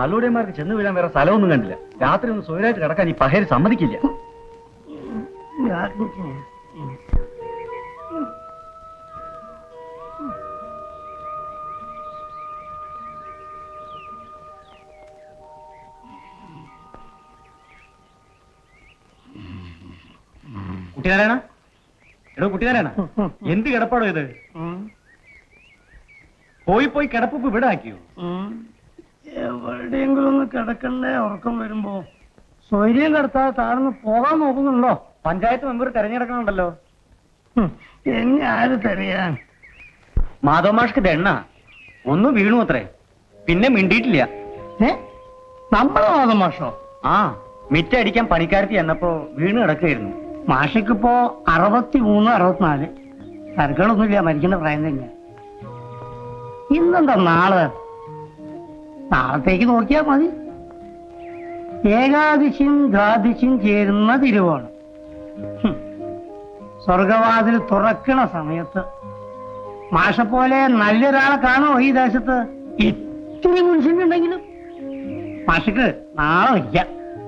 കള്ളൂടിയന്മാർക്ക് ചെന്ന് വീഴാൻ വേറെ സ്ഥലമൊന്നും കണ്ടില്ല രാത്രി ഒന്ന് സ്വയമായിട്ട് കിടക്കാൻ ഈ പഹേര് സമ്മതിക്കില്ല കുട്ടികാരാണ് എടോ കുട്ടികാരാണ് എന്ത് കിടപ്പാടോ ഇത് പോയി പോയി കിടപ്പ് ഇവിടെ ആക്കിയോ എവിടെയെങ്കിലും ഒന്ന് കിടക്കണ്ടേ ഉറക്കം വരുമ്പോ സ്വൈര്യം കിടത്താതെ താഴ്ന്ന് പോകാൻ നോക്കുന്നുണ്ടോ പഞ്ചായത്ത് മെമ്പർ തെരഞ്ഞെടുക്കണുണ്ടല്ലോ ഹും, എന്നെ ആര് തരയാൻ മാധവമാഷ്ക്ക് ദണ്ണ ഒന്നും വീണു അത്രേ പിന്നെ മിണ്ടിയിട്ടില്ല ഏ നമ്മളെ വാദം മാഷോ ആ മിറ്റടിക്കാൻ പണിക്കാരത്തി എന്നപ്പോ വീണ് കിടക്കുകയായിരുന്നു മാഷക്കിപ്പോ അറുപത്തി മൂന്ന് അറുപത്തിനാല് സർക്കുകളൊന്നുമില്ല മരിക്കേണ്ട പ്രായം തന്നെ ഇന്നെന്താ നാളെ നാളത്തേക്ക് നോക്കിയാ മതി ഏകാദശിയും ദ്വാദശിയും ചേരുന്ന തിരുവോണം ഹും. സ്വർഗവാതിൽ തുറക്കണ സമയത്ത് മാഷ പോലെ നല്ലൊരാളെ കാണോ ഈ ദേശത്ത് ഇത്തിരി മനുഷ്യനുണ്ടെങ്കിലും മാഷക്ക് നാളെ വയ്ക്കാം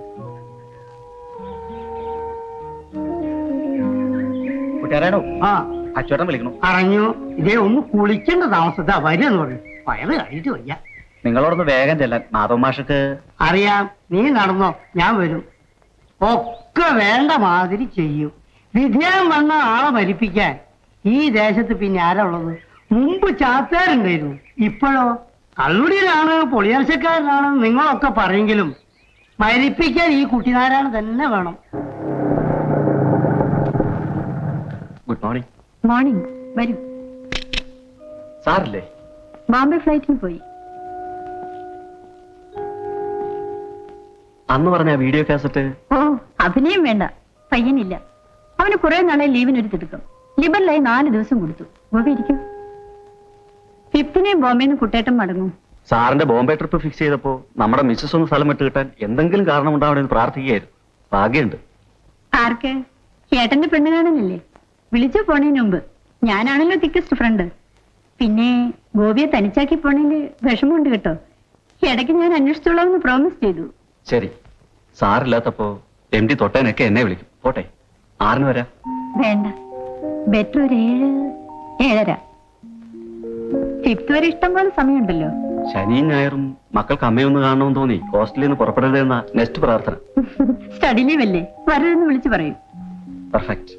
കുട്ടിയാരാണോ ആ അച്ചോട്ടൻ വിളിക്കണം അറിഞ്ഞു ഇതേ ഒന്ന് കുളിക്കേണ്ട താമസത്താ വരെന്ന് പറയും വയറ് കഴിച്ചു വയ്യ നിങ്ങളോടൊന്ന് വേഗം ചെല്ലാൻ മാധവമാഷക്ക് അറിയാം നീ നടന്നോ ഞാൻ വരും ഒക്കെ വേണ്ട മാതിരി ചെയ്യും വിധേയം വന്ന ആളെ മരിപ്പിക്കാൻ ഈ ദേശത്ത് പിന്നെ ആരാ ഉള്ളത് മുമ്പ് ചാത്താരുണ്ടായിരുന്നു ഇപ്പോഴോ കള്ളുടിയിലാണ് പൊളിയാഴ്ചക്കാരനാണ് നിങ്ങളൊക്കെ പറയെങ്കിലും മരിപ്പിക്കാൻ ഈ കുട്ടിനാരാണ് തന്നെ വേണം ഗുഡ് മോർണിംഗ് മോർണിംഗ് വരൂ സാറില്ലേ ബോംബെ ഫ്ലൈറ്റിന് പോയി അന്ന് പറഞ്ഞ ആ വീഡിയോ കാസറ്റ് ഓ അഭിനയം വേണ്ട പയ്യനില്ല അവന് കുറെ നാളെ ലീവിന് ഒരു തിടുക്കം ലിബറിലായി നാല് ദിവസം കൊടുത്തു ഗോപി ഇരിക്കും ഫിഫ്തിനെ ബോംബെന്ന് കുട്ടേട്ടം മടങ്ങും സാറിന്റെ ബോംബെ ട്രിപ്പ് ഫിക്സ് ചെയ്തപ്പോ നമ്മുടെ മിസ്സസ് ഒന്ന് സ്ഥലം വിട്ട് കിട്ടാൻ എന്തെങ്കിലും കാരണം ഉണ്ടാവണമെന്ന് പ്രാർത്ഥിക്കുകയായിരുന്നു ഭാഗ്യമുണ്ട് ആർക്ക് ചേട്ടന്റെ പെണ്ണ് കാണാനില്ലേ വിളിച്ചു പോണേന് മുമ്പ് ഞാനാണല്ലോ തിക്കസ്റ്റ് ഫ്രണ്ട് പിന്നെ ഗോപിയെ തനിച്ചാക്കി പോണേല് വിഷമമുണ്ട് കേട്ടോ ഇടയ്ക്ക് ഞാൻ അന്വേഷിച്ചോളാമെന്ന് പ്രോമിസ് ചെയ്തു ശരി സാറില്ലാത്തപ്പോ എം ഡി തൊട്ടേനൊക്കെ എന്നെ വിളിക്കും പോട്ടെ ആറിന് വരാം വേണ്ട ബെറ്റർ ഒരു ഏഴ് ഏഴര ഫിഫ്ത് വരെ ഇഷ്ടം പോലെ സമയമുണ്ടല്ലോ ശനിയും ഞായറും മക്കൾക്ക് അമ്മയൊന്ന് കാണണമെന്ന് തോന്നി ഹോസ്റ്റലിൽ നിന്ന് പുറപ്പെടരുതെന്ന നെക്സ്റ്റ് പ്രാർത്ഥന സ്റ്റഡി ലീവ് അല്ലേ വരരുതെന്ന് വിളിച്ചു പറയും പെർഫെക്റ്റ്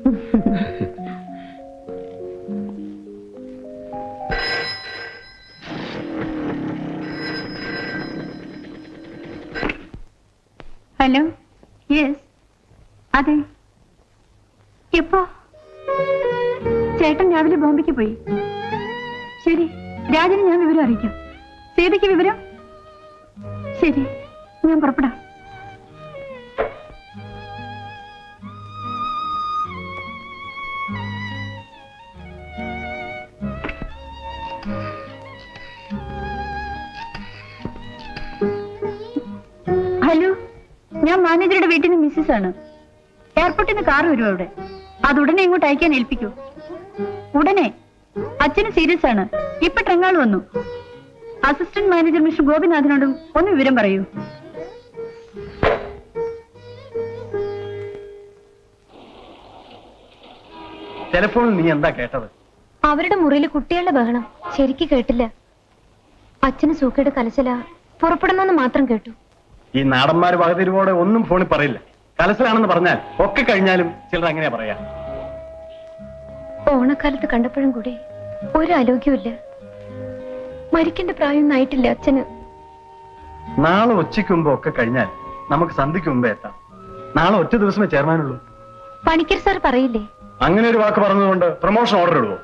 ഹലോ യെസ് അതെ എപ്പോ ചേട്ടൻ രാവിലെ ബോംബെക്ക് പോയി ശരി രാജന് ഞാൻ വിവരം അറിയിക്കാം സേതയ്ക്ക് വിവരം ശരി ഞാൻ പുറപ്പെടാം ഹലോ ഞാൻ മാനേജറുടെ വീട്ടിൽ നിന്ന് മിസ്സസ് ആണ് എയർപോർട്ടിൽ നിന്ന് കാർ വരും അവിടെ അത് ഉടനെ ഇങ്ങോട്ട് അയക്കാൻ ഏൽപ്പിക്കൂ ഉടനെ അച്ഛന് സീരിയസ് ആണ് ഇപ്പൊ ട്രങ്ങാൾ വന്നു അസിസ്റ്റന്റ് മാനേജർ മിസ്റ്റർ ഗോപിനാഥിനോടും ഒന്ന് വിവരം പറയൂ ടെലിഫോണിൽ നീ എന്താ കേട്ടത് അവരുടെ മുറിയിൽ കുട്ടികളുടെ ബഹളം ശരിക്ക് കേട്ടില്ല അച്ഛന് സൂക്കയുടെ കലശല പുറപ്പെടുന്നെന്ന് മാത്രം കേട്ടു ഈ നാടന്മാര് വകതിരിവോടെ ഒന്നും ഫോണിൽ പറയില്ല കലസലാണെന്ന് പറഞ്ഞാൽ ഒക്കെ കഴിഞ്ഞാലും ചിലർ അങ്ങനെയാ പറയാ ഓണക്കാലത്ത് കണ്ടപ്പോഴും കൂടി ഒരു ആലോക്യമില്ല മരിക്കേണ്ട പ്രായമൊന്നും ആയിട്ടില്ല അച്ഛന് നാളെ ഉച്ചയ്ക്ക് മുമ്പ് ഒക്കെ കഴിഞ്ഞാൽ നമുക്ക് സന്ധ്യക്ക് മുമ്പേ എത്താം നാളെ ഒറ്റ ദിവസമേ ചേർമാനുള്ളൂ പണിക്കർ സാർ പറയില്ലേ അങ്ങനെ ഒരു വാക്ക് പറഞ്ഞതുകൊണ്ട് പ്രൊമോഷൻ ഓർഡർ ഇടുവോ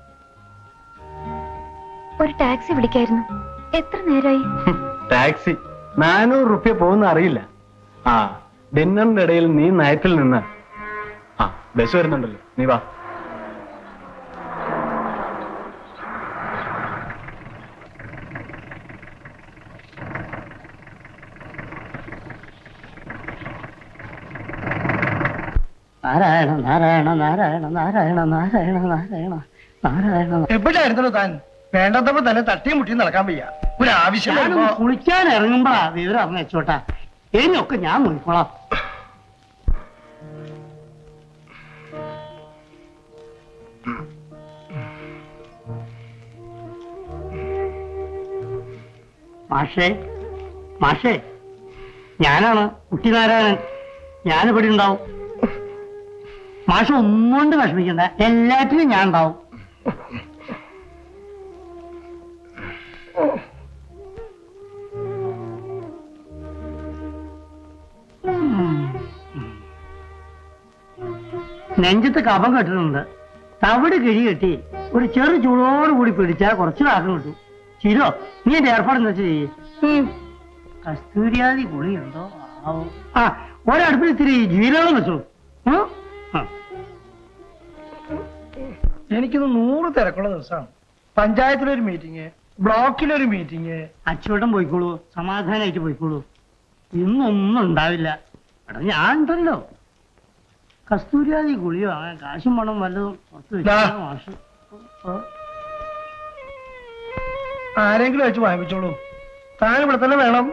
ഒരു ടാക്സി വിളിക്കായിരുന്നു എത്ര നേരമായി ടാക്സി നാനൂറ് റുപ്യ പോകുന്ന അറിയില്ല ആ ഡിന്നറിന്റെ ഇടയിൽ നീ നയത്തിൽ നിന്ന് ആ ബസ് വരുന്നുണ്ടല്ലോ നീ വാ നാരായണ നാരായണ നാരായണ നാരായണ നാരായണ നാരായണ നാരായണ എവിടെയായിരുന്നു താൻ വേണ്ടത്തപ്പോ തന്നെ തട്ടിയും മുട്ടിയും നടക്കാൻ വയ്യ ഒരു ആവശ്യം ഞാനൊന്ന് വരുമ്പോ കുളിക്കാൻ ഇറങ്ങുമ്പോഴാ വിവരം അറിഞ്ഞ വെച്ചോട്ടാ ഇനിയൊക്കെ ഞാൻ നോക്കിക്കോളാം മാഷേ മാഷേ ഞാനാണ് കുട്ടിനാരായണൻ ഞാനിവിടെ ഉണ്ടാവും മാഷ ഒന്നുകൊണ്ട് വിഷമിക്കണ്ട എല്ലാറ്റിനും ഞാൻ ഉണ്ടാവും നെഞ്ചത്ത് കഫം കെട്ടിട്ടുണ്ട് തവിട് കിഴി കെട്ടി ഒരു ചെറു ചൂടോട് കൂടി പിടിച്ചാൽ കുറച്ച് കാക്കം കിട്ടും ചിരോ നീ എന്റെ ഏർപ്പാടെന്ന് വെച്ച് ചെയ്യ് കസ്തൂരിയാതി ഗുളിയുണ്ടോ ആവോ ആ ഒരടുപ്പിൽ ഇത്തിരി ജീരകം വെച്ചോളൂ ഉം? ആ. എനിക്കിന്ന് നൂറ് തിരക്കുള്ള ദിവസമാണ് പഞ്ചായത്തിലൊരു മീറ്റിംഗ് ബ്ലോക്കിലൊരു മീറ്റിംഗ് അച്ചുവട്ടം പോയിക്കോളൂ സമാധാനായിട്ട് പോയിക്കോളൂ ഇന്നൊന്നും ഉണ്ടാവില്ല എടാ ഞാൻ ഉണ്ടല്ലോ കസ്തൂരിയാതി ഗുളിയോ അങ്ങനെ കാശും പണം വല്ലതും പുറത്ത് ദാ. വെച്ചാ മാഷ് ഓ. ആരെങ്കിലും വെച്ച് വാങ്ങിച്ചോളൂ താൻ ഇവിടെ തന്നെ വേണം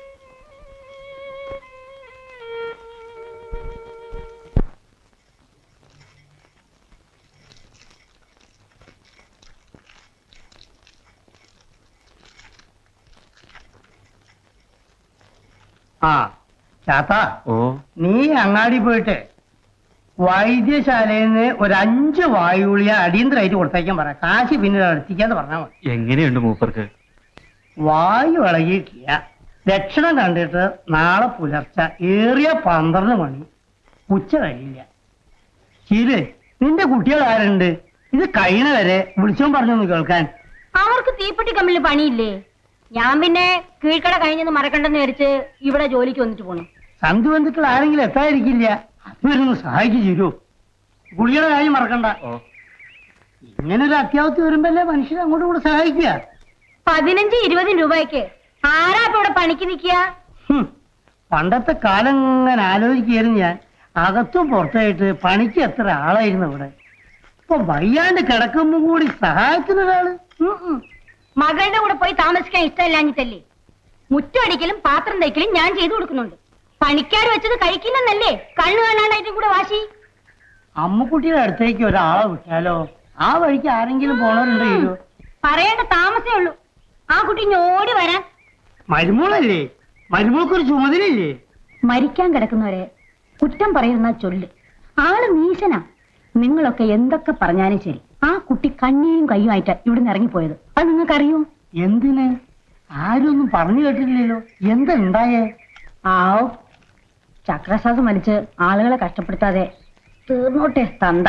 ആ ചാത്താ ഓ നീ അങ്ങാടി പോയിട്ട് വൈദ്യശാലയിൽ നിന്ന് ഒരു അഞ്ച് വായുളിയ അടിയന്തരമായിട്ട് കൊടുത്തേക്കാൻ പറ കാശ് പിന്നീട് അടുത്തിക്കാന്ന് പറഞ്ഞാൽ മതി എങ്ങനെയുണ്ട് മൂപ്പർക്ക് വായു ഇളകിയിട്ടില്ല ലക്ഷണം കണ്ടിട്ട് നാളെ പുലർച്ചെ ഏറിയ പന്ത്രണ്ട് മണി ഉച്ച കഴിയില്ല ശീല് നിന്റെ കുട്ടികൾ ആരുണ്ട് ഇത് കഴിയണ വരെ വിളിച്ചോൻ പറഞ്ഞൊന്ന് കേൾക്കാൻ അവർക്ക് തീപ്പെട്ടി കമ്മിൽ പണിയില്ലേ ഞാൻ പിന്നെ കീഴ്ക്കട കഴിഞ്ഞെന്ന് മറക്കണ്ടെന്ന് വിചാരിച്ച് ഇവിടെ ജോലിക്ക് വന്നിട്ട് പോണു സന്ധു ബന്ധുക്കൾ ആരെങ്കിലും എത്താതിരിക്കില്ല അതുവരൊന്ന് സഹായിച്ചു തരൂ ഗുളിയുടെ കാര്യം മറക്കണ്ട ഇങ്ങനെ ഒരു അത്യാവശ്യം വരുമ്പല്ലേ മനുഷ്യരെ അങ്ങോട്ടും കൂടെ സഹായിക്കുക പതിനഞ്ച് ഇരുപതും രൂപയ്ക്ക് ആരാ ഇപ്പൊ ഇവിടെ പണിക്ക് നിക്കുക ഹും, പണ്ടത്തെ കാലം ഇങ്ങനെ ആലോചിക്കുകയായിരുന്നു ഞാൻ അകത്തും പുറത്തായിട്ട് പണിക്ക് എത്ര ആളായിരുന്നു ഇവിടെ ഇപ്പൊ വയ്യാണ്ട് കിടക്കുമ്പോ കൂടി സഹായിക്കുന്ന ഒരാള് ഉം ഉം. മകളുടെ കൂടെ പോയി താമസിക്കാൻ ഇഷ്ടമില്ലാഞ്ഞിട്ടല്ലേ മുറ്റടിക്കലും പാത്രം തയ്ക്കലും ഞാൻ ചെയ്തു കൊടുക്കുന്നുണ്ട് പണിക്കാർ വെച്ചത് കഴിക്കില്ലെന്നല്ലേ കണ്ണു കാണാണ്ടായിട്ടും കൂടെ വാശി അമ്മക്കുട്ടിയുടെ അടുത്തേക്ക് ഒരാളെ വിട്ടാലോ ആ വഴിക്ക് ആരെങ്കിലും പോണവരുണ്ടോ ഇല്ലയോ പറയേണ്ട താമസേ ഉള്ളൂ ആ കുട്ടി ഞോടി വരാൻ മരുമോളല്ലേ മരുമോൾക്കൊരു ചുമതലയില്ലേ മരിക്കാൻ കിടക്കുന്നവരെ കുറ്റം പറയുന്ന ചൊല്ല് ആള് നീശനാ നിങ്ങളൊക്കെ എന്തൊക്കെ പറഞ്ഞാലും ശരി ആ കുട്ടി കണ്ണിയും കയ്യുമായിട്ട് ഇവിടുന്ന് ഇറങ്ങിപ്പോയത് അത് നിങ്ങൾക്കറിയോ എന്തിന് ആരും ഒന്നും പറഞ്ഞു കേട്ടില്ലല്ലോ എന്താ ഉണ്ടായേ ആവോ ചക്രശ്വാസം വലിച്ച് ആളുകളെ കഷ്ടപ്പെടുത്താതെ തീർന്നോട്ടെ തന്ത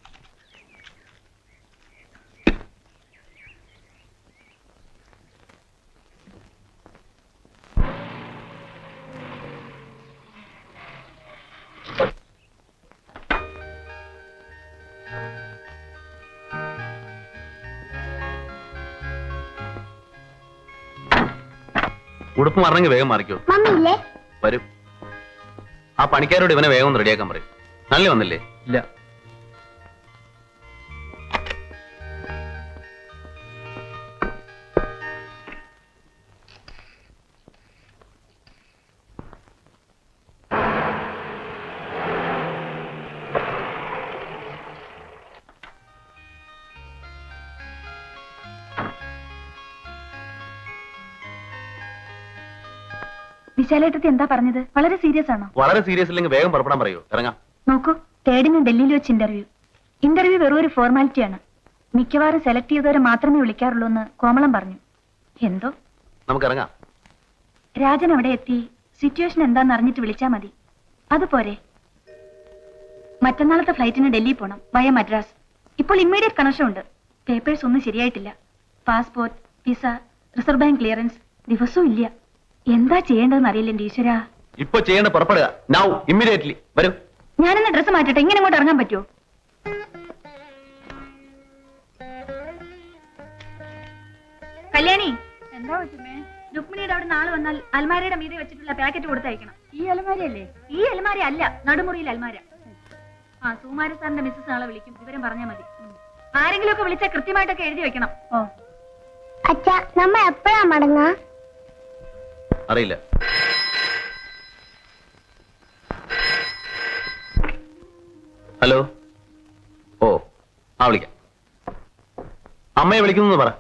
ഉടുപ്പ് മറന്നെങ്കിൽ വേഗം മാറിക്കോ മമ്മിയില്ലേ വരും ആ പണിക്കാരോട് ഇവനെ വേഗം ഒന്ന് റെഡിയാക്കാൻ പറയും നല്ല വന്നില്ലേ ഇല്ല വിശാലേട്ടത്തി എന്താ പറഞ്ഞത് വളരെ സീരിയസ് ആണോ വളരെ സീരിയസ് ഇല്ലെങ്കിൽ വേഗം പുറപ്പെടാൻ പറയൂ ഇറങ്ങാം നോക്കൂ തേർഡിന് ഡൽഹിയിൽ വെച്ച് ഇന്റർവ്യൂ ഇന്റർവ്യൂ വെറും ഒരു ഫോർമാലിറ്റിയാണ് മിക്കവാറും സെലക്ട് ചെയ്തവരെ മാത്രമേ വിളിക്കാറുള്ളൂ എന്ന് കോമളം പറഞ്ഞു എന്തോ നമുക്ക് ഇറങ്ങാം രാജൻ അവിടെ എത്തി സിറ്റുവേഷൻ എന്താന്ന് അറിഞ്ഞിട്ട് വിളിച്ചാ മതി അതുപോരെ മറ്റന്നാളത്തെ ഫ്ലൈറ്റിന് ഡൽഹി പോണം വയ മദ്രാസ് ഇപ്പോൾ ഇമ്മീഡിയറ്റ് കണക്ഷൻ ഉണ്ട് പേപ്പേഴ്സ് ഒന്നും ശരിയായിട്ടില്ല passport visa reserve bank clearance ദിവസവും ഇല്ല എന്താ ചെയ്യേണ്ടതെന്ന് അറിയില്ല എന്റെ ഈശ്വര ഇപ്പൊ ചെയ്യേണ്ട പുറപ്പെടുക നൗ ഇമ്മീഡിയറ്റ്ലി വരൂ ഞാനെന്ന് ഡ്രസ്സ് മാറ്റട്ടെ ഇങ്ങനെ ഇങ്ങോട്ട് ഇറങ്ങാൻ പറ്റുമോ കല്യാണി എന്താ വെച്ചേ രുക്മിണിയുടെ അവിടെ നാളെ വന്നാൽ അൽമാരയുടെ മീതെ വെച്ചിട്ടുള്ള പാക്കറ്റ് കൊടുത്തയക്കണം ഈ അലമാരയല്ലേ ഈ അലമാര അല്ല നടുമുറിയിൽ അൽമാര ആ സുമാര സാറിന്റെ മിസ്സസ് നാളെ വിളിക്കും വിവരം പറഞ്ഞാൽ മതി ആരെങ്കിലും ഒക്കെ വിളിച്ചാൽ കൃത്യമായിട്ടൊക്കെ എഴുതി വെക്കണം ഓ അച്ഛ നമ്മ എപ്പോഴാ മടങ്ങാ അറിയില്ല ഹലോ ഓ ആ വിളിക്കാം അമ്മയെ വിളിക്കുന്നു പറ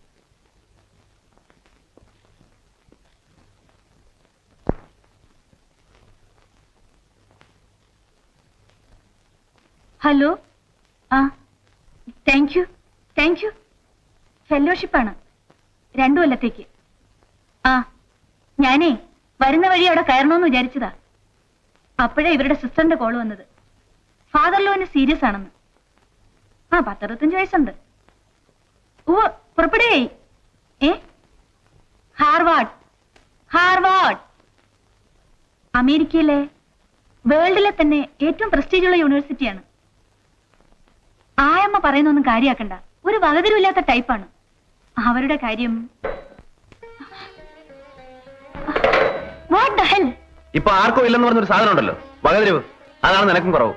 ഹലോ ആ താങ്ക് യു താങ്ക് യു ഫെല്ലോഷിപ്പാണ് രണ്ടു കൊല്ലത്തേക്ക് ആ ഞാനേ വരുന്ന വഴി അവിടെ കയറണമെന്ന് വിചാരിച്ചതാ അപ്പോഴാ ഇവരുടെ സിസ്റ്ററിന്റെ കോൾ വന്നത് ഫാദർ ലോന് സീരിയസ് ആണെന്ന് ആ പത്തറുപത്തഞ്ച് വയസ്സുണ്ട് ഓ പുറപ്പെടുകയായി ഏ ഹാർവാർഡ് ഹാർവാർഡ് അമേരിക്കയിലെ വേൾഡിലെ തന്നെ ഏറ്റവും പ്രസ്റ്റീജുള്ള യൂണിവേഴ്സിറ്റിയാണ് ആയമ്മ പറയുന്നൊന്നും കാര്യാക്കണ്ട ഒരു വകതിരുമില്ലാത്ത ടൈപ്പാണ് അവരുടെ കാര്യം വാട്ട് ദ ഹെൽ ഇപ്പൊ ആർക്കും ഇല്ലെന്ന് പറഞ്ഞൊരു സാധനം ഉണ്ടല്ലോ വകതിരിവ് അതാണ് നിനക്കും കുറവ്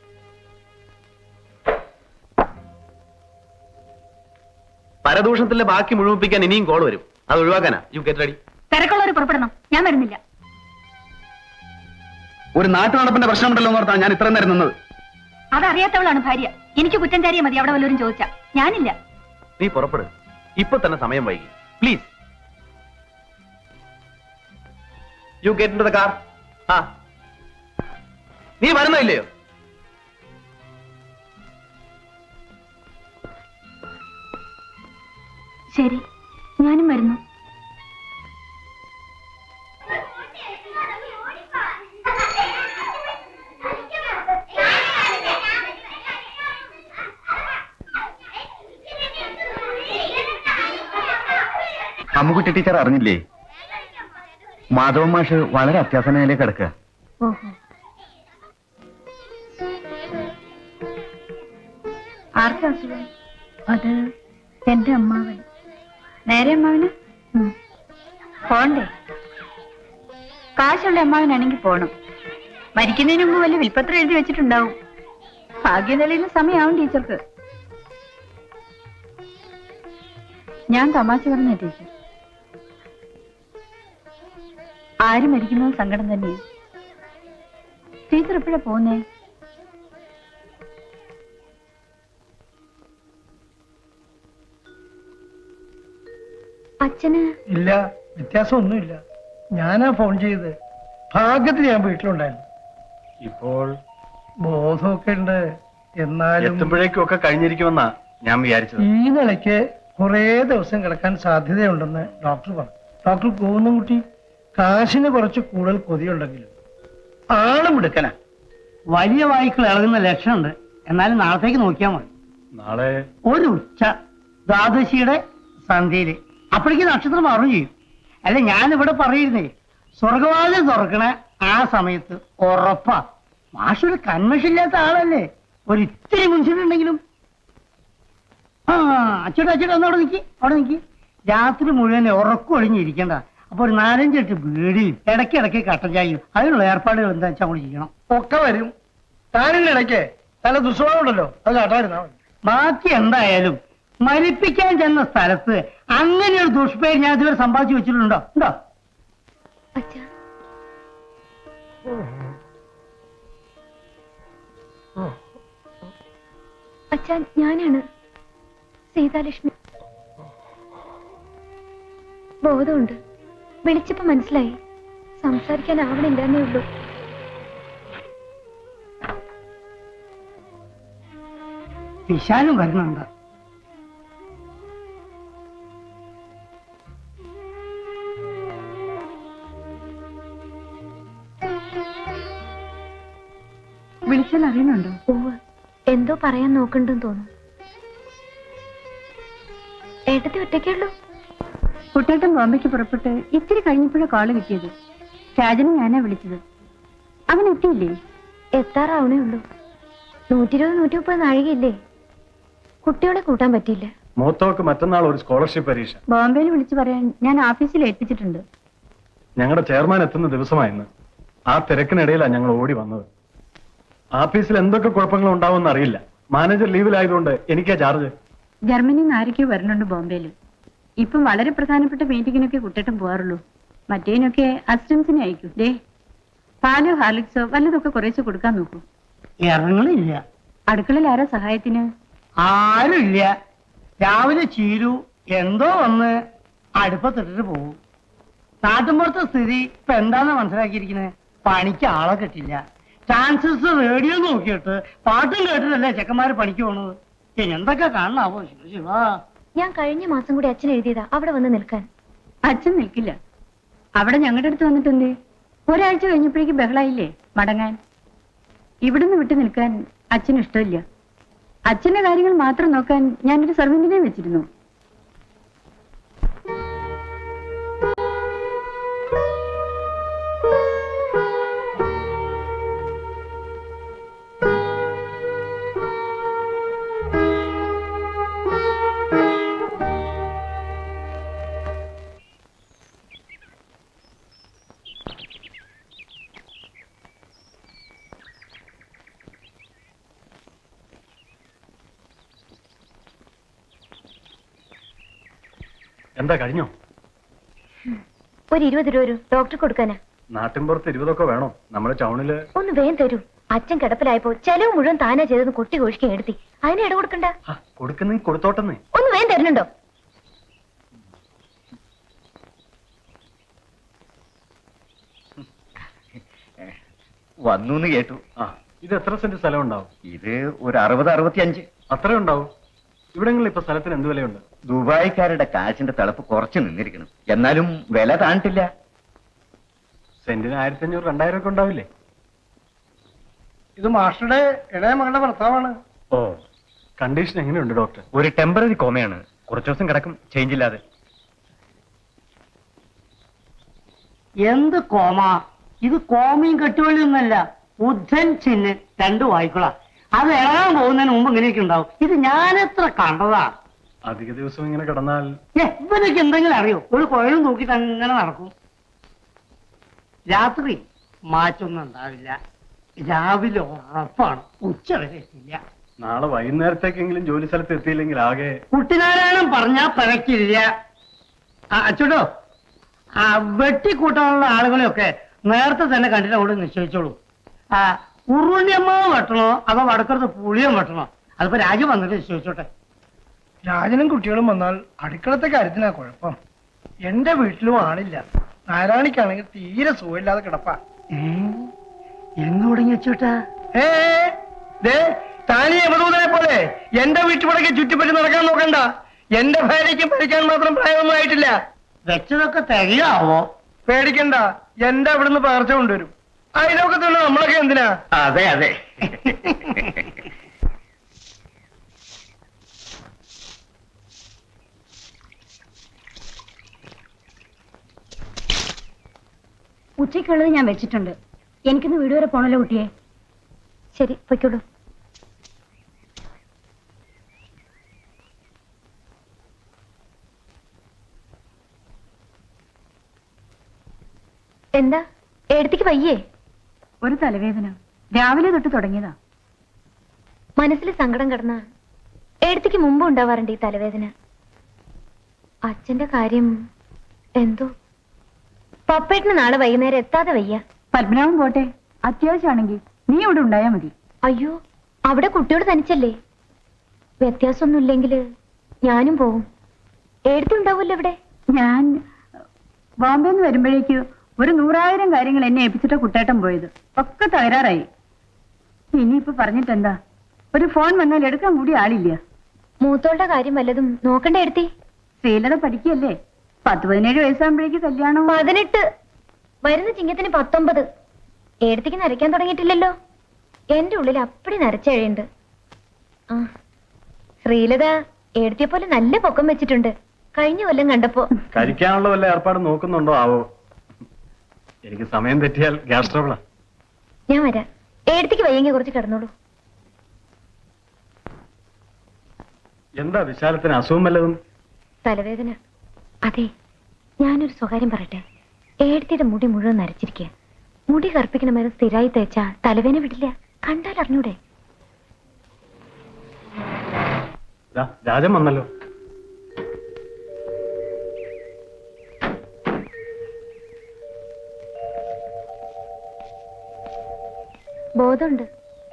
പരദൂഷണത്തിലെ ബാക്കി മുഴുമിപ്പിക്കാൻ ഇനിയും കോൾ വരും അത് ഒഴിവാക്കാനാ യു ഗെറ്റ് റെഡി തിരക്കുള്ളവർ പുറപ്പെടണം ഞാൻ വരുന്നില്ല ഒരു നാട്ടു നടപ്പിന്റെ പ്രശ്നമുണ്ടല്ലോ എന്ന് ഓർത്താണ് ഞാൻ ഇത്രയും നേരം നിന്നത് അതറിയാത്തവളാണ് ഭാര്യ എനിക്ക് കുറ്റം ചാരിയ മതി അവിടെ വല്ലവരും ചോദിച്ചാ ഞാനില്ല നീ പുറപ്പെടു ഇപ്പൊ തന്നെ സമയം വൈകി please you get in the car ആ നീ വരുന്നില്ലയോ ശരി ഞാനും വരുന്നു അമ്മുകുട്ടി ടീച്ചർ അറിഞ്ഞില്ലേ മാധവ മാഷ് വളരെ അത്യാസനയിലേക്ക് കിടക്കുക ഓഹോ ആർക്കാ അസുഖം അത് എന്റെ അമ്മാവൻ നേരെ അമ്മാവന് ഉം. പോണ്ടേ കാശുള്ള അമ്മാവനാണെങ്കിൽ പോണം മരിക്കുന്നതിന് മുമ്പ് വല്ല വിൽപ്പത്രം എഴുതി വെച്ചിട്ടുണ്ടാവും ഭാഗ്യം തെളിയുന്ന സമയമാവും ടീച്ചർക്ക് ഞാൻ തമാശ പറഞ്ഞ ടീച്ചർ ആര് മരിക്കുന്നത് സങ്കടം തന്നെയാണ് ടീച്ചർ എപ്പോഴാ പോന്നേ അച്ഛന് ഇല്ല വ്യത്യാസമൊന്നുമില്ല ഞാനാ ഫോൺ ചെയ്ത് ഭാഗ്യത്തിന് ഞാൻ വീട്ടിലുണ്ടായിരുന്നു ഇപ്പോൾ ബോധമൊക്കെ ഉണ്ട് എന്നാലും എത്തുമ്പോഴേക്കും ഒക്കെ കഴിഞ്ഞിരിക്കുമെന്നാ ഞാൻ വിചാരിച്ചത് ഈ നിലയ്ക്ക് കുറേ ദിവസം കിടക്കാൻ സാധ്യതയുണ്ടെന്ന് ഡോക്ടർ പറഞ്ഞു ഡോക്ടർ കുട്ടി കാശിന് കുറച്ച് കൂടുതൽ കൊതിയുണ്ടെങ്കിലും ആളും എടുക്കല വലിയ വായിക്കൾ ഇളകുന്ന ലക്ഷണമുണ്ട് എന്നാലും നാളത്തേക്ക് നോക്കിയാൽ മതി നാളെ ഒരു ഉച്ച ദ്വാദശിയുടെ സന്ധ്യയില് അപ്പോഴേക്ക് നക്ഷത്രം മറന്നു ചെയ്യും അല്ല ഞാനിവിടെ പറയുന്നേ സ്വർഗവാതിൽ തുറക്കണ ആ സമയത്ത് ഉറപ്പാ മാഷൊരു കൺവെൻഷൻ ഇല്ലാത്ത ആളല്ലേ ഒരു ഇത്തിരി മുൻസിലുണ്ടെങ്കിലും ആ അച്ചോട്ട് അച്ചോട്ട് ഒന്ന് അവിടെ നിൽക്കി അവിടെ നിൽക്കി രാത്രി മുഴുവൻ ഉറക്കം ഒഴിഞ്ഞിരിക്കണ്ട അപ്പൊ ഒരു നാലഞ്ചെട്ട് ബീഡിയും ഇടയ്ക്കിടയ്ക്ക് കട്ടൻ ചായയും അതിനുള്ള ഏർപ്പാടുകൾ എന്താ വെച്ചാൽ നമ്മൾ ചെയ്യണം ഒക്കെ വരും താനിന്റെ ഇടയ്ക്ക് നല്ല ദുസ്വഭാവം ഉണ്ടല്ലോ അത് കാട്ടായിരുന്നാ മതി ബാക്കി എന്തായാലും മരിപ്പിക്കാൻ ചെന്ന സ്ഥലത്ത് അങ്ങനെ ഒരു ദുഷ്പേര് ഞാൻ ഇതുവരെ സമ്പാദിച്ചു വെച്ചിട്ടുണ്ടോ ഉണ്ടോ അച്ഛാ അച്ഛാ ഞാനാണ് സീതാലക്ഷ്മി ബോധമുണ്ട് വിളിച്ചപ്പോ മനസ്സിലായി സംസാരിക്കാൻ ആവണില്ലെന്നേ ഉള്ളൂ വിശാലും വരുന്നുണ്ട് വിളിച്ചാൽ അറിയുന്നുണ്ടോ ഓവ് എന്തോ പറയാൻ നോക്കണ്ടെന്ന് തോന്നുന്നു ഏട്ടത്തി ഒറ്റയ്ക്കുള്ളൂ കുട്ടേട്ടൻ ബോംബെക്ക് പുറപ്പെട്ട് ഇത്തിരി കഴിഞ്ഞപ്പോഴാണ് കോള് കിട്ടിയത് രാജനെ ഞാനാ വിളിച്ചത് അവൻ എത്തിയില്ലേ എത്താറാവണേ ഉള്ളൂ നൂറ്റി ഇരുപത് നൂറ്റി മുപ്പത് നാഴികയില്ലേ കുട്ടികളെ കൂട്ടാൻ പറ്റിയില്ല മൂത്തോക്ക് മറ്റന്നാൾ ഒരു സ്കോളർഷിപ്പ് പരീക്ഷ ബോംബെയിൽ വിളിച്ചു പറയാൻ ഞാൻ ഓഫീസിൽ ഏൽപ്പിച്ചിട്ടുണ്ട് ഞങ്ങളുടെ ചെയർമാൻ എത്തുന്ന ദിവസമായിരുന്നു ആ തിരക്കിനിടയിലാണ് ഞങ്ങൾ ഓടി വന്നത് ആഫീസിൽ എന്തൊക്കെ കുഴപ്പങ്ങൾ ഉണ്ടാവുമെന്ന് അറിയില്ല മാനേജർ ലീവിലായതുകൊണ്ട് എനിക്കാ ചാർജ് ജർമ്മനിയിൽ നിന്ന് ആരൊക്കെയോ വരുന്നുണ്ട് ബോംബെയിൽ ഇപ്പം വളരെ പ്രധാനപ്പെട്ട മീറ്റിങ്ങിനൊക്കെ കുട്ടേട്ടൻ പോകാറുള്ളൂ മറ്റേനൊക്കെ അസിസ്റ്റൻസിനെ അയക്കും ദേ പാലോ ഹാർലിക്സോ വല്ലതൊക്കെ കുറേശ്ശെ കൊടുക്കാൻ നോക്കൂ ഇറങ്ങണില്ല അടുക്കളയിൽ ആരാ സഹായത്തിന് ആരുമില്ല രാവിലെ ചീരു എന്തോ വന്ന് അടുപ്പത്തിട്ടിട്ട് പോകും നാട്ടുമ്പുറത്തെ സ്ഥിതി ഇപ്പൊ എന്താന്ന് മനസ്സിലാക്കിയിരിക്കുന്നത് പണിക്ക് ആളെ കിട്ടില്ല ചാൻസസ് റേഡിയോ നോക്കിയിട്ട് പാട്ടും കേട്ടിട്ടല്ലേ ചെക്കന്മാര് പണിക്ക് പോണത് ഇനി എന്തൊക്കെ കാണണാവോ ശിവ ശിവാ ഞാൻ കഴിഞ്ഞ മാസം കൂടി അച്ഛൻ എഴുതിയതാ അവിടെ വന്ന് നിൽക്കാൻ അച്ഛൻ നിൽക്കില്ല അവിടെ ഞങ്ങളുടെ അടുത്ത് വന്നിട്ടുണ്ട് ഒരാഴ്ച കഴിഞ്ഞപ്പോഴേക്ക് ബഹളായില്ലേ മടങ്ങാൻ ഇവിടുന്ന് വിട്ടു നിൽക്കാൻ അച്ഛന് ഇഷ്ടമില്ല അച്ഛന്റെ കാര്യങ്ങൾ മാത്രം നോക്കാൻ ഞാനൊരു സർവന്റിനെ വെച്ചിരുന്നു എന്താ കഴിഞ്ഞോ ഒരു ഇരുപത് രൂപ ഒരു ഡോക്ടർ കൊടുക്കാനാ നാട്ടിൻപുറത്ത് ഇരുപതൊക്കെ വേണോ നമ്മുടെ ടൗണില് ഒന്ന് വേഗം തരൂ അച്ഛൻ കിടപ്പിലായപ്പോ ചെലവ് മുഴുവൻ താനാ ചെയ്തെന്ന് കൊട്ടി കോഴിക്കാൻ എടുത്തി അതിന് ഇട കൊടുക്കണ്ട ആ, കൊടുക്കുന്നെങ്കിൽ കൊടുത്തോട്ടെന്നേ ഒന്ന് വേഗം തരുന്നുണ്ടോ വന്നു എന്ന് കേട്ടു ആ ഇത് എത്ര സെന്റ് സ്ഥലം ഉണ്ടാവും ഇത് ഒരു അറുപത് അറുപത്തിയഞ്ച് അത്രേ ഉണ്ടാവും ഇവിടെങ്ങളിൽ ഇപ്പൊ സ്ഥലത്തിന് എന്ത് വിലയുണ്ട് ദുബായിക്കാരുടെ കാശിന്റെ തിളപ്പ് കുറച്ച് നിന്നിരിക്കണം എന്നാലും വില താണിട്ടില്ല സെന്റിന് ആയിരത്തി അഞ്ഞൂറ് രണ്ടായിരം ഒക്കെ ഉണ്ടാവില്ലേ ഇത് മാസ്റ്ററുടെ ഇളയ മകളുടെ ഭർത്താവാണ് ഓ കണ്ടീഷൻ എങ്ങനെയുണ്ട് ഡോക്ടർ ഒരു ടെമ്പററി കോമയാണ് കുറച്ചു ദിവസം കിടക്കും ചേഞ്ച് ഇല്ലാതെ എന്ത് കോമ ഇത് കോമയും കെട്ടുവള്ളിയൊന്നല്ല ബുദ്ധൻ ചിഹ്നൻ രണ്ടു വായിക്കൊള്ളാം അത് ഇളകാൻ പോകുന്നതിന് മുമ്പ് ഇങ്ങനെയൊക്കെ ഉണ്ടാവും ഇത് ഞാനെത്ര കണ്ടതാ അധിക ദിവസം ഇങ്ങനെ കിടന്നാൽ ഏ, ഇവനൊക്കെ എന്തെങ്കിലും അറിയോ ഒരു കുഴലും നോക്കിയിട്ട് അങ്ങനെ നടക്കും രാത്രി മാറ്റൊന്നും ഉണ്ടാവില്ല രാവിലെ ഉറപ്പാണ് ഉച്ച വരെ എത്തില്ല നാളെ വൈകുന്നേരത്തേക്കെങ്കിലും ജോലി സ്ഥലത്ത് എത്തിയില്ലെങ്കിൽ ആകെ കുട്ടിനാരായണം പറഞ്ഞാ പിഴക്കില്ല ആ, അച്ചൂട്ടോ ആ വെട്ടിക്കൂട്ടാനുള്ള ആളുകളെയൊക്കെ നേരത്തെ തന്നെ കണ്ടിട്ട് അവിടെ നിശ്ചയിച്ചോളൂ ആ ഉരുണ്യമ്മ വെട്ടണോ അതോ വടക്കടുത്ത് പുളിയം വെട്ടണോ അതിപ്പോ രാജ്യം വന്നിട്ട് നിശ്ചയിച്ചോട്ടെ രാജനും കുട്ടികളും വന്നാൽ അടുക്കളത്തെ കാര്യത്തിനാ കുഴപ്പം എന്റെ വീട്ടിലും ആളില്ല നാരായണിക്കാണെങ്കിൽ തീരെ സുഖമില്ലാതെ കിടപ്പാ എന്ന് തുടങ്ങി വെച്ചോട്ടാ ഏ ദേ താനീ യമദൂതനെ പോലെ എന്റെ വീട്ടുപടക്കെ ചുറ്റിപ്പറ്റി നടക്കാൻ നോക്കണ്ട എന്റെ ഭാര്യയ്ക്ക് ഭരിക്കാൻ മാത്രം പ്രായമൊന്നും ആയിട്ടില്ല വെച്ചതൊക്കെ തികയാവോ പേടിക്കണ്ട എന്റെ അവിടുന്ന് പകർച്ച കൊണ്ടുവരും അതിലൊക്കത്തുള്ള നമ്മളൊക്കെ എന്തിനാ അതെ അതെ ഉച്ചയ്ക്കുള്ളത് ഞാൻ വെച്ചിട്ടുണ്ട് എനിക്കിന്ന് വീട് വരെ പോണല്ലോ കുട്ടിയെ ശരി പൊയ്ക്കോളൂ എന്താ എടുത്തേക്ക് വയ്യേ ഒരു തലവേദന രാവിലെ തൊട്ട് തുടങ്ങിയതാ മനസ്സിൽ സങ്കടം കിടന്ന എടുത്തേക്ക് മുമ്പ് ഉണ്ടാവാറുണ്ട് ഈ തലവേദന അച്ഛന്റെ കാര്യം എന്തോ പപ്പേട്ടിന് നാളെ വൈകുന്നേരം എത്താതെ വയ്യ പത്മനാഭൻ പോട്ടെ അത്യാവശ്യമാണെങ്കിൽ നീ ഇവിടെ ഉണ്ടായാ മതി അയ്യോ അവിടെ കുട്ടിയോട് തനിച്ചല്ലേ വ്യത്യാസമൊന്നുമില്ലെങ്കിൽ ഞാനും പോവും എടുത്തുണ്ടാവൂല്ലോ ഇവിടെ ഞാൻ ബോംബെ നിന്ന് വരുമ്പോഴേക്ക് ഒരു നൂറായിരം കാര്യങ്ങൾ എന്നെ ഏൽപ്പിച്ചിട്ട് കുട്ടേട്ടൻ പോയത് ഒക്കെ തകരാറായി ഇനിയിപ്പോ പറഞ്ഞിട്ടെന്താ ഒരു ഫോൺ വന്നാൽ എടുക്കാൻ കൂടി ആളില്ല മൂത്തോളുടെ കാര്യം വല്ലതും നോക്കണ്ടേ എടുത്തി ശ്രീലത പഠിക്കല്ലേ പത്ത് പതിനേഴ് വയസ്സാകുമ്പോഴേക്ക് കല്യാണം പതിനെട്ട് വരുന്ന ചിങ്ങത്തിന് പത്തൊമ്പത് എടുത്തേക്ക് നരയ്ക്കാൻ തുടങ്ങിയിട്ടില്ലല്ലോ എന്റെ ഉള്ളിൽ അപ്പടി നരച്ചഴയുണ്ട് ആ ശ്രീലത എടുത്തിയെ പോലെ നല്ല പൊക്കം വെച്ചിട്ടുണ്ട് കഴിഞ്ഞ കൊല്ലം കണ്ടപ്പോ കഴിക്കാനുള്ള വല്ല ഏർപ്പാട് നോക്കുന്നുണ്ടോ ആവോ എനിക്ക് സമയം തെറ്റിയാൽ ഗ്യാസ് ട്രബിളാ ഞാൻ വരാം എടുത്തേക്ക് വയ്യെങ്കിൽ കുറച്ച് കിടന്നോളൂ എന്താ വിശാലത്തിന് അസുഖം വല്ലതും തലവേദന അതെ ഞാനൊരു സ്വകാര്യം പറയട്ടെ ഏടത്തിയുടെ മുടി മുഴുവൻ നരച്ചിരിക്കുക മുടി കറുപ്പിക്കണ മരം സ്ഥിരമായി തേച്ചാ തലവേദന വിടില്ല കണ്ടാൽ അറിഞ്ഞൂടെ ദാ, രാജൻ വന്നല്ലോ ബോധമുണ്ട്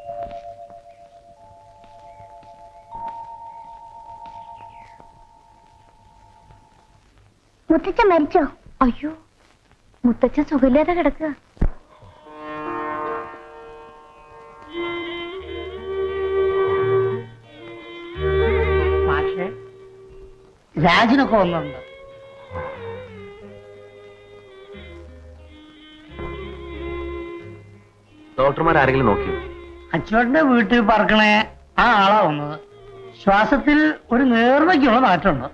മുത്തച്ഛൻ മരിച്ചോ അയ്യോ മുത്തച്ഛൻ സുഖമില്ലാതെ കിടക്കുക മാഷെ രാജിനൊക്കെ വന്നിട്ടുണ്ട് ഡോക്ടർമാർ ആരെങ്കിലും നോക്കിയോ അച്ചുവേട്ടന്റെ വീട്ടിൽ പറക്കണേ ആ ആളാ വന്നത് ശ്വാസത്തിൽ ഒരു നേർമയ്ക്കുള്ള മാറ്റമുണ്ട്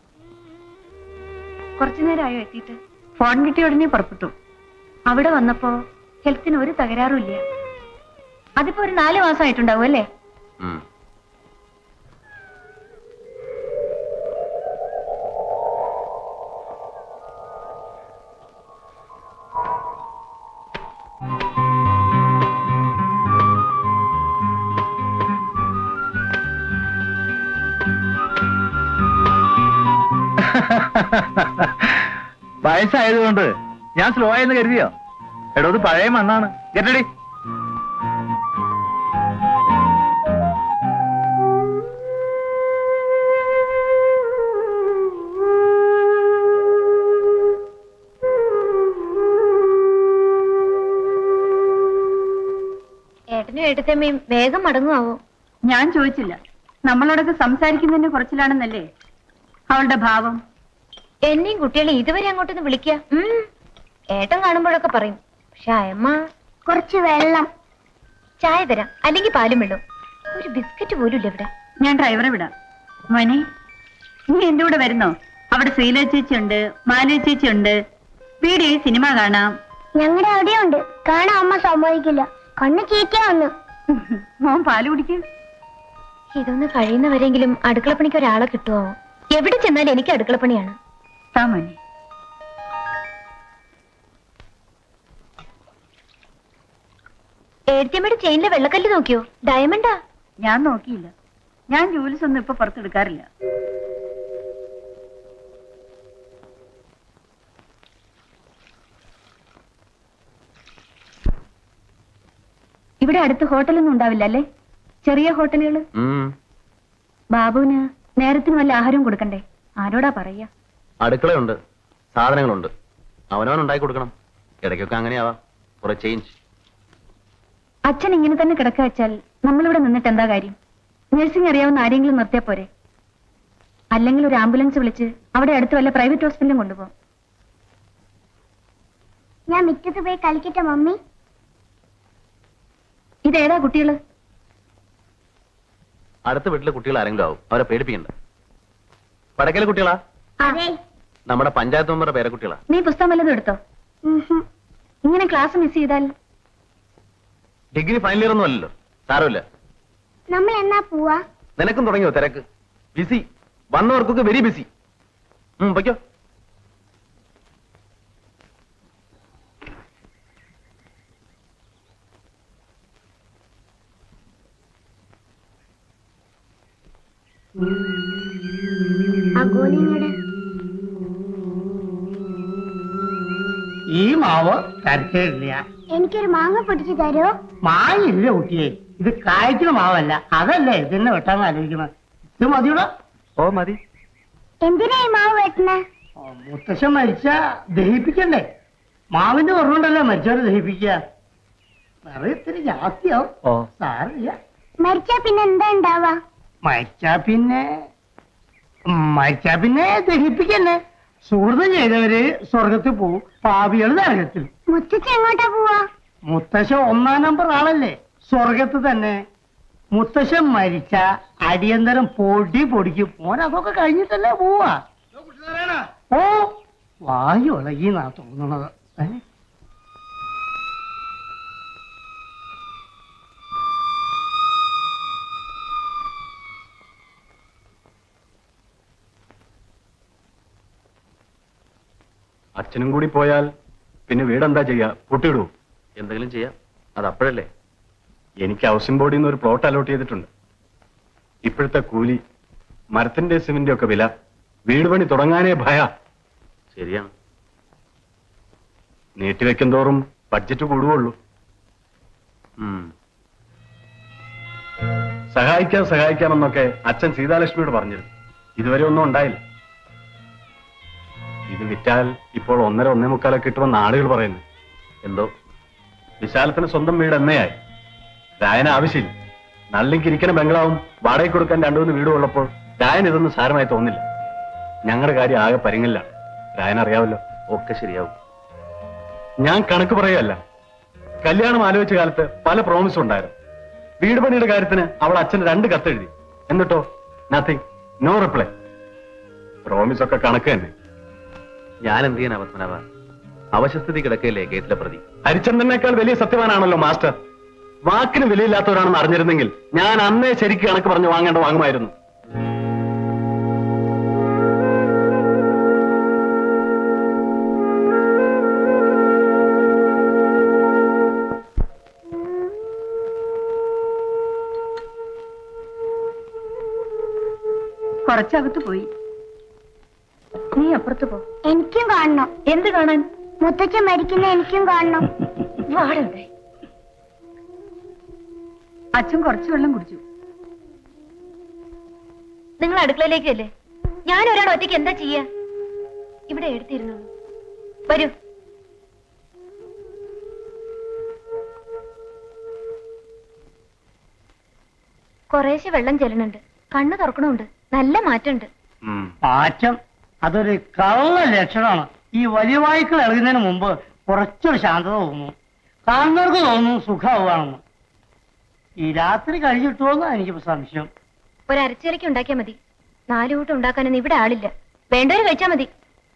കുറച്ചു നേരമായോ എത്തിയിട്ട് ഫോൺ കിട്ടിയ ഉടനെ പുറപ്പെട്ടു അവിടെ വന്നപ്പോ ഹെൽത്തിന് ഒരു തകരാറും ഇല്ല അതിപ്പോ ഒരു നാല് മാസമായിട്ടുണ്ടാവും അല്ലേ ഉം. വയസ്സായതുകൊണ്ട് ഞാൻ സ്ലോ ആയെന്ന് കരുതിയോ എടോ ഇത് പഴയ മണ്ണാണ് കേട്ടടി ഏട്ടനും ഏട്ടത്തമ്മയും വേഗം മടങ്ങുമാവോ ഞാൻ ചോദിച്ചില്ല നമ്മളോടൊക്കെ സംസാരിക്കുന്നതിന്റെ കുറച്ചിലാണെന്നല്ലേ അവളുടെ ഭാവം എന്നെയും കുട്ടികളെ ഇതുവരെ അങ്ങോട്ടൊന്ന് വിളിക്കുക ഉം. ഏട്ടൻ കാണുമ്പോഴൊക്കെ പറയും പക്ഷെ അയമ്മ കുറച്ച് വെള്ളം ചായ തരാം അല്ലെങ്കിൽ പാലും വെള്ളം ഒരു ബിസ്ക്കറ്റ് പോലും ഇല്ല ഇവിടെ ഞാൻ ഡ്രൈവറെ വിടാം മോനെ നീ എന്റെ കൂടെ വരുന്നോ അവിടെ ശ്രീല ചേച്ചി ഉണ്ട് മാലു ചേച്ചി ഉണ്ട് വീഡിയോയിൽ സിനിമ കാണാം ഞങ്ങളുടെ അവിടെയുണ്ട് കാണാൻ അമ്മ സമ്മതിക്കില്ല കണ്ണ് ചീറ്റിയാ വന്നു മോൻ പാല് കുടിക്കും ഇതൊന്ന് കഴിയുന്നവരെങ്കിലും അടുക്കളപ്പണിക്ക് ഒരാളെ കിട്ടുമോ എവിടെ ചെന്നാലും എനിക്ക് അടുക്കളപ്പണിയാണ് താ മോനെ ഏഴത്തിയമ്മയുടെ ചെയിനിലെ വെള്ളക്കല്ല് നോക്കിയോ ഡയമണ്ടാ ഞാൻ നോക്കിയില്ല ഞാൻ ജോലിസ് ഒന്നും ഇപ്പൊ പുറത്തെടുക്കാറില്ല ഇവിടെ അടുത്ത് ഹോട്ടലൊന്നും ഉണ്ടാവില്ല അല്ലേ ചെറിയ ഹോട്ടലുകൾ ഉം. ബാബുവിന് നേരത്തിന് വല്ല ആഹാരവും കൊടുക്കണ്ടേ ആരോടാ പറയാ അടുക്കളയുണ്ട് സാധനങ്ങളുണ്ട് അവനവൻ ഉണ്ടാക്കി കൊടുക്കണം ഇടയ്ക്കൊക്കെ അങ്ങനെയാവാം കുറെ ചേഞ്ച് അച്ഛൻ ഇങ്ങനെ തന്നെ കിടക്ക വെച്ചാൽ നമ്മളിവിടെ നിന്നിട്ട് എന്താ കാര്യം നഴ്സിംഗ് അറിയാവുന്ന ആരെങ്കിലും നിർത്തിയാ പോരെ അല്ലെങ്കിൽ ഒരു ആംബുലൻസ് വിളിച്ച് അവിടെ അടുത്ത് വല്ല പ്രൈവറ്റ് ഹോസ്പിറ്റലും കൊണ്ടുപോകും ഞാൻ മുറ്റത്ത് പോയി കളിക്കട്ടെ മമ്മി ഇതേതാ കുട്ടികള് അടുത്ത വീട്ടിലെ കുട്ടികൾ ആരെങ്കിലും ആവും അവരെ പേടിപ്പിക്കണ്ട വടക്കലെ കുട്ടികളാ അതെ നമ്മുടെ പഞ്ചായത്ത് മെമ്പറുടെ പേരക്കുട്ടികളാ നീ പുസ്തകം വല്ലതും എടുത്തോ ഇങ്ങനെ ക്ലാസ് മിസ് ചെയ്താൽ ഡിഗ്രി ഫൈനൽ ഇയർ ഒന്നും അല്ലല്ലോ സാരമില്ല നമ്മൾ എന്നാ പോവാ നിനക്കും തുടങ്ങിയോ തിരക്ക് ബിസി വന്നവർക്കൊക്കെ വെരി ബിസി പൊയ്ക്കോ ആ ഗോലിങ്ങടെ ഈ മാവ് തരക്കേടില്ല എനിക്കൊരു മാങ്ങ പൊടിച്ചു തരോ മായില്ല കുട്ടിയെ ഇത് കായ്ക്കുന്ന മാവല്ല അതല്ലേ ഇതിനെ വെട്ടാന്ന് ആലോചിക്കണം ഇത് മതിയുടെ ഓ മതി എന്തിനാ ഈ മാവ് വെട്ടണേ മുത്തശ്ശൻ മരിച്ച ദഹിപ്പിക്കണ്ടേ മാവിന്റെ ഓർമ്മണ്ടല്ലോ മരിച്ചവരെ ദഹിപ്പിക്കുക വേറെ ഇത്തിരി ജാസ്തിയാവും ഓ സാറില്ല മരിച്ചാ പിന്നെ എന്താ ഉണ്ടാവാ മരിച്ചാ പിന്നെ മരിച്ചാ പിന്നെ ദഹിപ്പിക്കന്നെ സുഹൃതം ചെയ്തവര് സ്വർഗത്തിൽ പോവും പാപികൾ നരകത്തിൽ മുത്തച്ഛ എങ്ങോട്ടാ പോവാ മുത്തശ്ശൻ ഒന്നാം നമ്പർ ആളല്ലേ സ്വർഗത്ത് തന്നെ മുത്തശ്ശൻ മരിച്ച അടിയന്തരം പൊടി പൊടിക്കും മോൻ അതൊക്കെ കഴിഞ്ഞിട്ടല്ലേ പോവാ ഓ വായു ഇളകിന്നാ തോന്നണത് ഏ? അച്ഛനും കൂടി പോയാൽ പിന്നെ വീടെന്താ ചെയ്യാ പൂട്ടിയിടൂ എന്തെങ്കിലും ചെയ്യാം അത് അപ്പോഴല്ലേ എനിക്ക് ഹൗസിംഗ് ബോർഡിൽ നിന്ന് ഒരു പ്ലോട്ട് അലോട്ട് ചെയ്തിട്ടുണ്ട് ഇപ്പോഴത്തെ കൂലി മരത്തിന്റെ സിമന്റ് ഒക്കെ വില വീട് പണി തുടങ്ങാനേ ഭയ ശരിയാണ് നീട്ടിവെക്കും തോറും ബഡ്ജറ്റ് കൂടുകയുള്ളൂ ഉം. സഹായിക്കാം സഹായിക്കാമെന്നൊക്കെ അച്ഛൻ സീതാലക്ഷ്മിയോട് പറഞ്ഞിരുന്നു ഇതുവരെ ഒന്നും ഉണ്ടായില്ല ഇത് വിറ്റാൽ ഇപ്പോൾ ഒന്നര ഒന്നേ മുക്കാലൊക്കെ കിട്ടുമെന്ന് ആളുകൾ പറയുന്നു എന്തോ വിശാലത്തിന് സ്വന്തം വീട് എന്നയായി രായന ആവശ്യമില്ല നള്ളിക്ക് ഇരിക്കുന്ന ബംഗ്ലാവും വാടകയ്ക്ക് കൊടുക്കാൻ രണ്ടു മൂന്ന് വീടും ഉള്ളപ്പോൾ രായൻ ഇതൊന്നും സാരമായി തോന്നില്ല ഞങ്ങളുടെ കാര്യം ആകെ പരിങ്ങലാണ് രായൻ അറിയാമല്ലോ ഒക്കെ ശരിയാവും ഞാൻ കണക്ക് പറയുകയല്ല കല്യാണം ആലോചിച്ച കാലത്ത് പല പ്രോമിസും ഉണ്ടായിരുന്നു വീട് പണിയുടെ കാര്യത്തിന് അവൾ അച്ഛന് രണ്ട് കത്തെഴുതി എന്നിട്ടോ നത്തിങ് നോ റിപ്ലൈ പ്രോമിസ് ഒക്കെ കണക്ക് തന്നെ ഞാൻ എന്ത് ചെയ്യാൻ പത്മനാഭ അവശസ്ഥിതി കിടക്കയില്ലേ ഗേറ്റിലെ പ്രതി ഹരിചന്ദ്രനേക്കാൾ വലിയ സത്യവാനാണല്ലോ മാസ്റ്റർ വാക്കിന് വിലയില്ലാത്തവരാണെന്ന് അറിഞ്ഞിരുന്നെങ്കിൽ ഞാൻ അന്നേ ശരിക്ക് കണക്ക് പറഞ്ഞു വാങ്ങേണ്ട വാങ്ങുമായിരുന്നു കുറച്ചകത്ത് പോയി നീ അപ്പുറത്ത് പോ എനിക്കും കാണണം എന്ത് കാണാൻ മുത്തച്ഛൻ മരിക്കുന്ന എനിക്കും കാണണം വാടവിടെ അച്ഛൻ കുറച്ച് വെള്ളം കുടിച്ചു നിങ്ങൾ അടുക്കളയിലേക്ക് അല്ലേ ഞാൻ ഒരാൾ ഒറ്റയ്ക്ക് എന്താ ചെയ്യാ ഇവിടെ എടുത്തിരുന്നു വരൂ കുറേശ്ശെ വെള്ളം ചെല്ലണുണ്ട് കണ്ണു തുറക്കണുണ്ട് നല്ല മാറ്റമുണ്ട് ഉം. മാറ്റം അതൊരു കള്ള ലക്ഷണമാണ് ഈ വലിയ വായ്ക്കൾ ഇളകുന്നതിന് മുമ്പ് കുറച്ചൊരു ശാന്തത തോന്നുന്നു കാണുന്നവർക്ക് തോന്നുന്നു സുഖമാവുകയാണെന്ന് ഈ രാത്രി കഴിഞ്ഞിട്ടുവോന്നാ എനിക്കിപ്പോ സംശയം ഒരു അരച്ചിലയ്ക്ക് ഉണ്ടാക്കിയാൽ മതി നാലു കൂട്ടം ഉണ്ടാക്കാനൊന്നും ഇവിടെ ആളില്ല വേണ്ടവര് കഴിച്ചാ മതി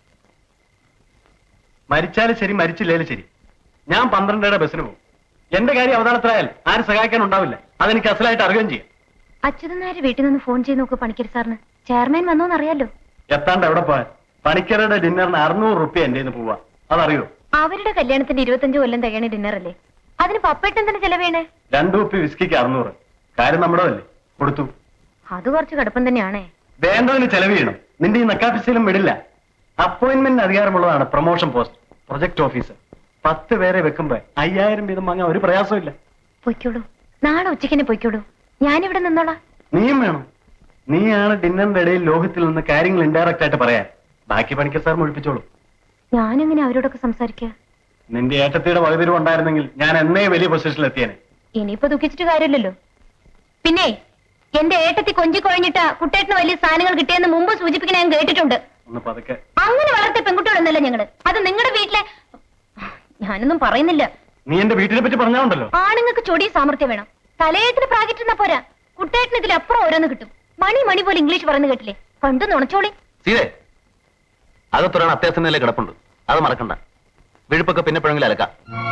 മരിച്ചാലും ശരി മരിച്ചില്ലേലും ശരി ഞാൻ പന്ത്രണ്ടര ബസ്സിന് പോകും എന്റെ കാര്യം അവതാളത്തിലായാൽ ആരും സഹായിക്കാൻ ഉണ്ടാവില്ല അതെനിക്ക് അസലായിട്ട് അറിയുകയും ചെയ്യാം അച്യുതൻ നായർ വീട്ടിൽ നിന്ന് ഫോൺ ചെയ്ത് നോക്കൂ പണിക്കർ സാറിന് ചെയർമാൻ വന്നോന്ന് അറിയാലോ എത്താണ്ട് എവിടെ പോയാൽ പണിക്കരുടെ ഡിന്നറിന് അറുന്നൂറ് റുപ്യ എന്റെ നിന്ന് പോവാ അതറിയോ അവരുടെ കല്യാണത്തിന്റെ ഇരുപത്തഞ്ച് കൊല്ലം തികയണ ഡിന്നർ അല്ലേ അതിന് പപ്പേട്ടൻ തന്നെ ചെലവേണേ രണ്ടു കുപ്പി വിസ്കിക്ക് അറുന്നൂറ് കാര്യം നമ്മുടെ അല്ലേ കൊടുത്തു അത് കുറച്ച് കടുപ്പം തന്നെയാണേ വേണ്ടതിന് ചെലവ് ചെയ്യണം നിന്റെ ഈ നക്കാപ്പിസിലും വിടില്ല അപ്പോയിന്റ്മെന്റിന് അധികാരമുള്ളതാണ് പ്രൊമോഷൻ പോസ്റ്റ് പ്രൊജക്ട് ഓഫീസർ പത്ത് പേരെ വെക്കുമ്പോ അയ്യായിരം വീതം വാങ്ങാൻ ഒരു പ്രയാസമില്ല പൊയ്ക്കോളൂ നാളെ ഉച്ചയ്ക്ക് തന്നെ പൊയ്ക്കോളൂ ഞാനിവിടെ നിന്നോളാം നീയും വേണം നീയാണ് ഡിന്നറിന്റെ ഇടയിൽ ലോകത്തിൽ നിന്ന് കാര്യങ്ങൾ ഇൻഡയറക്റ്റ് ആയിട്ട് പറയാൻ ബാക്കി പണിക്കർ സാർ മുഴിപ്പിച്ചോളൂ ഞാനെങ്ങനെ അവരോടൊക്കെ സംസാരിക്കുക നിന്റെ ഏട്ടത്തിയുടെ വകതിരിവ് ഉണ്ടായിരുന്നെങ്കിൽ ഞാൻ എന്നേ വലിയ പൊസിഷനിൽ എത്തിയേനെ ഇനിയിപ്പോ ദുഃഖിച്ചിട്ട് കാര്യമില്ലല്ലോ പിന്നെ എന്റെ ഏട്ടത്തി കൊഞ്ചി കുഴഞ്ഞിട്ട് കുട്ടേട്ടന് വലിയ സ്ഥാനങ്ങൾ കിട്ടിയെന്ന് മുമ്പ് സൂചിപ്പിക്കണ ഞാൻ കേട്ടിട്ടുണ്ട് ഒന്ന് പതുക്കെ അങ്ങനെ വളർത്തിയ പെൺകുട്ടികളൊന്നല്ല ഞങ്ങള് അത് നിങ്ങളുടെ വീട്ടിലെ ഞാനൊന്നും പറയുന്നില്ല നീ എന്റെ വീട്ടിനെ പറ്റി പറഞ്ഞാണ്ടല്ലോ ആണുങ്ങൾക്ക് ചൊടി സാമർത്ഥ്യം വേണം തലയത്തിന് പ്രാഗിട്ടുന്ന പോരാ കുട്ടേട്ടന് ഇതിലപ്പുറം ഓരോന്ന് കിട്ടും മണി മണി പോലെ ഇംഗ്ലീഷ് പറയുന്നത് കേട്ടില്ലേ കണ്ടു നുണച്ചോളി സീതേ അകത്തൊരാണ് അത്യാവശ്യം നില കിടപ്പുണ്ട് അത് മറക്കണ്ട വിഴുപ്പൊക്കെ പിന്നെ എപ്പോഴെങ്കിലും അലക്കാം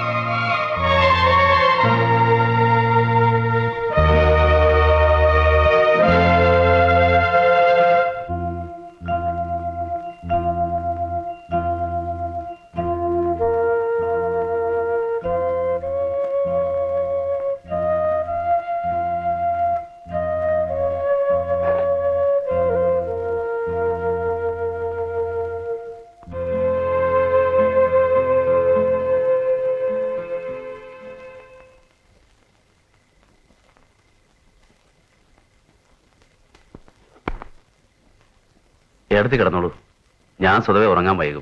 എടുത്ത് കിടന്നോളൂ ഞാൻ സ്വതവേ ഉറങ്ങാൻ വൈകും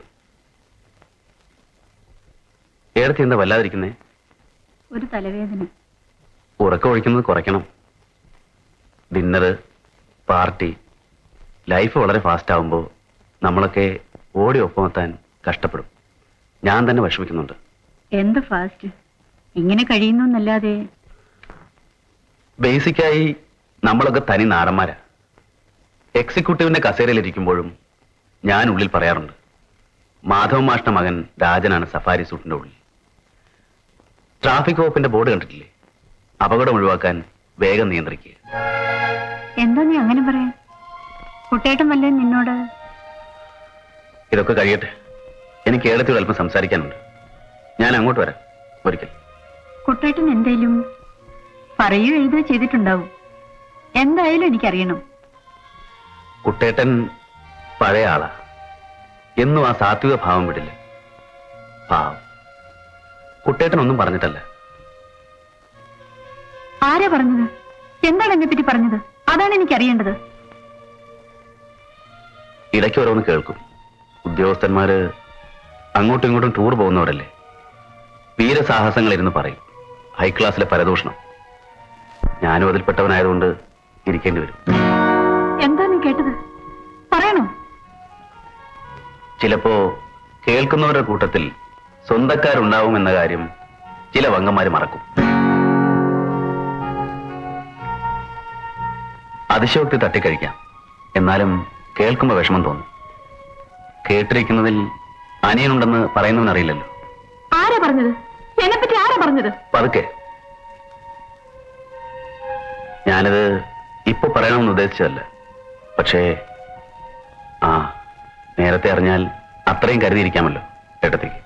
ഏടത്തി എന്താ വല്ലാതിരിക്കുന്നേ ഒരു തലവേദന ഉറക്കം ഒഴിക്കുന്നത് കുറയ്ക്കണം ഡിന്നറ് പാർട്ടി ലൈഫ് വളരെ ഫാസ്റ്റ് ആവുമ്പോൾ നമ്മളൊക്കെ ഓടി ഒപ്പമെത്താൻ കഷ്ടപ്പെടും ഞാൻ തന്നെ വിഷമിക്കുന്നുണ്ട് എന്ത് ഫാസ്റ്റ് ഇങ്ങനെ കഴിയുന്നു എന്നല്ലാതെ ബേസിക്കായി നമ്മളൊക്കെ തനി നാടന്മാരാ എക്സിക്യൂട്ടീവിന്റെ കസേരയിലിരിക്കുമ്പോഴും ഞാൻ ഉള്ളിൽ പറയാറുണ്ട് മാധവ മാഷ്ട മകൻ രാജനാണ് സഫാരി സൂട്ടിന്റെ ഉള്ളിൽ ട്രാഫിക് വകുപ്പിന്റെ ബോർഡ് കണ്ടിട്ടില്ലേ അപകടം ഒഴിവാക്കാൻ വേഗം നിയന്ത്രിക്കുക എന്താ നീ അങ്ങനെ പറയാൻ കുട്ടേട്ടൻ വല്ലേ നിന്നോട് ഇതൊക്കെ കഴിയട്ടെ എനിക്ക് ഏടത്തിൽ അല്പം സംസാരിക്കാനുണ്ട് ഞാൻ അങ്ങോട്ട് വരാം ഒരിക്കൽ കുട്ടേട്ടൻ എന്തേലും പറയോ എഴുതുകയോ ചെയ്തിട്ടുണ്ടാവും എന്തായാലും എനിക്കറിയണം കുട്ടേട്ടൻ പഴയ ആളാ എന്നും ആ സാത്വിക ഭാവം വിടില്ല പാവം കുട്ടേട്ടൻ ഒന്നും പറഞ്ഞിട്ടല്ല ആരാ പറഞ്ഞത് എന്താണ് എന്നെ പറ്റി പറഞ്ഞത് അതാണ് എനിക്ക് അറിയേണ്ടത് ഇടയ്ക്ക് ഓരോന്ന് കേൾക്കും ഉദ്യോഗസ്ഥന്മാര് അങ്ങോട്ടും ഇങ്ങോട്ടും ടൂർ പോകുന്നവരല്ലേ വീരസാഹസങ്ങൾ ഇരുന്ന് പറയും ഹൈ ക്ലാസ്സിലെ പരദൂഷണം ഞാനും അതിൽപ്പെട്ടവനായതുകൊണ്ട് ഇരിക്കേണ്ടി വരും എന്താ നീ കേട്ടത് പറയണോ ചിലപ്പോ കേൾക്കുന്നവരുടെ കൂട്ടത്തിൽ സ്വന്തക്കാരുണ്ടാവും എന്ന കാര്യം ചില വങ്കന്മാര് മറക്കും അതിശയോക്തി തട്ടിക്കഴിക്കാം എന്നാലും കേൾക്കുമ്പോ വിഷമം തോന്നും കേട്ടിരിക്കുന്നതിൽ അനിയനുണ്ടെന്ന് പറയുന്നവനറിയില്ലല്ലോ ആരാ പറഞ്ഞത് എന്നെ പറ്റി ആരാ പറഞ്ഞത് പതുക്കെ ഞാനിത് ഇപ്പൊ പറയണമെന്ന് ഉദ്ദേശിച്ചതല്ല പക്ഷേ ആ നേരത്തെ അറിഞ്ഞാൽ അത്രയും കരുതിയിരിക്കാമല്ലോ ഏട്ടത്തേക്ക്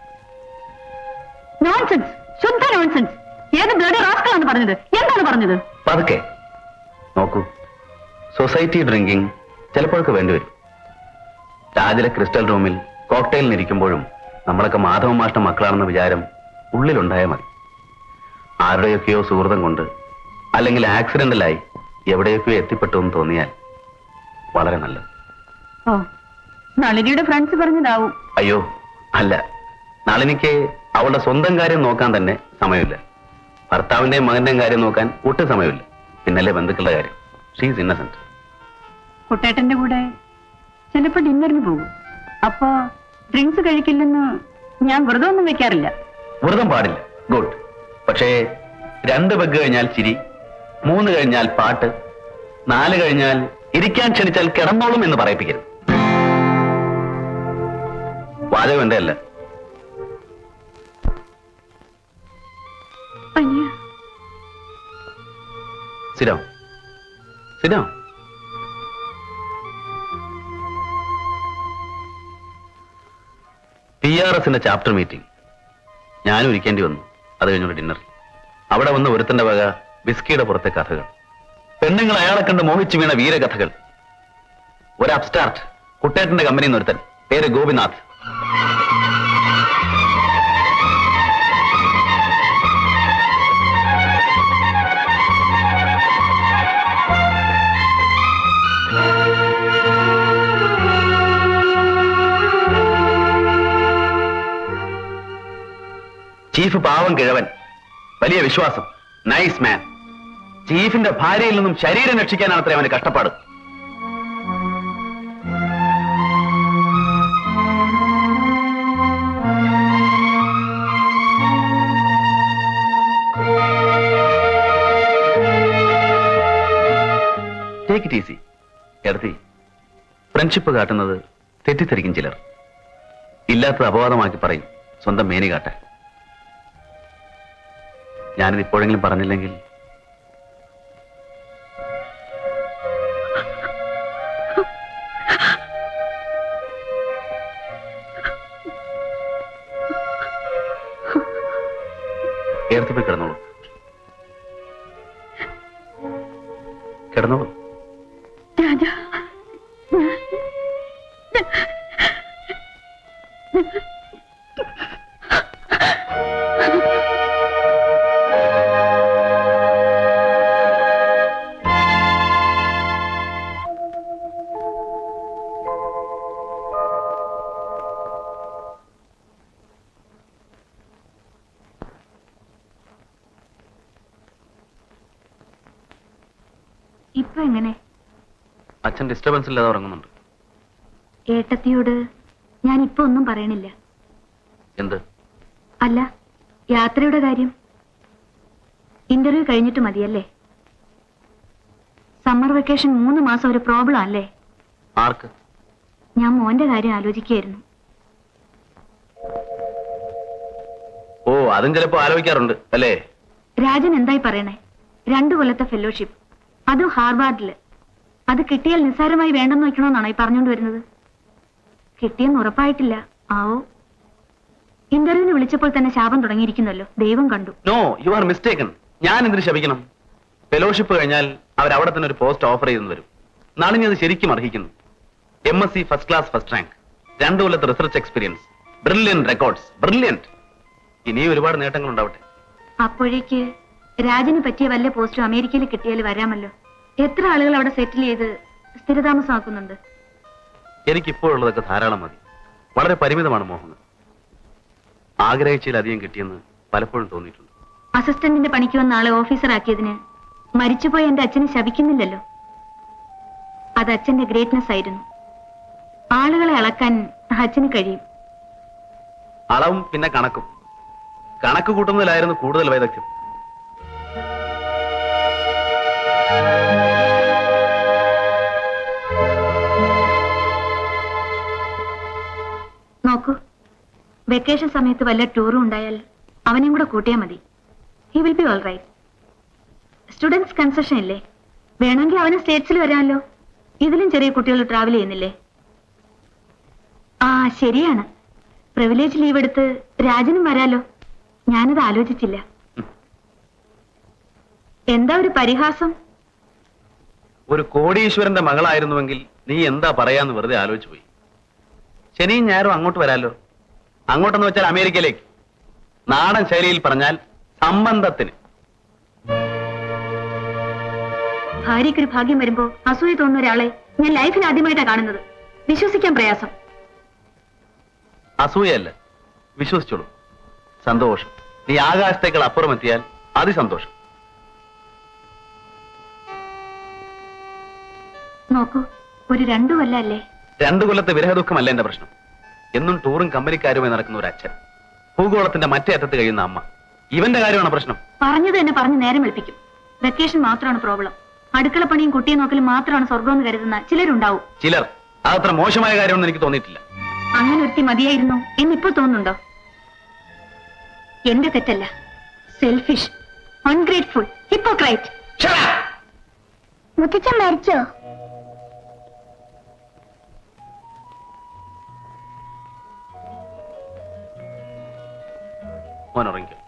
നോൺസെൻസ് ശുദ്ധ നോൺസെൻസ് ഏത് ബ്ലഡ് റാസ്കളാണ് പറഞ്ഞത് എന്താണ് പറഞ്ഞത് പതുക്കെ നോക്കൂ സൊസൈറ്റി ഡ്രിങ്കിങ് ചിലപ്പോഴൊക്കെ വേണ്ടിവരും രാജിലെ ക്രിസ്റ്റൽ റൂമിൽ കോക്ടെയിലിന് ഇരിക്കുമ്പോഴും നമ്മളൊക്കെ മാധവ മാഷ്ട മക്കളാണെന്ന വിചാരം ഉള്ളിലുണ്ടായാൽ മതി ആരുടെയൊക്കെയോ സുഹൃതം കൊണ്ട് അല്ലെങ്കിൽ ആക്സിഡന്റലായി എവിടെയൊക്കെയോ എത്തിപ്പെട്ടു എന്ന് തോന്നിയാൽ വളരെ നല്ലത് ഓ നളിനിയുടെ ഫ്രണ്ട്സ് പറഞ്ഞതാവും അയ്യോ അല്ല നളിനിക്ക് അവളുടെ സ്വന്തം കാര്യം നോക്കാൻ തന്നെ സമയമില്ല ഭർത്താവിന്റെയും മകന്റെയും കാര്യം നോക്കാൻ ഒട്ടും സമയമില്ല പിന്നല്ലേ ബന്ധുക്കളുടെ കാര്യം ഷീസ് ഇന്നസെന്റ് കുട്ടേട്ടന്റെ കൂടെ ചിലപ്പോ ഡിന്നറിന് പോകും അപ്പോ ഡ്രിങ്ക്സ് കഴിക്കില്ലെന്ന് ഞാൻ വെറുതെ ഒന്നും വെക്കാറില്ല വ്രതം പാടില്ല ഗുഡ് പക്ഷേ രണ്ട് പെഗ് കഴിഞ്ഞാൽ ചിരി മൂന്ന് കഴിഞ്ഞാൽ പാട്ട് നാല് കഴിഞ്ഞാൽ ഇരിക്കാൻ ക്ഷണിച്ചാൽ കിടന്നോളും എന്ന് പറയിപ്പിക്കരുത് വാചകം എന്റെ അല്ല അനിയ സിരാം സിരാം പി ആർ എസിന്റെ ചാപ്റ്റർ മീറ്റിംഗ് ഞാനും ഇരിക്കേണ്ടി വന്നു അത് കഴിഞ്ഞൊരു ഡിന്നർ അവിടെ വന്ന് ഒരുത്തന്റെ വക വിസ്കിയുടെ പുറത്തെ കഥകൾ പെണ്ണുങ്ങൾ അയാളെ കണ്ട് മോഹിച്ചു വീണ വീരകഥകൾ ഒരു അപ്സ്റ്റാർട്ട് കുട്ടേട്ടന്റെ കമ്പനിയിൽ നിന്ന് ഒരുത്തൻ പേര് ഗോപിനാഥ് ചീഫ് പാവം കിഴവൻ വലിയ വിശ്വാസം നൈസ് മാൻ ചീഫിന്റെ ഭാര്യയിൽ നിന്നും ശരീരം രക്ഷിക്കാനാണ് അത്ര അവന് കഷ്ടപ്പാട് ടേക്ക് ഇറ്റ് ഈസി എടുത്തി ഫ്രണ്ട്ഷിപ്പ് കാട്ടുന്നത് തെറ്റിദ്ധരിക്കും ചിലർ ഇല്ലാത്തത് അപവാദമാക്കി പറയും സ്വന്തം മേനി കാട്ടാൻ ഞാനിത് ഇപ്പോഴെങ്കിലും പറഞ്ഞില്ലെങ്കിൽ ഏർത്തി പോയി കിടന്നോളൂ കിടന്നോളൂ രാജാ ഇപ്പൊ എങ്ങനെ അച്ഛൻ ഡിസ്റ്റർബൻസ് ഇല്ലാതെ ഉറങ്ങുന്നുണ്ട് ഏട്ടത്തിയോട് ഞാൻ ഇപ്പൊ ഒന്നും പറയണില്ല എന്ത് അല്ല യാത്രയുടെ കാര്യം ഇന്റർവ്യൂ കഴിഞ്ഞിട്ട് മതിയല്ലേ സമ്മർ വെക്കേഷൻ മൂന്ന് മാസം ഒരു പ്രോബ്ലം അല്ലേ ആർക്ക് ഞാൻ മോന്റെ കാര്യം ആലോചിക്കുകയായിരുന്നു ഓ അതും ചിലപ്പോ ആലോചിക്കാറുണ്ട് അല്ലേ രാജൻ എന്തായി പറയണേ രണ്ടു കൊല്ലത്തെ ഫെലോഷിപ്പ് അതും ഹാർവാർഡില് അത് കിട്ടിയാൽ നിസ്സാരമായി വേണ്ടെന്ന് വെക്കണമെന്നാണോ ഈ പറഞ്ഞുകൊണ്ട് വരുന്നത് കിട്ടിയെന്ന് ഉറപ്പായിട്ടില്ല ആവോ ഇന്റർവ്യൂവിന് വിളിച്ചപ്പോൾ തന്നെ ശാപം തുടങ്ങിയിരിക്കുന്നല്ലോ ദൈവം കണ്ടു നോ യു ആർ മിസ്റ്റേക്കൺ ഞാൻ എന്തിനു ശപിക്കണം ഫെലോഷിപ്പ് കഴിഞ്ഞാൽ അവർ അവിടെ തന്നെ ഒരു പോസ്റ്റ് ഓഫർ ചെയ്തെന്ന് വരും നാളെ അത് ശരിക്കും അർഹിക്കുന്നു M S C first class first rank രണ്ടു കൊല്ലത്തെ research experience brilliant records brilliant ഇനിയും ഒരുപാട് നേട്ടങ്ങൾ ഉണ്ടാവട്ടെ അപ്പോഴേക്ക് രാജന് പറ്റിയ വല്ല പോസ്റ്റും അമേരിക്കയിൽ കിട്ടിയാൽ വരാമല്ലോ എത്ര ആളുകൾ അവിടെ സെറ്റിൽ ചെയ്ത് സ്ഥിരതാമസമാക്കുന്നുണ്ട് എനിക്കിപ്പോഴുള്ളതൊക്കെ ധാരാളം മതി വളരെ പരിമിതമാണ് മോഹങ്ങൾ ആഗ്രഹിച്ചതിലധികം കിട്ടിയെന്ന് പലപ്പോഴും തോന്നിയിട്ടുണ്ട് അസിസ്റ്റന്റിന്റെ പണിക്ക് വന്ന ആളെ ഓഫീസറാക്കിയതിന് മരിച്ചുപോയ എന്റെ അച്ഛനെ ശപിക്കുന്നില്ലല്ലോ അത് അച്ഛന്റെ ഗ്രേറ്റ്നെസ് ആയിരുന്നു ആളുകളെ അളക്കാൻ അച്ഛന് കഴിയും അളവും പിന്നെ കണക്കും കണക്ക് കൂട്ടുന്നതിലായിരുന്നു കൂടുതൽ വൈദഗ്ധ്യം നോക്കൂ വെക്കേഷൻ സമയത്ത് വല്ല ടൂറും ഉണ്ടായാൽ അവനെയും കൂടെ കൂട്ടിയാൽ മതി he will be all right students concession ഇല്ലേ വേണമെങ്കിൽ അവന് സ്റ്റേറ്റ്സിൽ വരാമല്ലോ ഇതിലും ചെറിയ കുട്ടികൾ ട്രാവൽ ചെയ്യുന്നില്ലേ ആ ശരിയാണ് പ്രിവിലേജ് ലീവ് എടുത്ത് രാജനും വരാലോ ഞാനത് ആലോചിച്ചില്ല എന്താ ഒരു പരിഹാസം ഒരു കോടീശ്വരന്റെ മകളായിരുന്നുവെങ്കിൽ നീ എന്താ പറയാന്ന് വെറുതെ ആലോചിച്ചു പോയി ശനിയും ഞായറും അങ്ങോട്ട് വരാലോ അങ്ങോട്ടെന്ന് വെച്ചാൽ അമേരിക്കയിലേക്ക് നാടൻ ശൈലിയിൽ പറഞ്ഞാൽ സംബന്ധത്തിന് ഭാര്യയ്ക്കൊരു ഭാഗ്യം വരുമ്പോ അസൂയ തോന്നുന്ന ഒരാളെ ഞാൻ ലൈഫിൽ ആദ്യമായിട്ടാണ് കാണുന്നത് വിശ്വസിക്കാൻ പ്രയാസം അസൂയല്ല വിശ്വസിച്ചോളൂ സന്തോഷം നീ ആകാശത്തേക്കാൾ അപ്പുറം എത്തിയാൽ അതിസന്തോഷം നോക്കൂ ഒരു രണ്ടു കൊല്ലല്ലേ രണ്ടു കൊല്ലത്തെ വിരഹദുഃഖമല്ല എന്റെ പ്രശ്നം എന്നും ടൂറും കമ്പനിക്കാരുമായി നടക്കുന്ന ഒരു അച്ഛൻ ഭൂഗോളത്തിന്റെ മറ്റേ അറ്റത്ത് കഴിയുന്ന അമ്മ ഇവന്റെ കാര്യമാണ് പ്രശ്നം പറഞ്ഞത് തന്നെ പറഞ്ഞ് നേരം വെളുപ്പിക്കും വെക്കേഷൻ മാത്രമാണ് പ്രോബ്ലം അടുക്കള പണിയും കുട്ടിയെ നോക്കലും മാത്രമാണ് സ്വർഗമെന്ന് കരുതുന്ന ചിലരുണ്ടാവും ചിലർ അതത്ര മോശമായ കാര്യമൊന്നും എനിക്ക് തോന്നിയിട്ടില്ല അങ്ങനെ ഒരുത്തി മതിയായിരുന്നു എന്നിപ്പോ തോന്നുന്നുണ്ടോ എന്റെ തെറ്റല്ല സെൽഫിഷ് അൺഗ്രേറ്റ്ഫുൾ ഹിപ്പോക്രൈറ്റ് മുത്തച്ഛൻ മരിച്ചോ മോൻ ഉറങ്ങിക്കോ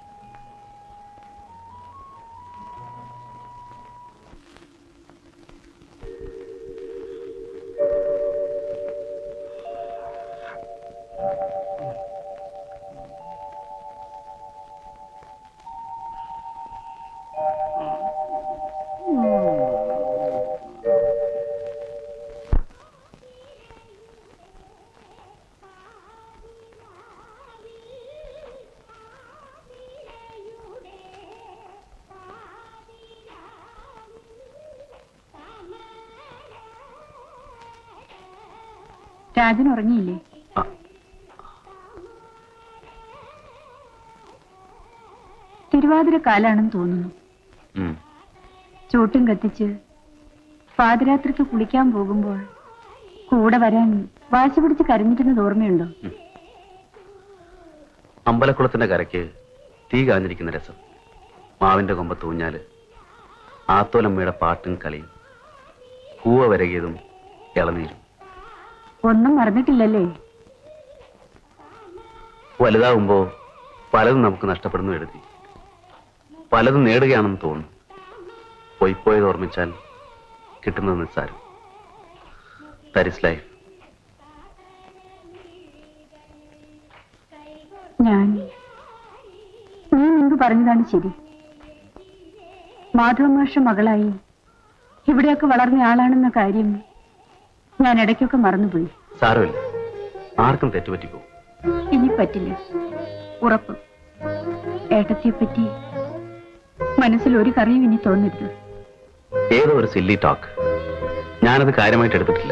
രാജൻ ഉറങ്ങിയില്ലേ ആ. തിരുവാതിര കാലാണെന്ന് തോന്നുന്നു ഉം. ചൂട്ടും കത്തിച്ച് പാതിരാത്രിക്ക് കുളിക്കാൻ പോകുമ്പോൾ കൂടെ വരാൻ വാശി പിടിച്ച് കരഞ്ഞിരുന്നത് ഓർമ്മയുണ്ടോ അമ്പലക്കുളത്തിന്റെ കരയ്ക്ക് തീ കാഞ്ഞിരിക്കുന്ന രസം മാവിന്റെ കൊമ്പത്ത് ഊഞ്ഞാല് ആത്തോലമ്മയുടെ പാട്ടും കളിയും കൂവ വരകിയതും ഇളനീരും ഒന്നും മറന്നിട്ടില്ലല്ലേ വലുതാവുമ്പോ പലതും നമുക്ക് നഷ്ടപ്പെടുന്നു എഴുതി പലതും നേടുകയാണെന്ന് തോന്നുന്നു പോയിപ്പോയത് ഓർമ്മിച്ചാൽ കിട്ടുന്നത് നിസ്സാരം ദാറ്റ് ലൈഫ് ഞാൻ നീ മുൻപ് പറഞ്ഞതാണ് ശരി മാധവമാഷ മകളായി ഇവിടെയൊക്കെ വളർന്ന ആളാണെന്ന കാര്യം ഞാൻ ഇടയ്ക്കൊക്കെ മറന്നുപോയി സാരമില്ല ആർക്കും തെറ്റുപറ്റിപ്പോകും ഇനി പറ്റില്ല ഉറപ്പ് ഏട്ടത്തെ പറ്റി മനസ്സിൽ ഒരു കറിയും ഇനി തോന്നരുത് ഏതോ ഒരു സില്ലി ടോക്ക് ഞാനത് കാര്യമായിട്ട് എടുത്തിട്ടില്ല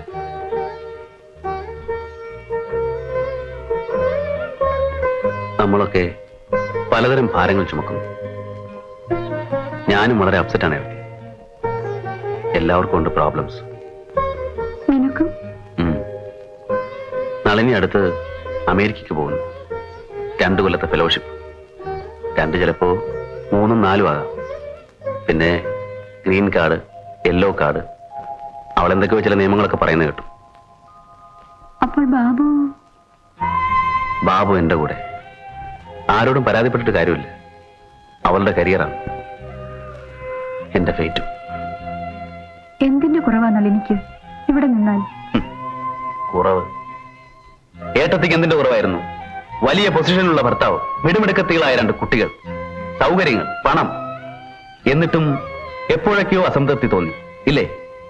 നമ്മളൊക്കെ പലതരം ഭാരങ്ങൾ ചുമക്കുന്നു ഞാനും വളരെ അപ്സെറ്റാണ് എഴുതി എല്ലാവർക്കും ഉണ്ട് പ്രോബ്ലംസ് നിനക്കും നളിനി അടുത്ത് അമേരിക്കയ്ക്ക് പോകുന്നു രണ്ടു കൊല്ലത്തെ ഫെലോഷിപ്പ് രണ്ട് ചിലപ്പോ മൂന്നും നാലും ആകാം പിന്നെ ഗ്രീൻ കാർഡ് യെല്ലോ കാർഡ് അവൾ എന്തൊക്കെയോ ചില നിയമങ്ങളൊക്കെ പറയുന്നത് കേട്ടു അപ്പോൾ ബാബു ബാബു എന്റെ കൂടെ ആരോടും പരാതിപ്പെട്ടിട്ട് കാര്യമില്ല അവളുടെ കരിയറാണ് എന്റെ ഫേറ്റും എന്തിന്റെ കുറവാണല്ലോ എനിക്ക് ഇവിടെ നിന്നാൽ കുറവ് ഏട്ടത്തിക്ക് എന്തിന്റെ കുറവായിരുന്നു വലിയ പൊസിഷനിലുള്ള ഭർത്താവ് മിടുമിടുക്കത്തികളായ രണ്ട് കുട്ടികൾ സൗകര്യങ്ങൾ പണം എന്നിട്ടും എപ്പോഴൊക്കെയോ അസംതൃപ്തി തോന്നി ഇല്ലേ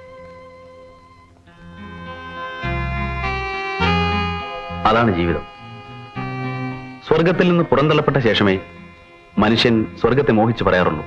അതാണ് ജീവിതം സ്വർഗത്തിൽ നിന്ന് പുറന്തള്ളപ്പെട്ട ശേഷമേ മനുഷ്യൻ സ്വർഗത്തെ മോഹിച്ചു പറയാറുള്ളൂ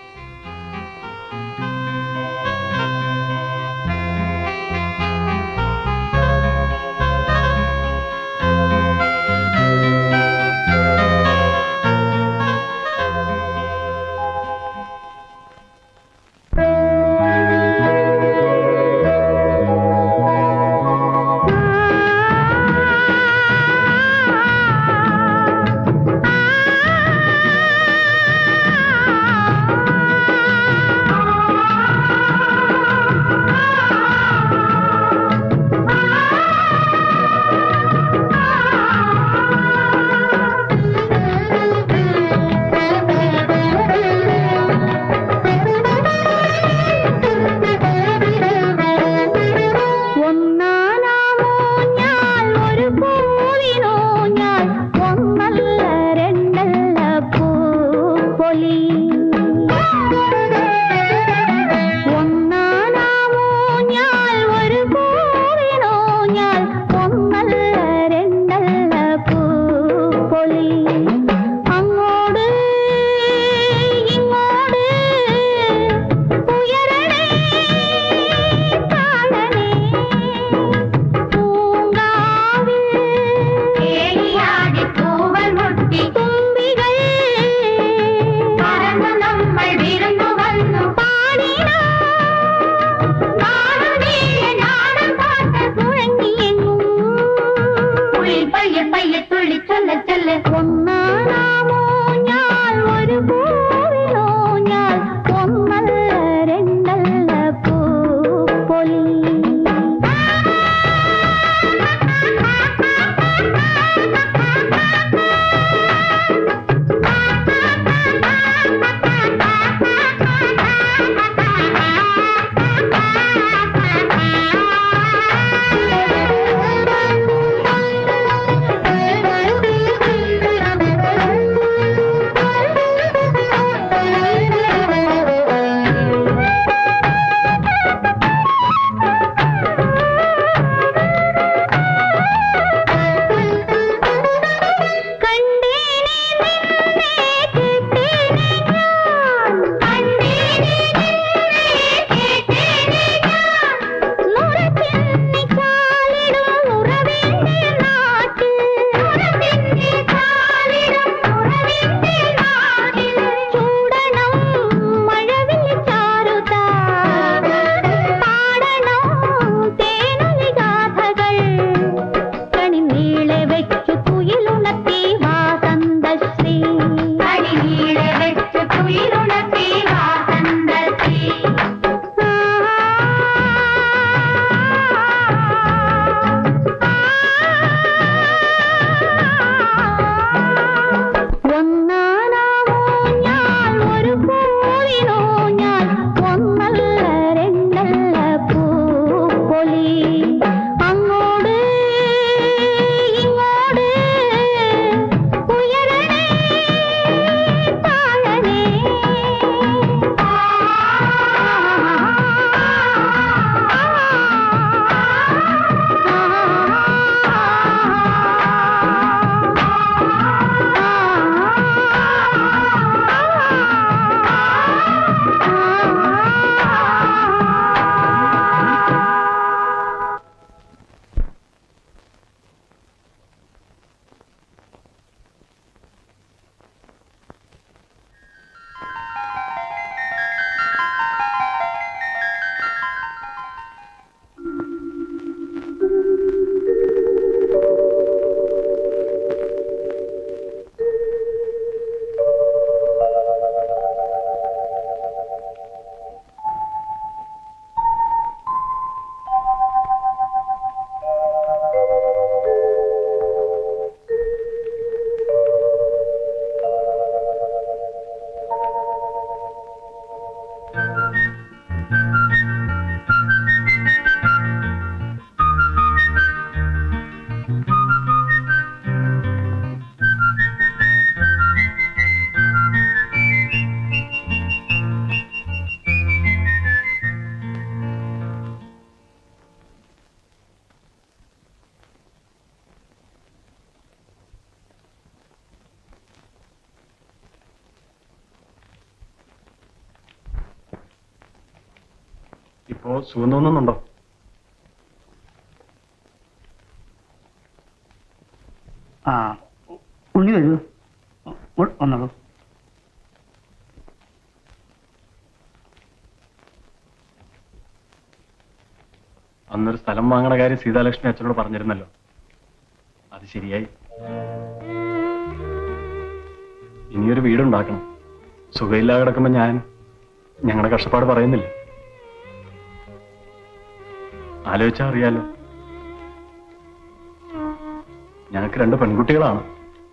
ഒന്നാനാമോ ഞാൻ ഒരു പൂവിനോ ഞാൻ ഒന്നല്ല രണ്ടല്ല പൂപ്പൊലി ഒന്നാനാമോ ഞാൻ ഒരു പൂവിനോ ഞാൻ ഒന്നല്ല രണ്ടല്ല പൂപ്പൊലി അങ്ങോട്ട് ഇങ്ങോട്ട് ഉയരണേ താഴണേ പൂങ്കാവിൽ തേടിയാടി പൂവൽ മുട്ടി തുമ്പികൾ ഇപ്പോ സുഖം തോന്നുന്നുണ്ടോ ആ ഉണ്ണി വരൂ ഉ- വന്നോളൂ അന്നൊരു സ്ഥലം വാങ്ങണ കാര്യം സീതാലക്ഷ്മി അച്ഛനോട് പറഞ്ഞിരുന്നല്ലോ അത് ശരിയായി ഇനിയൊരു വീടുണ്ടാക്കണം സുഖമില്ലാതെ കിടക്കുമ്പോ ഞാൻ ഞങ്ങളുടെ കഷ്ടപ്പാട് പറയുന്നില്ല ആലോചിച്ചാ അറിയാലോ ഞങ്ങൾക്ക് രണ്ട് പെൺകുട്ടികളാണ്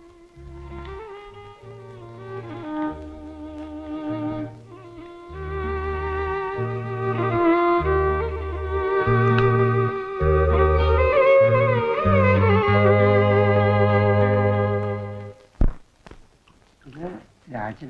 രാജന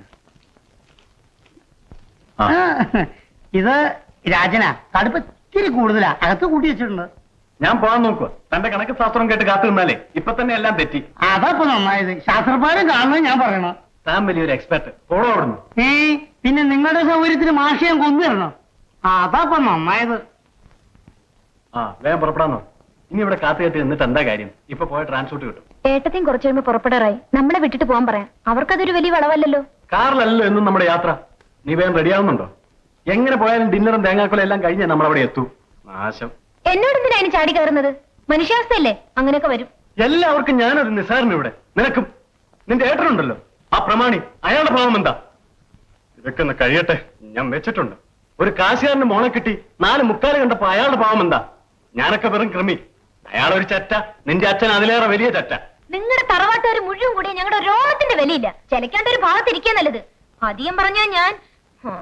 ആ. ഇത് രാജനാ കടുപ്പ് ഇത്തിരി കൂടുതലാ അകത്ത് കൂട്ടി വെച്ചിട്ടുണ്ട് ഞാൻ പോകാൻ നോക്കുക തന്റെ കണക്ക് ശാസ്ത്രം കേട്ട് കാത്തു നിന്നാലേ ഇപ്പൊ തന്നെ എല്ലാം തെറ്റി അതാ ഇപ്പൊ നന്നായത് ശാസ്ത്രപാരം കാണുന്നത് ഞാൻ പറയണം താൻ വലിയൊരു എക്സ്പെർട്ട് പോളോ അവിടുന്ന് ഏ പിന്നെ നിങ്ങളുടെ സൗകര്യത്തിന് മാഷയം കൊന്നു തരണം അതാ ഇപ്പൊ നന്നായത് ആ വേഗം പുറപ്പെടാന്നോ ഇനി ഇവിടെ കാത്തു കെട്ടി നിന്നിട്ട് എന്താ കാര്യം ഇപ്പൊ പോയ ട്രാൻസ്പോർട്ട് കിട്ടും ഏട്ടത്തെയും കുറച്ചു കഴിയുമ്പോ പുറപ്പെടാറായി നമ്മളെ വിട്ടിട്ട് പോകാൻ പറയാം അവർക്കതൊരു വലിയ വളവല്ലല്ലോ കാറിലല്ലോ എന്നും നമ്മുടെ യാത്ര നീ വേഗം റെഡിയാവുന്നുണ്ടോ എങ്ങനെ പോയാലും ഡിന്നറും തേങ്ങാക്കൊല എല്ലാം കഴിഞ്ഞേ നമ്മളവിടെ എത്തൂ നാശം എന്നോട് എന്തിനാ അതിന് ചാടി കയറുന്നത് മനുഷ്യാവസ്ഥയല്ലേ അങ്ങനെയൊക്കെ വരും എല്ലാവർക്കും ഞാനൊരു നിസാരൻ ഇവിടെ നിനക്കും നിന്റെ ഏട്ടനുണ്ടല്ലോ ആ പ്രമാണി അയാളുടെ ഭാവം എന്താ ഇതൊക്കെ ഒന്ന് കഴിയട്ടെ ഞാൻ വെച്ചിട്ടുണ്ട് ഒരു കാശുകാരന് മോളെ കിട്ടി നാല് മുക്കാല് കണ്ടപ്പോ അയാളുടെ ഭാവം എന്താ ഞാനൊക്കെ വെറും കൃമി അയാളൊരു ചറ്റ നിന്റെ അച്ഛൻ അതിലേറെ വലിയ ചറ്റ നിങ്ങളുടെ തറവാട്ടുകാർ മുഴുവൻ കൂടി ഞങ്ങളുടെ രോഗത്തിന്റെ വിലയില്ല ചിലക്കാണ്ട് ഒരു ഭാഗത്തിരിക്കുക നല്ലത് അധികം പറഞ്ഞാ ഞാൻ ഹും.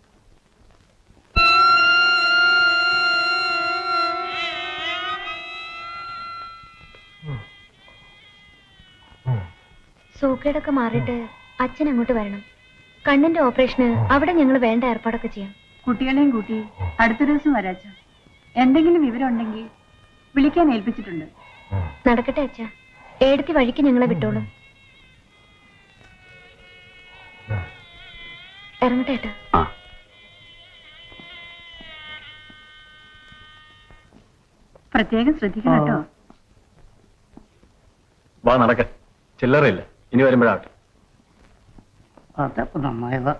സൂക്കേടൊക്കെ മാറിയിട്ട് അച്ഛൻ അങ്ങോട്ട് വരണം കണ്ണിന്റെ ഓപ്പറേഷന് അവിടെ ഞങ്ങൾ വേണ്ട ഏർപ്പാടൊക്കെ ചെയ്യാം കുട്ടികളെയും കൂട്ടി അടുത്ത ദിവസം വരാച്ച എന്തെങ്കിലും വിവരം ഉണ്ടെങ്കിൽ വിളിക്കാൻ ഏൽപ്പിച്ചിട്ടുണ്ട് നടക്കട്ടെ അച്ഛ ഏടത്തി വഴിക്ക് ഞങ്ങളെ വിട്ടോളും ഇറങ്ങട്ടെ ഏട്ടാ ആ പ്രത്യേകം ശ്രദ്ധിക്കണം കേട്ടോ വാ നടക്ക ചില്ലറയില്ല ഇനി വരുമ്പോഴാവട്ടെ അതാ ഇപ്പൊ നന്നായത്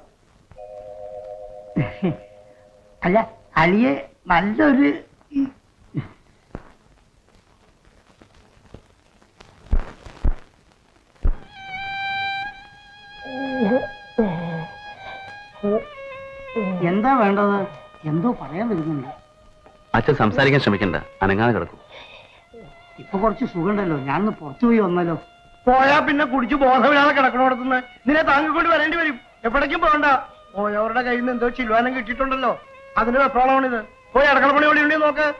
അല്ല അലിയെ നല്ലൊരു ഈ- എന്താ വേണ്ടത് എന്തോ പറയാൻ വരുന്നുണ്ട് അച്ഛൻ സംസാരിക്കാൻ ശ്രമിക്കണ്ട അനങ്ങാതെ കിടക്കും ഇപ്പൊ കുറച്ച് സുഖമുണ്ടല്ലോ ഞാനൊന്ന് പുറത്തു പോയി വന്നല്ലോ പോയാ പിന്നെ കുടിച്ച് ബോധമില്ലാതെ കിടക്കണോടത്തുനിന്ന് നിന്നെ താങ്ങിക്കൊണ്ട് വരേണ്ടി വരും എപ്പോഴേക്കും പോകണ്ട പോയവരുടെ കയ്യിൽ നിന്ന് എന്തോ ചില്ലുവാനം കിട്ടിയിട്ടുണ്ടല്ലോ അതിന് വെപ്രാളമാണിത് പോയി അടക്കള പണി എവിടെ ഉണ്ടെങ്കിൽ നോക്ക്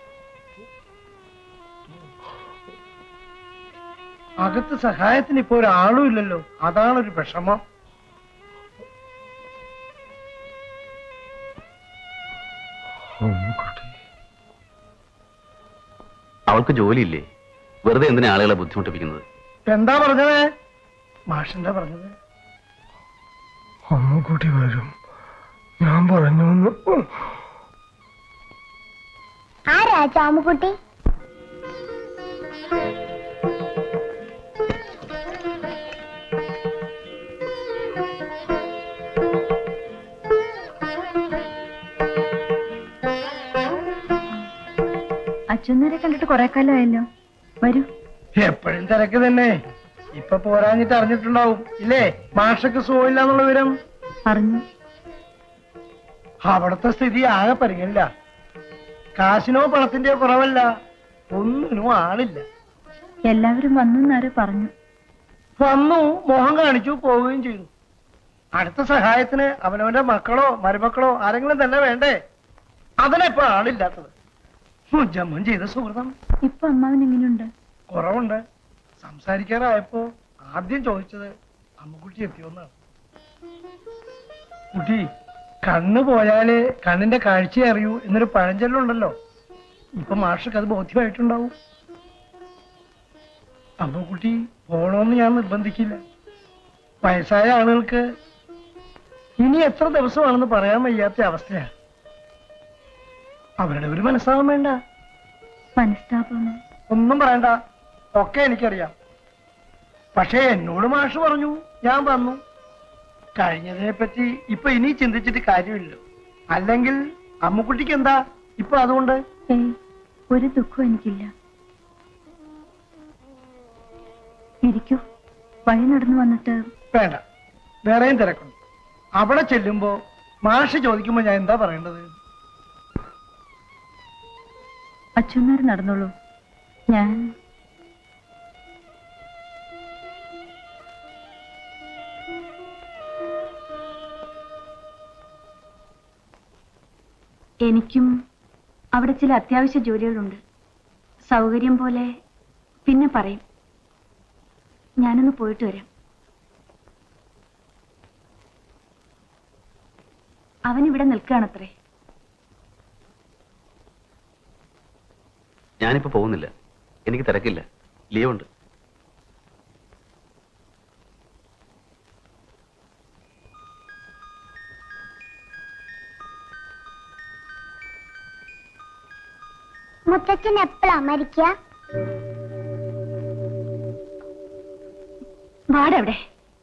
അകത്ത് സഹായത്തിന് ഇപ്പൊ ഒരാളും ഇല്ലല്ലോ അതാണ് ഒരു വിഷമം അവൾക്ക് ജോലിയില്ലേ വെറുതെ എന്തിനാ ആളുകളെ ബുദ്ധിമുട്ടിപ്പിക്കുന്നത് എന്താ പറഞ്ഞത് മാഷെന്താ പറഞ്ഞത് അമ്മുക്കുട്ടി വരും ഞാൻ പറഞ്ഞു ആരാ ചാമുക്കുട്ടി അച്ഛനേരെ കണ്ടിട്ട് കുറെ കാലമായല്ലോ വരൂ എപ്പോഴും തിരക്ക് തന്നെ ഇപ്പൊ പോരാഞ്ഞിട്ട് അറിഞ്ഞിട്ടുണ്ടാവും ഇല്ലേ മാഷക്ക് സുഖമില്ല എന്നുള്ള വിവരം അറിഞ്ഞു അവിടുത്തെ സ്ഥിതി ആകെ പരിഗണില്ല കാശിനോ പണത്തിന്റെയോ കുറവല്ല ഒന്നിനും ആളില്ല എല്ലാവരും വന്നെന്നാരോ പറഞ്ഞു വന്നു മോഹം കാണിച്ചു പോവുകയും ചെയ്തു അടുത്ത സഹായത്തിന് അവനവന്റെ മക്കളോ മരുമക്കളോ ആരെങ്കിലും തന്നെ വേണ്ടേ അതിനെപ്പോ ആളില്ലാത്തത് ജമ്മം ചെയ്ത സുഹൃതം ഇപ്പൊ അമ്മാവൻ എങ്ങനെയുണ്ട് കുറവുണ്ട് സംസാരിക്കാറായപ്പോ ആദ്യം ചോദിച്ചത് അമ്മുക്കുട്ടി എത്തിയോന്നാണ് കുട്ടി കണ്ണ് പോയാലേ കണ്ണിന്റെ കാഴ്ച അറിയൂ എന്നൊരു പഴഞ്ചൊല്ലുണ്ടല്ലോ ഇപ്പൊ മാഷക്ക് അത് ബോധ്യമായിട്ടുണ്ടാവും അമ്മുക്കുട്ടി പോണോന്ന് ഞാൻ നിർബന്ധിക്കില്ല വയസ്സായ ആളുകൾക്ക് ഇനി എത്ര ദിവസമാണെന്ന് പറയാൻ വയ്യാത്ത അവസ്ഥയാ അവരുടെ ഒരു മനസ്സാവാൻ വേണ്ട മനസ്താപം ഒന്നും പറയണ്ട ഒക്കെ എനിക്കറിയാം പക്ഷേ എന്നോട് മാഷ് പറഞ്ഞു ഞാൻ വന്നു കഴിഞ്ഞതിനെ പറ്റി ഇപ്പൊ ഇനി ചിന്തിച്ചിട്ട് കാര്യമില്ലല്ലോ അല്ലെങ്കിൽ അമ്മുക്കുട്ടിക്ക് എന്താ ഇപ്പൊ അതുകൊണ്ട് ഏയ് ഒരു ദുഃഖവും എനിക്കില്ല ഇരിക്കൂ വഴി നടന്നു വന്നിട്ട് വേണ്ട വേറെയും തിരക്കുണ്ട് അവിടെ ചെല്ലുമ്പോ മാഷ് ചോദിക്കുമ്പോ ഞാൻ എന്താ പറയേണ്ടത് അച്ഛന്മാർ നടന്നോളൂ ഞാൻ എനിക്കും അവിടെ ചില അത്യാവശ്യ ജോലികളുണ്ട് സൗകര്യം പോലെ പിന്നെ പറയും ഞാനൊന്ന് പോയിട്ട് വരാം അവൻ ഇവിടെ നിൽക്കുകയാണത്രേ ഞാനിപ്പോ പോകുന്നില്ല എനിക്ക് തിരക്കില്ല ലീവ് ഉണ്ട് മുത്തച്ഛൻ എപ്പോഴാ മരിക്കുക വാടെവിടെ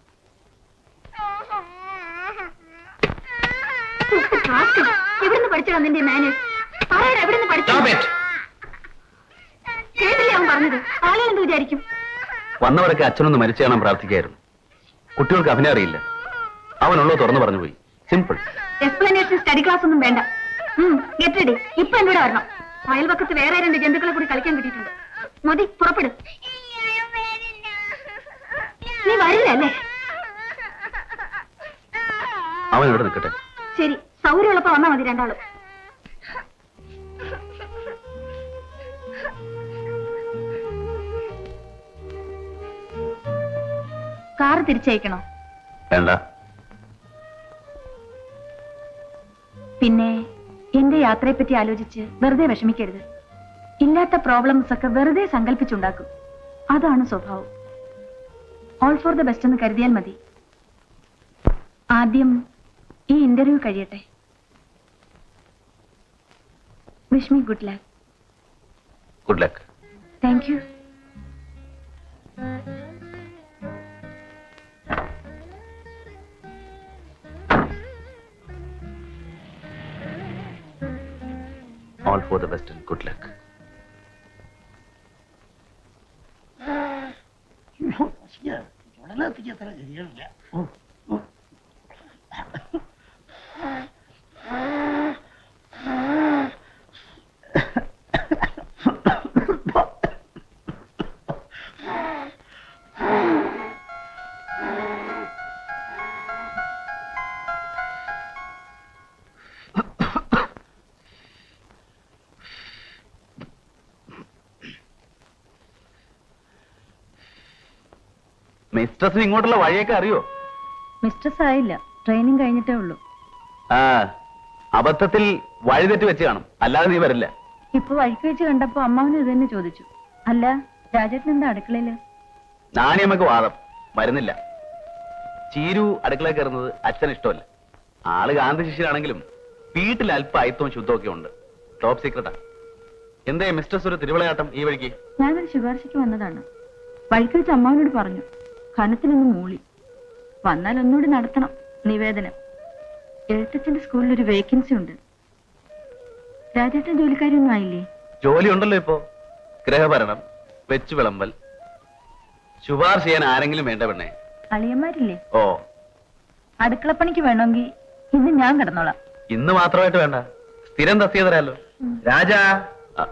എവിടുന്ന് പഠിച്ചോ നിന്റെ മാനേജ് പറയടാ എവിടുന്ന് പഠിച്ചോ കേട്ടില്ലേ അവൻ പറഞ്ഞത് ആളുകൾ എന്ത് വിചാരിക്കും വന്നവരൊക്കെ അച്ഛനൊന്ന് മരിച്ചു കാണാൻ പ്രാർത്ഥിക്കായിരുന്നു കുട്ടികൾക്ക് അഭിനയം അറിയില്ല അവനുള്ളത് തുറന്നു പറഞ്ഞു പോയി സിമ്പിൾ എക്സ്പ്ലനേഷൻ സ്റ്റഡി ക്ലാസ് ഒന്നും വേണ്ട ഗെറ്റ് റെഡി ഇപ്പൊ എന്നോട് വരണം അയൽപക്കത്ത് വേറെ രണ്ട് ജന്തുക്കളെ കൂടി കളിക്കാൻ കിട്ടിയിട്ടുണ്ട് മതി പുറപ്പെടു നീ വരില്ല അല്ലേ അവൻ ഇവിടെ നിൽക്കട്ടെ ശരി സൗകര്യമുള്ളപ്പോ വന്നാ മതി രണ്ടാളും കാറ് തിരിച്ചയക്കണോ വേണ്ട പിന്നെ എന്റെ യാത്രയെപ്പറ്റി ആലോചിച്ച് വെറുതെ വിഷമിക്കരുത് ഇല്ലാത്ത പ്രോബ്ലംസ് ഒക്കെ വെറുതെ സങ്കല്പിച്ചുണ്ടാക്കും അതാണ് സ്വഭാവം ഓൾ ഫോർ ദ ബെസ്റ്റ് എന്ന് കരുതിയാൽ മതി ആദ്യം ഈ ഇന്റർവ്യൂ കഴിയട്ടെ wish me good luck good luck thank you all for the best and good luck മിസ്ട്രസിന് ഇങ്ങോട്ടുള്ള വഴിയൊക്കെ അറിയോ മിസ്ട്രസ് ആയില്ല ട്രെയിനിങ് കഴിഞ്ഞിട്ടേ ഉള്ളൂ ആ അബദ്ധത്തിൽ വഴി തെറ്റി വെച്ച് കാണും അല്ലാതെ നീ വരില്ല ഇപ്പൊ വഴിക്ക് വെച്ച് കണ്ടപ്പോ അമ്മാവന് ഇത് തന്നെ ചോദിച്ചു അല്ല രാജേട്ടൻ എന്താ അടുക്കളയില് നാണിയമ്മക്ക് വാദം വരുന്നില്ല ചീരു അടുക്കള കയറുന്നത് അച്ഛന് ഇഷ്ടമല്ല ആള് ഗാന്ധി ശിഷ്യനാണെങ്കിലും വീട്ടിൽ അല്പ അയിത്തവും ശുദ്ധവും ഒക്കെ ഉണ്ട് ടോപ്പ് സീക്രട്ടാ എന്തേ മിസ്റ്റർ ഒരു തിരുവിളയാട്ടം ഈ വഴിക്ക് ഞാനൊരു ശുപാർശയ്ക്ക് വന്നതാണ് വഴിക്ക് വെച്ച് അമ്മാവനോട് പറഞ്ഞു ഖനത്തിലൊന്ന് മൂളി വന്നാൽ ഒന്നുകൂടി നടത്തണം നിവേദനം എഴുത്തച്ഛന്റെ സ്കൂളിൽ ഒരു വേക്കൻസി ഉണ്ട് രാജേട്ടൻ ജോലിക്കാരിയൊന്നും ആയില്ലേ ജോലി ഉണ്ടല്ലോ ഇപ്പോ ഗ്രഹഭരണം വെച്ചു വിളമ്പൽ ശുപാർശ ചെയ്യാൻ ആരെങ്കിലും വേണ്ട പെണ്ണേ അളിയന്മാരില്ലേ ഓ അടുക്കളപ്പണിക്ക് വേണമെങ്കിൽ ഇന്ന് ഞാൻ കിടന്നോളാം ഇന്ന് മാത്രമായിട്ട് വേണ്ട സ്ഥിരം തസ്തിക തരാലോ രാജാ ആ,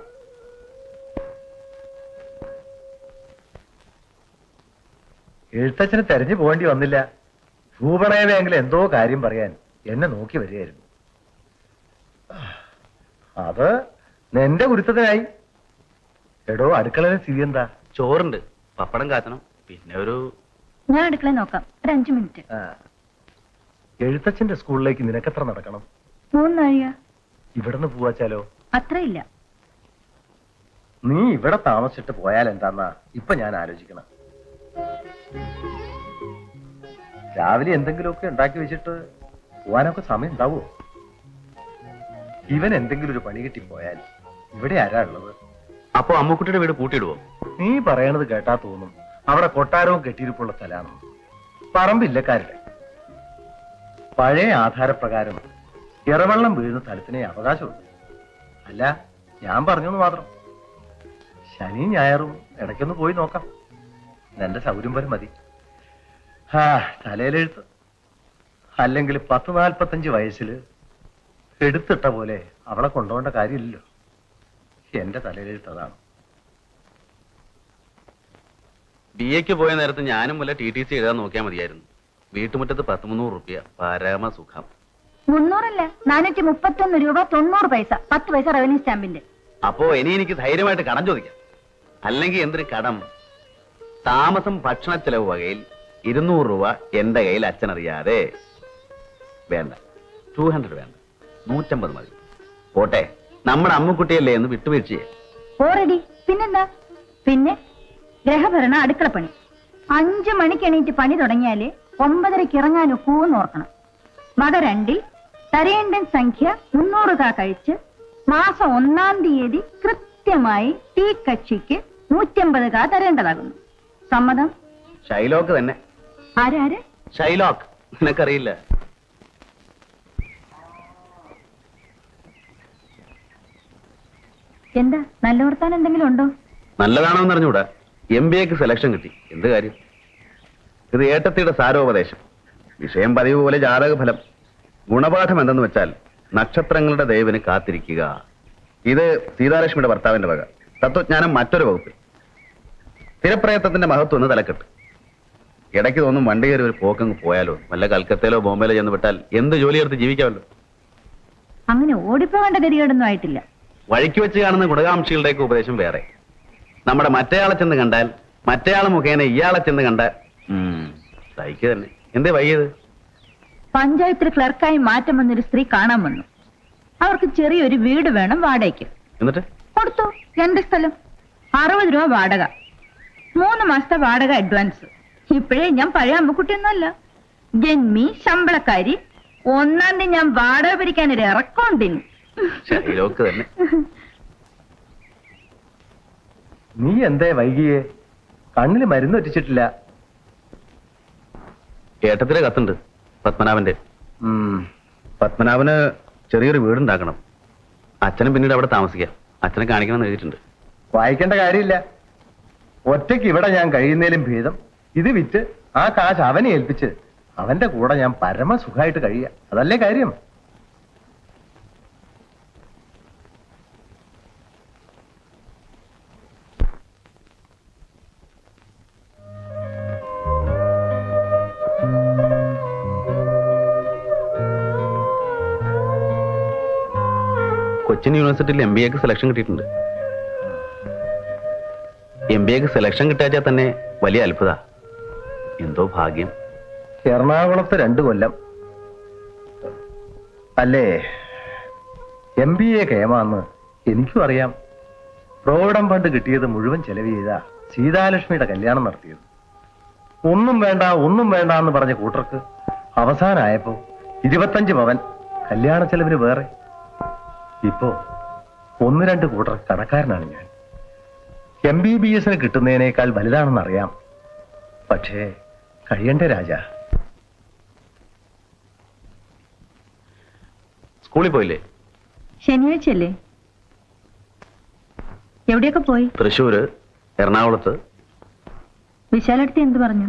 എഴുത്തച്ഛന് തെരഞ്ഞു പോകേണ്ടി വന്നില്ല ഭൂപണയമെങ്കിലും എന്തോ കാര്യം പറയാൻ എന്നെ നോക്കി വരികയായിരുന്നു അത് നിന്റെ ഗുരുത്തത്തിനായി എടോ അടുക്കളയിലെ സ്ഥിതി എന്താ ചോറുണ്ട് പപ്പടം കാച്ചണം പിന്നെ ഒരു ഞാൻ അടുക്കള നോക്കാം ഒരു അഞ്ചു മിനിറ്റ് ആ. എഴുത്തച്ഛന്റെ സ്കൂളിലേക്ക് നിനക്കെത്ര നടക്കണം മൂന്നാഴിക ഇവിടുന്ന് പോവാച്ചാലോ അത്രയില്ല നീ ഇവിടെ താമസിച്ചിട്ട് പോയാൽ എന്താന്നാ ഇപ്പൊ ഞാൻ ആലോചിക്കണം രാവിലെ എന്തെങ്കിലുമൊക്കെ ഉണ്ടാക്കി വെച്ചിട്ട് പോവാനൊക്കെ സമയം ഉണ്ടാവുമോ ഇവൻ എന്തെങ്കിലും ഒരു പണി കിട്ടി പോയാൽ ഇവിടെ ആരാ ഉള്ളത് അപ്പോ അമ്മുക്കുട്ടിയുടെ വീട് പൂട്ടിയിടുവോ നീ പറയണത് കേട്ടാ തോന്നും അവിടെ കൊട്ടാരവും കെട്ടിയിരിപ്പുള്ള സ്ഥലമാണ് പറമ്പില്ലക്കാരുടെ പഴയ ആധാരപ്രകാരം ഇറവെള്ളം വീഴുന്ന സ്ഥലത്തിനെ അവകാശമുള്ളൂ അല്ല ഞാൻ പറഞ്ഞെന്ന് മാത്രം ശനി ഞായറും ഇടയ്ക്കൊന്ന് പോയി നോക്കാം എന്റെ സൗകര്യം വരെ മതി ആ തലയിലെഴുത്ത് അല്ലെങ്കിൽ പത്ത് നാൽപ്പത്തഞ്ച് വയസ്സിൽ എടുത്തിട്ട പോലെ അവളെ കൊണ്ടുപോകേണ്ട കാര്യമില്ലല്ലോ എന്റെ തലയിലെഴുത്ത് അതാണ് ബി എക്ക് പോയ നേരത്ത് ഞാനും വല്ല ടി ടി സി എഴുതാൻ നോക്കിയാൽ മതിയായിരുന്നു വീട്ടുമുറ്റത്ത് പത്ത് മുന്നൂറ് റുപ്യ പരമ സുഖം മുന്നൂറല്ല നാനൂറ്റി മുപ്പത്തൊന്ന് രൂപ തൊണ്ണൂറ് പൈസ പത്ത് പൈസ റവന്യൂ സ്റ്റാമ്പിന്റെ അപ്പോ ഇനി എനിക്ക് ധൈര്യമായിട്ട് കടം ചോദിക്കാം അല്ലെങ്കിൽ എന്തൊരു കടം താമസം ഭക്ഷണ ചെലവ് വകയിൽ ഇരുന്നൂറ് രൂപ എന്റെ കയ്യിൽ അച്ഛനറിയാതെ വേണ്ട ടു ഹൺഡ്രഡ് വേണ്ട നൂറ്റമ്പത് മതി പോട്ടെ നമ്മുടെ അമ്മുക്കുട്ടിയല്ലേ എന്ന് വിട്ടുവീഴ്ചയെ ഓൾറെഡി പിന്നെന്താ പിന്നെ ഗ്രഹഭരണ അടുക്കളപ്പണി അഞ്ചു മണിക്ക് എണീറ്റ് പണി തുടങ്ങിയാല് ഒമ്പതരയ്ക്ക് ഇറങ്ങാൻ ഒക്കൂന്ന് ഓർക്കണം മക രണ്ടിൽ തരേണ്ടൻ സംഖ്യ മുന്നൂറ് കാ കഴിച്ച് മാസം ഒന്നാം തീയതി കൃത്യമായി തീ കക്ഷിക്ക് നൂറ്റമ്പത് കാ തരേണ്ടതാകുന്നു സമ്മതം ഷൈലോക്ക് തന്നെ ആരാര് ഷൈലോക്ക് നിനക്കറിയില്ല എന്താ നല്ല വർത്താനം എന്തെങ്കിലും ഉണ്ടോ നല്ലതാണോ എന്ന് അറിഞ്ഞൂടാ എം ബി എക്ക് സെലക്ഷൻ കിട്ടി എന്ത് കാര്യം ഇത് ഏട്ടത്തിയുടെ സാരോപദേശം വിഷയം പതിവ് പോലെ ജാതകഫലം ഗുണപാഠം എന്തെന്ന് വെച്ചാൽ നക്ഷത്രങ്ങളുടെ ദൈവന് കാത്തിരിക്കുക ഇത് സീതാലക്ഷ്മിയുടെ ഭർത്താവിന്റെ വക തത്വജ്ഞാനം മറ്റൊരു വകുപ്പ് സ്ഥിരപ്രയത്നത്തിന്റെ മഹത്വം ഒന്ന് തലക്കെട്ട് ഇടയ്ക്ക് തോന്നും വണ്ടി കയറി ഒരു പോക്കങ്ങ് പോയാലോ വല്ല കൽക്കത്തയിലോ ബോംബെയിലോ ചെന്ന് വിട്ടാൽ എന്ത് ജോലിയെടുത്ത് ജീവിക്കാമല്ലോ അങ്ങനെ ഓടിപ്പോവേണ്ട ഗതികേടൊന്നും ആയിട്ടില്ല വഴിക്ക് വെച്ച് കാണുന്ന ഗുണകാംക്ഷികളുടെയൊക്കെ ഉപദേശം വേറെ നമ്മുടെ മറ്റേയാളെ ചെന്ന് കണ്ടാൽ മറ്റേയാളെ മുഖേന ഇയാളെ ചെന്ന് കണ്ട സഹിക്കുക തന്നെ എന്തേ വൈകിയത് പഞ്ചായത്തിൽ ക്ലർക്കായി മാറ്റം വന്നൊരു സ്ത്രീ കാണാൻ വന്നു അവർക്ക് ചെറിയൊരു വീട് വേണം വാടകയ്ക്ക് എന്നിട്ട് കൊടുത്തു എന്റെ സ്ഥലം അറുപത് രൂപ വാടക മൂന്ന് മാസത്തെ വാടക അഡ്വാൻസ് ഇപ്പോഴേ ഞാൻ പഴയ അമ്മക്കുട്ടിയൊന്നുമല്ല ജന്മി ശമ്പളക്കാരി ഒന്നാം തീയതി ഞാൻ വാടക പിരിക്കാൻ ഒരു ഇറക്കമുണ്ടിന് ഷൈലോക്ക് തന്നെ നീ എന്തേ വൈകിയേ കണ്ണിൽ മരുന്ന് വെച്ചിട്ടില്ല ഏട്ടത്തിലെ കത്തുണ്ട് പത്മനാഭന്റെ ഉം, പത്മനാഭന് ചെറിയൊരു വീടുണ്ടാക്കണം അച്ഛനും പിന്നീട് അവിടെ താമസിക്കാം അച്ഛനെ കാണിക്കണം എഴുതിയിട്ടുണ്ട് വായിക്കേണ്ട കാര്യമില്ല ഒറ്റയ്ക്ക് ഇവിടെ ഞാൻ കഴിയുന്നതിലും ഭേദം ഇത് വിറ്റ് ആ കാശ് അവനെ ഏൽപ്പിച്ച് അവന്റെ കൂടെ ഞാൻ പരമസുഖമായിട്ട് കഴിയുക അതല്ലേ കാര്യം കൊച്ചിൻ യൂണിവേഴ്സിറ്റിയിൽ എം ബി എക്ക് സെലക്ഷൻ കിട്ടിയിട്ടുണ്ട് എം ബി എക്ക് സെലക്ഷൻ കിട്ടാച്ചാൽ തന്നെ വലിയ അത്ഭുത എന്തോ ഭാഗ്യം എറണാകുളത്ത് രണ്ടു കൊല്ലം അല്ലേ എം ബി എ കേമാന്ന് എനിക്കും അറിയാം പ്രോവിഡം ഫണ്ട് കിട്ടിയത് മുഴുവൻ ചെലവ് ചെയ്ത സീതാലക്ഷ്മിയുടെ കല്യാണം നടത്തിയത് ഒന്നും വേണ്ട ഒന്നും വേണ്ട എന്ന് പറഞ്ഞ കൂട്ടർക്ക് അവസാനമായപ്പോ ഇരുപത്തഞ്ച് പവൻ കല്യാണ ചെലവിന് വേറെ ഇപ്പോ ഒന്ന് രണ്ട് കൂട്ടർ കടക്കാരനാണ് ഞാൻ എം ബി ബി എസിന് കിട്ടുന്നതിനേക്കാൾ വലുതാണെന്നറിയാം പക്ഷേ കഴിയണ്ടേ രാജ സ്കൂളിൽ പോയില്ലേ ശനിയാഴ്ചയല്ലേ എവിടെയൊക്കെ പോയി തൃശ്ശൂര് എറണാകുളത്ത് വിശാലടുത്ത് എന്ത് പറഞ്ഞു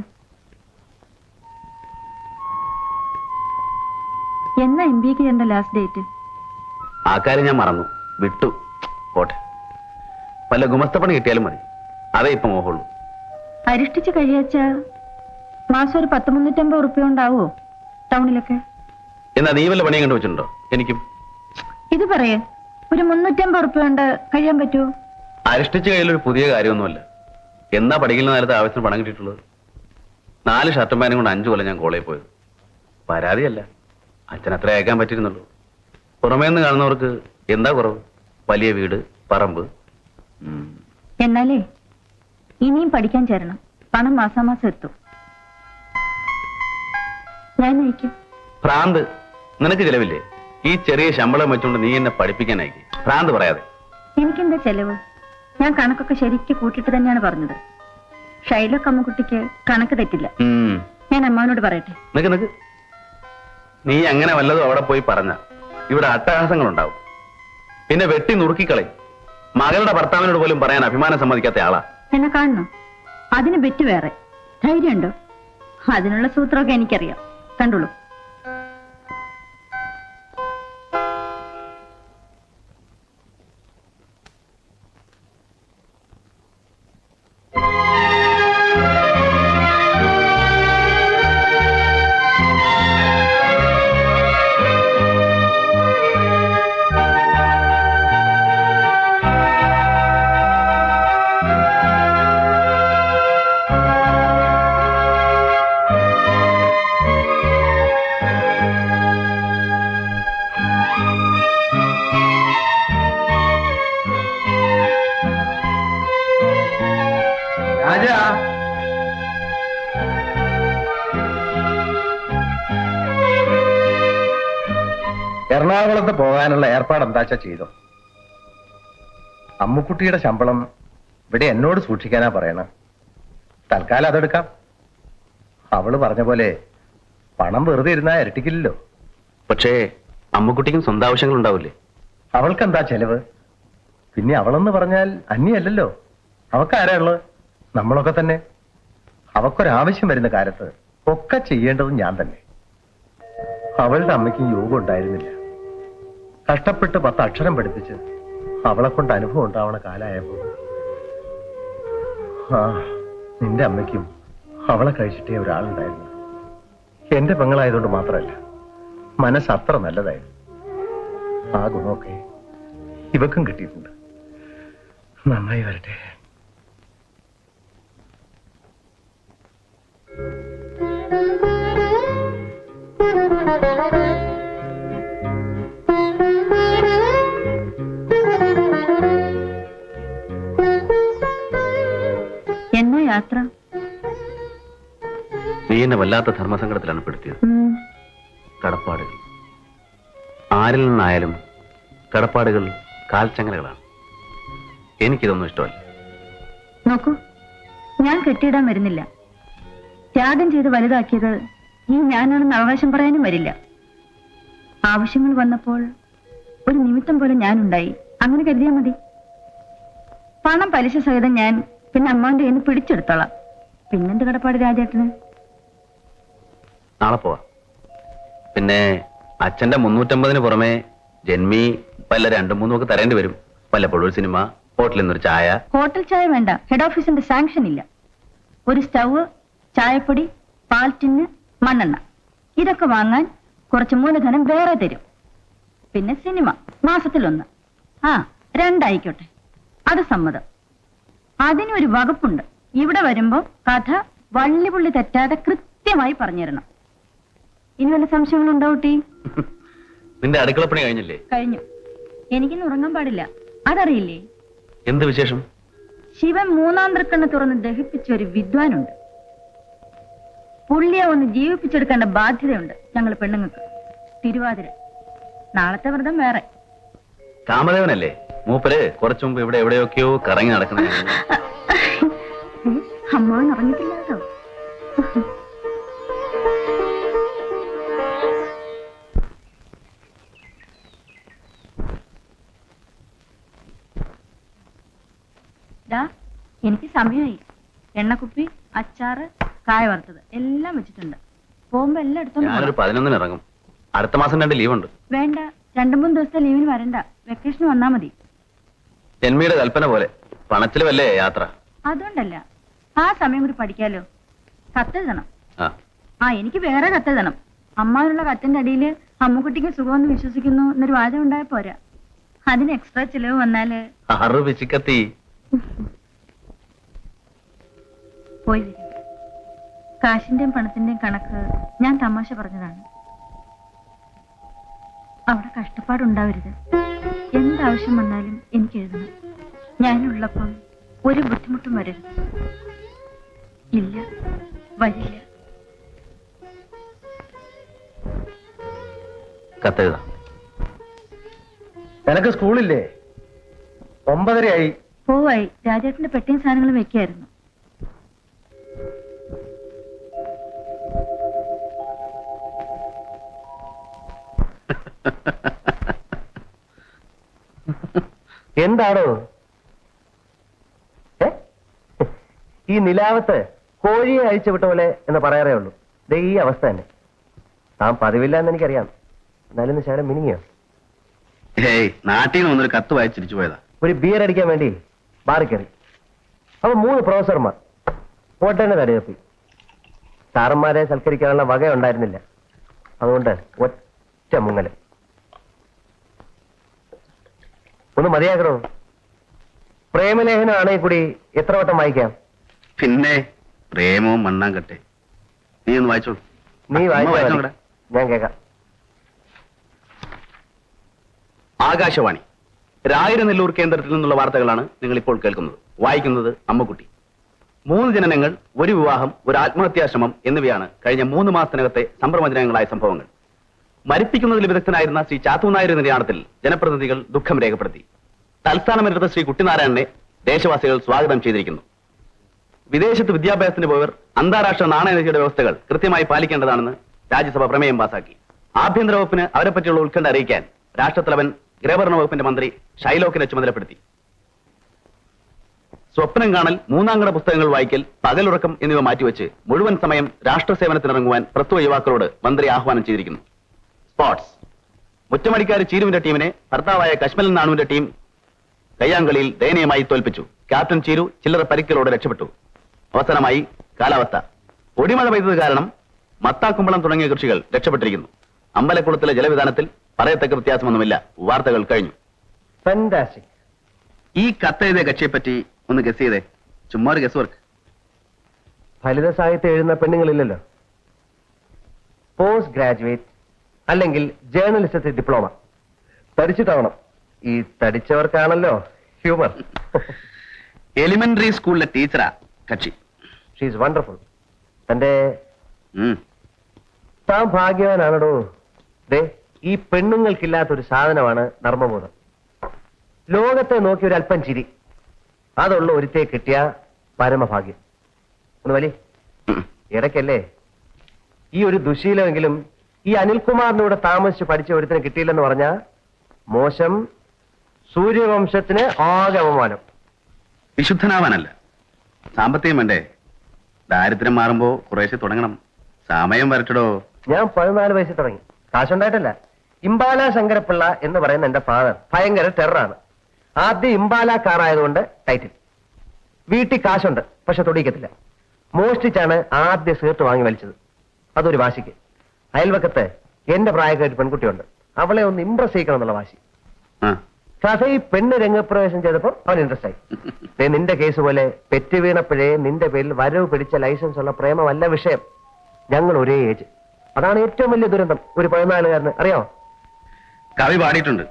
എന്നാ എം ബി എക്ക് ചേരേണ്ട ലാസ്റ്റ് ഡേറ്റ് ആ കാര്യം ഞാൻ മറന്നു വിട്ടു പോട്ടെ വല്ല ഗുമസ്തപ്പണി കിട്ടിയാലും മതി അതേ ഇപ്പൊ മോഹമുള്ളൂ അരിഷ്ടിച്ച് കഴിയാച്ച മാസം ഒരു പത്ത് മുന്നൂറ്റമ്പത് ഉറുപ്പ്യ ഉണ്ടാവോ ടൗണിലൊക്കെ എന്നാ നീ വല്ല പണിയും കണ്ടുവച്ചിട്ടുണ്ടോ എനിക്കും ഇത് പറയേ ഒരു മുന്നൂറ്റമ്പത് ഉറുപ്പ്യ കൊണ്ട് കഴിയാൻ പറ്റുമോ അരിഷ്ടിച്ച കയ്യിലൊരു പുതിയ കാര്യമൊന്നുമല്ല എന്നാ പഠിക്കുന്ന നേരത്തെ ആവശ്യത്തിന് പണം കിട്ടിയിട്ടുള്ളത് നാല് ഷർട്ടും പാനും കൊണ്ട് അഞ്ചു കൊല്ലം ഞാൻ കോളേജിൽ പോയത് പരാതിയല്ല അച്ഛൻ അത്ര അയക്കാൻ പറ്റിയിരുന്നുള്ളൂ പുറമേ നിന്ന് കാണുന്നവർക്ക് എന്താ കുറവ് വലിയ വീട് പറമ്പ് ഉം. എന്നാലേ ഇനിയും പഠിക്കാൻ ചേരണം പണം മാസാമാസം എത്തും ഞാൻ അയക്കും ഭ്രാന്ത് നിനക്ക് ചിലവില്ലേ ഈ ചെറിയ ശമ്പളം വെച്ചുകൊണ്ട് നീ എന്നെ പഠിപ്പിക്കാനായി ഭ്രാന്ത് പറയാതെ എനിക്കെന്താ ചെലവ് ഞാൻ കണക്കൊക്കെ ശരിക്ക് കൂട്ടിയിട്ട് തന്നെയാണ് പറഞ്ഞത് ഷൈലൊക്കെ അമ്മക്കുട്ടിക്ക് കണക്ക് തെറ്റില്ല ഉം. ഞാൻ അമ്മാവനോട് പറയട്ടെ നിക്ക് നിക്ക് നീ അങ്ങനെ വല്ലതും അവിടെ പോയി പറഞ്ഞ ഇവിടെ അട്ടഹാസങ്ങൾ ഉണ്ടാവും പിന്നെ വെട്ടി നുറുക്കിക്കളയും മകളുടെ ഭർത്താവിനോട് പോലും പറയാൻ അഭിമാനം സമ്മതിക്കാത്ത ആളാ എന്നെ കാണണോ അതിന് ബെറ്റ് വേറെ ധൈര്യമുണ്ടോ അതിനുള്ള സൂത്രമൊക്കെ എനിക്കറിയാം കണ്ടോളൂ രാജാ എറണാകുളത്ത് പോകാനുള്ള ഏർപ്പാട് എന്താച്ചാ ചെയ്തോ അമ്മുക്കുട്ടിയുടെ ശമ്പളം ഇവിടെ എന്നോട് സൂക്ഷിക്കാനാ പറയണ തൽക്കാലം അതെടുക്കാം അവള് പറഞ്ഞ പോലെ പണം വെറുതെ ഇരുന്നാ ഇരട്ടിക്കില്ലല്ലോ പക്ഷേ അമ്മക്കുട്ടിക്കും സ്വന്തം ആവശ്യങ്ങൾ ഉണ്ടാവില്ലേ അവൾക്കെന്താ ചെലവ് പിന്നെ അവളെന്ന് പറഞ്ഞാൽ അന്യല്ലല്ലോ അവക്കാരാ ഉള്ളത് നമ്മളൊക്കെ തന്നെ അവക്കൊരാവശ്യം വരുന്ന കാലത്ത് ഒക്കെ ചെയ്യേണ്ടത് ഞാൻ തന്നെ അവളുടെ അമ്മയ്ക്കും യോഗം ഉണ്ടായിരുന്നില്ല കഷ്ടപ്പെട്ട് പത്ത് അക്ഷരം പഠിപ്പിച്ച് അവളെ കൊണ്ട് അനുഭവം ഉണ്ടാവണ കാലായപ്പോ ആ നിന്റെ അമ്മയ്ക്കും അവളെ കഴിച്ചിട്ടേ ഒരാളുണ്ടായിരുന്നു എന്റെ പെങ്ങളായതുകൊണ്ട് മാത്രമല്ല മനസ്സ് അത്ര നല്ലതായിരുന്നു ആ ഗുണമൊക്കെ ഇവക്കും കിട്ടിയിട്ടുണ്ട് നന്നായി വരട്ടെ എന്നാ യാത്ര നീ എന്നെ വല്ലാത്ത ധർമ്മസങ്കടത്തിലാണ് പെടുത്തിയത് കടപ്പാടുകൾ ആരിൽ നിന്നായാലും കടപ്പാടുകൾ കാൽച്ചങ്ങലകളാണ് എനിക്കിതൊന്നും ഇഷ്ടമല്ല നോക്കൂ ഞാൻ കെട്ടിയിടാൻ വരുന്നില്ല ത്യാഗം ചെയ്ത് വലുതാക്കിയത് ഈ ഞാനാണെന്ന് അവകാശം പറയാനും വരില്ല ആവശ്യങ്ങൾ വന്നപ്പോൾ ഒരു നിമിത്തം പോലെ ഞാനുണ്ടായി അങ്ങനെ കരുതിയാൽ മതി പണം പലിശ സഹിതം ഞാൻ പിന്നെ അമ്മാന്റെ കയ്യിൽ നിന്ന് പിടിച്ചെടുത്തോളാം പിന്നെന്ത് കടപ്പാട് രാജേട്ടന് നാളെ പോവാ പിന്നെ അച്ഛന്റെ മുന്നൂറ്റമ്പതിന് പുറമെ ജന്മി വല്ല രണ്ടും മൂന്നും ഒക്കെ തരേണ്ടി വരും വല്ലപ്പോഴും ഒരു സിനിമ ഹോട്ടലിൽ നിന്നൊരു ചായ ഹോട്ടൽ ചായ വേണ്ട ഹെഡ് ഓഫീസിന്റെ സാങ്ഷൻ ഇല്ല ഒരു സ്റ്റവ് ചായപ്പൊടി പാൽ ടിന്ന് മണ്ണെണ്ണ ഇതൊക്കെ വാങ്ങാൻ കുറച്ച് മൂലധനം വേറെ തരും പിന്നെ സിനിമ മാസത്തിലൊന്ന് ആ രണ്ടായിക്കോട്ടെ അത് സമ്മതം അതിനൊരു വകുപ്പുണ്ട് ഇവിടെ വരുമ്പോ കഥ വള്ളിപുള്ളി തെറ്റാതെ കൃത്യമായി പറഞ്ഞുതരണം ഇനി വല്ല സംശയങ്ങളുണ്ടോ കുട്ടി നിന്റെ അടുക്കളപ്പണി കഴിഞ്ഞില്ലേ കഴിഞ്ഞു എനിക്കിന്ന് ഉറങ്ങാൻ പാടില്ല അതറിയില്ലേ എന്ത് വിശേഷം ശിവൻ മൂന്നാം തൃക്കണ്ണ് തുറന്ന് ദഹിപ്പിച്ച ഒരു വിദ്വാനുണ്ട് പുള്ളിയെ ഒന്ന് ജീവിപ്പിച്ചെടുക്കേണ്ട ബാധ്യതയുണ്ട് ഞങ്ങൾ പെണ്ണുങ്ങൾക്ക് തിരുവാതിര നാളത്തെ വ്രതം വേറെ കാമദേവനല്ലേ മൂപ്പര് കുറച്ചു മുമ്പ് ഇവിടെ എവിടെയൊക്കെയോ കറങ്ങി നടക്കണ അമ്മാവൻ ഉറങ്ങിയിട്ടില്ല കേട്ടോ ദാ, എനിക്ക് സമയമായി എണ്ണക്കുപ്പി അച്ചാറ് കായ വറുത്തത് എല്ലാം വെച്ചിട്ടുണ്ട് പോകുമ്പോ എല്ലാം എടുത്തോണ്ട് ഞാനൊരു പോണം. പതിനൊന്നിന് ഇറങ്ങും അടുത്ത മാസം രണ്ട് ലീവുണ്ട് വേണ്ട രണ്ടു മൂന്ന് ദിവസത്തെ ലീവിന് വരണ്ട വെക്കേഷൻ വന്നാ മതി ജന്മിയുടെ കൽപ്പന പോലെ പണച്ചിലുമല്ലേ യാത്ര അതുകൊണ്ടല്ല ആ സമയം കൂടി പഠിക്കാലോ കത്തെഴുതണം ആ ആ എനിക്ക് വേറെ കത്തെഴുതണം അമ്മാവിനുള്ള കത്തിന്റെ അടിയിൽ അമ്മുക്കുട്ടിക്ക് സുഖമെന്ന് വിശ്വസിക്കുന്നു എന്നൊരു വാചകം ഉണ്ടായ പോരാ അതിന് എക്സ്ട്രാ ചിലവ് വന്നാല് ആറ് പിച്ചിക്കത്തി പോയി വരും കാശിന്റെയും പണത്തിന്റെയും കണക്ക് ഞാൻ തമാശ പറഞ്ഞതാണ് അവിടെ കഷ്ടപ്പാടുണ്ടാവരുത് എന്താവശ്യം വന്നാലും എനിക്ക് എഴുതണം ഞാനുള്ളപ്പം ഒരു ബുദ്ധിമുട്ടും വരരുത് ഇല്ല വരില്ല കത്തെഴുതാം നിനക്ക് സ്കൂളില്ലേ ഒമ്പതരയായി പോവായി രാജേട്ടന്റെ പെട്ടിയും സാധനങ്ങളും വെക്കായിരുന്നു എന്താണോ ഏ? ഈ നിലാവത്ത് കോഴിയെ അഴിച്ചു വിട്ട പോലെ എന്ന് പറയാറേ ഉള്ളൂ ദേ ഈ അവസ്ഥ തന്നെ താൻ പതിവില്ല എന്ന് എനിക്കറിയാം എന്നാലും ഇന്ന് ശകലം മിനിങ്ങിയോ ഏയ് നാട്ടിൽ നിന്ന് വന്നൊരു കത്ത് വായിച്ചിരിച്ചു പോയതാ ഒരു ബിയർ അടിക്കാൻ വേണ്ടി ബാറി കയറി അപ്പൊ മൂന്ന് പ്രൊഫസർമാർ ഓട്ടേനെ തടയപ്പി സാറന്മാരെ സൽക്കരിക്കാനുള്ള വക ഉണ്ടായിരുന്നില്ല അതുകൊണ്ട് ഒറ്റ മുങ്ങല് ഒന്ന് മതിയാക്കണോ പ്രേമലേഖനം ആണെങ്കിൽ കൂടി എത്ര വട്ടം വായിക്കാം പിന്നെ പ്രേമവും മണ്ണാങ്കട്ടെ നീ ഒന്ന് വായിച്ചോളൂ നീ അമ്മ വായിച്ചാ വായിച്ചോ മതി. കൂടെ. ഞാൻ കേൾക്കാം ആകാശവാണി രായിരനെല്ലൂർ കേന്ദ്രത്തിൽ നിന്നുള്ള വാർത്തകളാണ് നിങ്ങൾ ഇപ്പോൾ കേൾക്കുന്നത് വായിക്കുന്നത് അമ്മക്കുട്ടി മൂന്ന് ജനനങ്ങൾ ഒരു വിവാഹം ഒരു ആത്മഹത്യാശ്രമം എന്നിവയാണ് കഴിഞ്ഞ മൂന്ന് മാസത്തിനകത്തെ സംഭ്രമജനകങ്ങളായ സംഭവങ്ങൾ മരിപ്പിക്കുന്നതിൽ വിദഗ്ധനായിരുന്ന ശ്രീ ചാത്തു നായരുടെ നിര്യാണത്തിൽ ജനപ്രതിനിധികൾ ദുഃഖം രേഖപ്പെടുത്തി തൽസ്ഥാനമെടുത്ത ശ്രീ കുട്ടിനാരായണനെ ദേശവാസികൾ സ്വാഗതം ചെയ്തിരിക്കുന്നു വിദേശത്ത് വിദ്യാഭ്യാസത്തിന് പോയവർ അന്താരാഷ്ട്ര നാണയനിധിയുടെ വ്യവസ്ഥകൾ കൃത്യമായി പാലിക്കേണ്ടതാണെന്ന് രാജ്യസഭ പ്രമേയം പാസാക്കി ആഭ്യന്തര വകുപ്പിന് അവരെപ്പറ്റിയുള്ള ഉത്കണ്ഠ അറിയിക്കാൻ രാഷ്ട്രത്തലവൻ ഗൃഹഭരണ വകുപ്പിന്റെ മന്ത്രി ഷൈലോക്കിനെ ചുമതലപ്പെടുത്തി സ്വപ്നം കാണൽ മൂന്നാംകട പുസ്തകങ്ങൾ വായിക്കൽ പകലുറക്കം എന്നിവ മാറ്റിവെച്ച് മുഴുവൻ സമയം രാഷ്ട്രസേവനത്തിനിറങ്ങുവാൻ പ്രസ്തുത യുവാക്കളോട് മന്ത്രി ആഹ്വാനം ചെയ്തിരിക്കുന്നു സ്പോർട്സ് മുറ്റമടിക്കാരി ചീരുവിന്റെ ടീമിനെ ഭർത്താവായ കശ്മലൻ നാണുവിന്റെ ടീം കയ്യാങ്കളിയിൽ ദയനീയമായി തോൽപ്പിച്ചു ക്യാപ്റ്റൻ ചീരു ചില്ലറ പരിക്കലോടെ രക്ഷപ്പെട്ടു അവസാനമായി കാലാവസ്ഥ ഒടിമഴ പെയ്തത് കാരണം മത്താക്കുമ്പളം തുടങ്ങിയ കൃഷികൾ രക്ഷപ്പെട്ടിരിക്കുന്നു അമ്പലക്കുളത്തിലെ ജലവിധാനത്തിൽ പറയത്തക്ക വ്യത്യാസമൊന്നുമില്ല വാർത്തകൾ കഴിഞ്ഞു ഫാന്റാസ്റ്റിക് ഈ കത്തെഴുതിയ കക്ഷിയെപ്പറ്റി ഒന്ന് ഗസ് ചെയ്തേ ചുമ്മാ ഒരു ഗസ് വർക്ക് ഫലിത സാഹിത്യം എഴുതുന്ന പെണ്ണുങ്ങളില്ലല്ലോ പോസ്റ്റ് ഗ്രാജുവേറ്റ് അല്ലെങ്കിൽ ജേർണലിസത്തിൽ ഡിപ്ലോമ തടിച്ചിട്ടാവണം ഈ തടിച്ചവർക്കാണല്ലോ ഹ്യൂമർ എലിമെന്ററി സ്കൂളിലെ ടീച്ചറാ കക്ഷി ഷീസ് വണ്ടർഫുൾ തന്റെ ഉം. താൻ ഭാഗ്യവാനാണോ ദേ ഈ പെണ്ണുങ്ങൾക്കില്ലാത്തൊരു സാധനമാണ് നർമ്മബോധം ലോകത്തെ നോക്കി ഒരു അല്പം ചിരി അതുള്ള ഒരുത്തെ കിട്ടിയ പരമഭാഗ്യം ഒന്ന് വലി ഇടയ്ക്കല്ലേ ഈ ഒരു ദുശീലമെങ്കിലും ഈ അനിൽകുമാറിന്റെ കൂടെ താമസിച്ച് പഠിച്ച ഒരുത്തിന് കിട്ടിയില്ലെന്ന് പറഞ്ഞ മോശം സൂര്യവംശത്തിന് ആകെ അപമാനം വിശുദ്ധനാവാനല്ല സാമ്പത്തികം വേണ്ടേ ദാരിദ്ര്യം മാറുമ്പോ കുറേശ്ശെ തുടങ്ങണം സമയം വരട്ടടോ ഞാൻ പതിനാല് വയസ്സിൽ തുടങ്ങി കാശുണ്ടായിട്ടല്ല ഇമ്പാല ശങ്കരപ്പിള്ള എന്ന് പറയുന്ന എന്റെ ഫാദർ ഭയങ്കര ടെററാണ് ആദ്യം ഇമ്പാല കാറായതുകൊണ്ട് ടൈറ്റിൽ വീട്ടിൽ കാശുണ്ട് പക്ഷെ തൊടിക്കത്തില്ല മോഷ്ടിച്ചാണ് ആദ്യ സീർട്ട് വാങ്ങി വലിച്ചത് അതൊരു വാശിക്ക് അയൽവക്കത്ത് എന്റെ പ്രായക്കാരി പെൺകുട്ടിയുണ്ട് അവളെ ഒന്ന് ഇംപ്രസ് ചെയ്യിക്കണം എന്നുള്ള വാശി ആ കഥയിൽ പെണ്ണ് രംഗപ്രവേശം ചെയ്തപ്പോ അവൻ ഇൻട്രസ്റ്റ് ആയി ദേ നിന്റെ കേസ് പോലെ പെറ്റ് വീണപ്പോഴേ നിന്റെ പേരിൽ വരവ് പിടിച്ച ലൈസൻസ് ഉള്ള പ്രേമമല്ല വിഷയം ഞങ്ങൾ ഒരേ ഏജ് അതാണ് ഏറ്റവും വലിയ ദുരന്തം ഒരു പതിനാലുകാരന് അറിയാമോ കവി പാടിയിട്ടുണ്ട്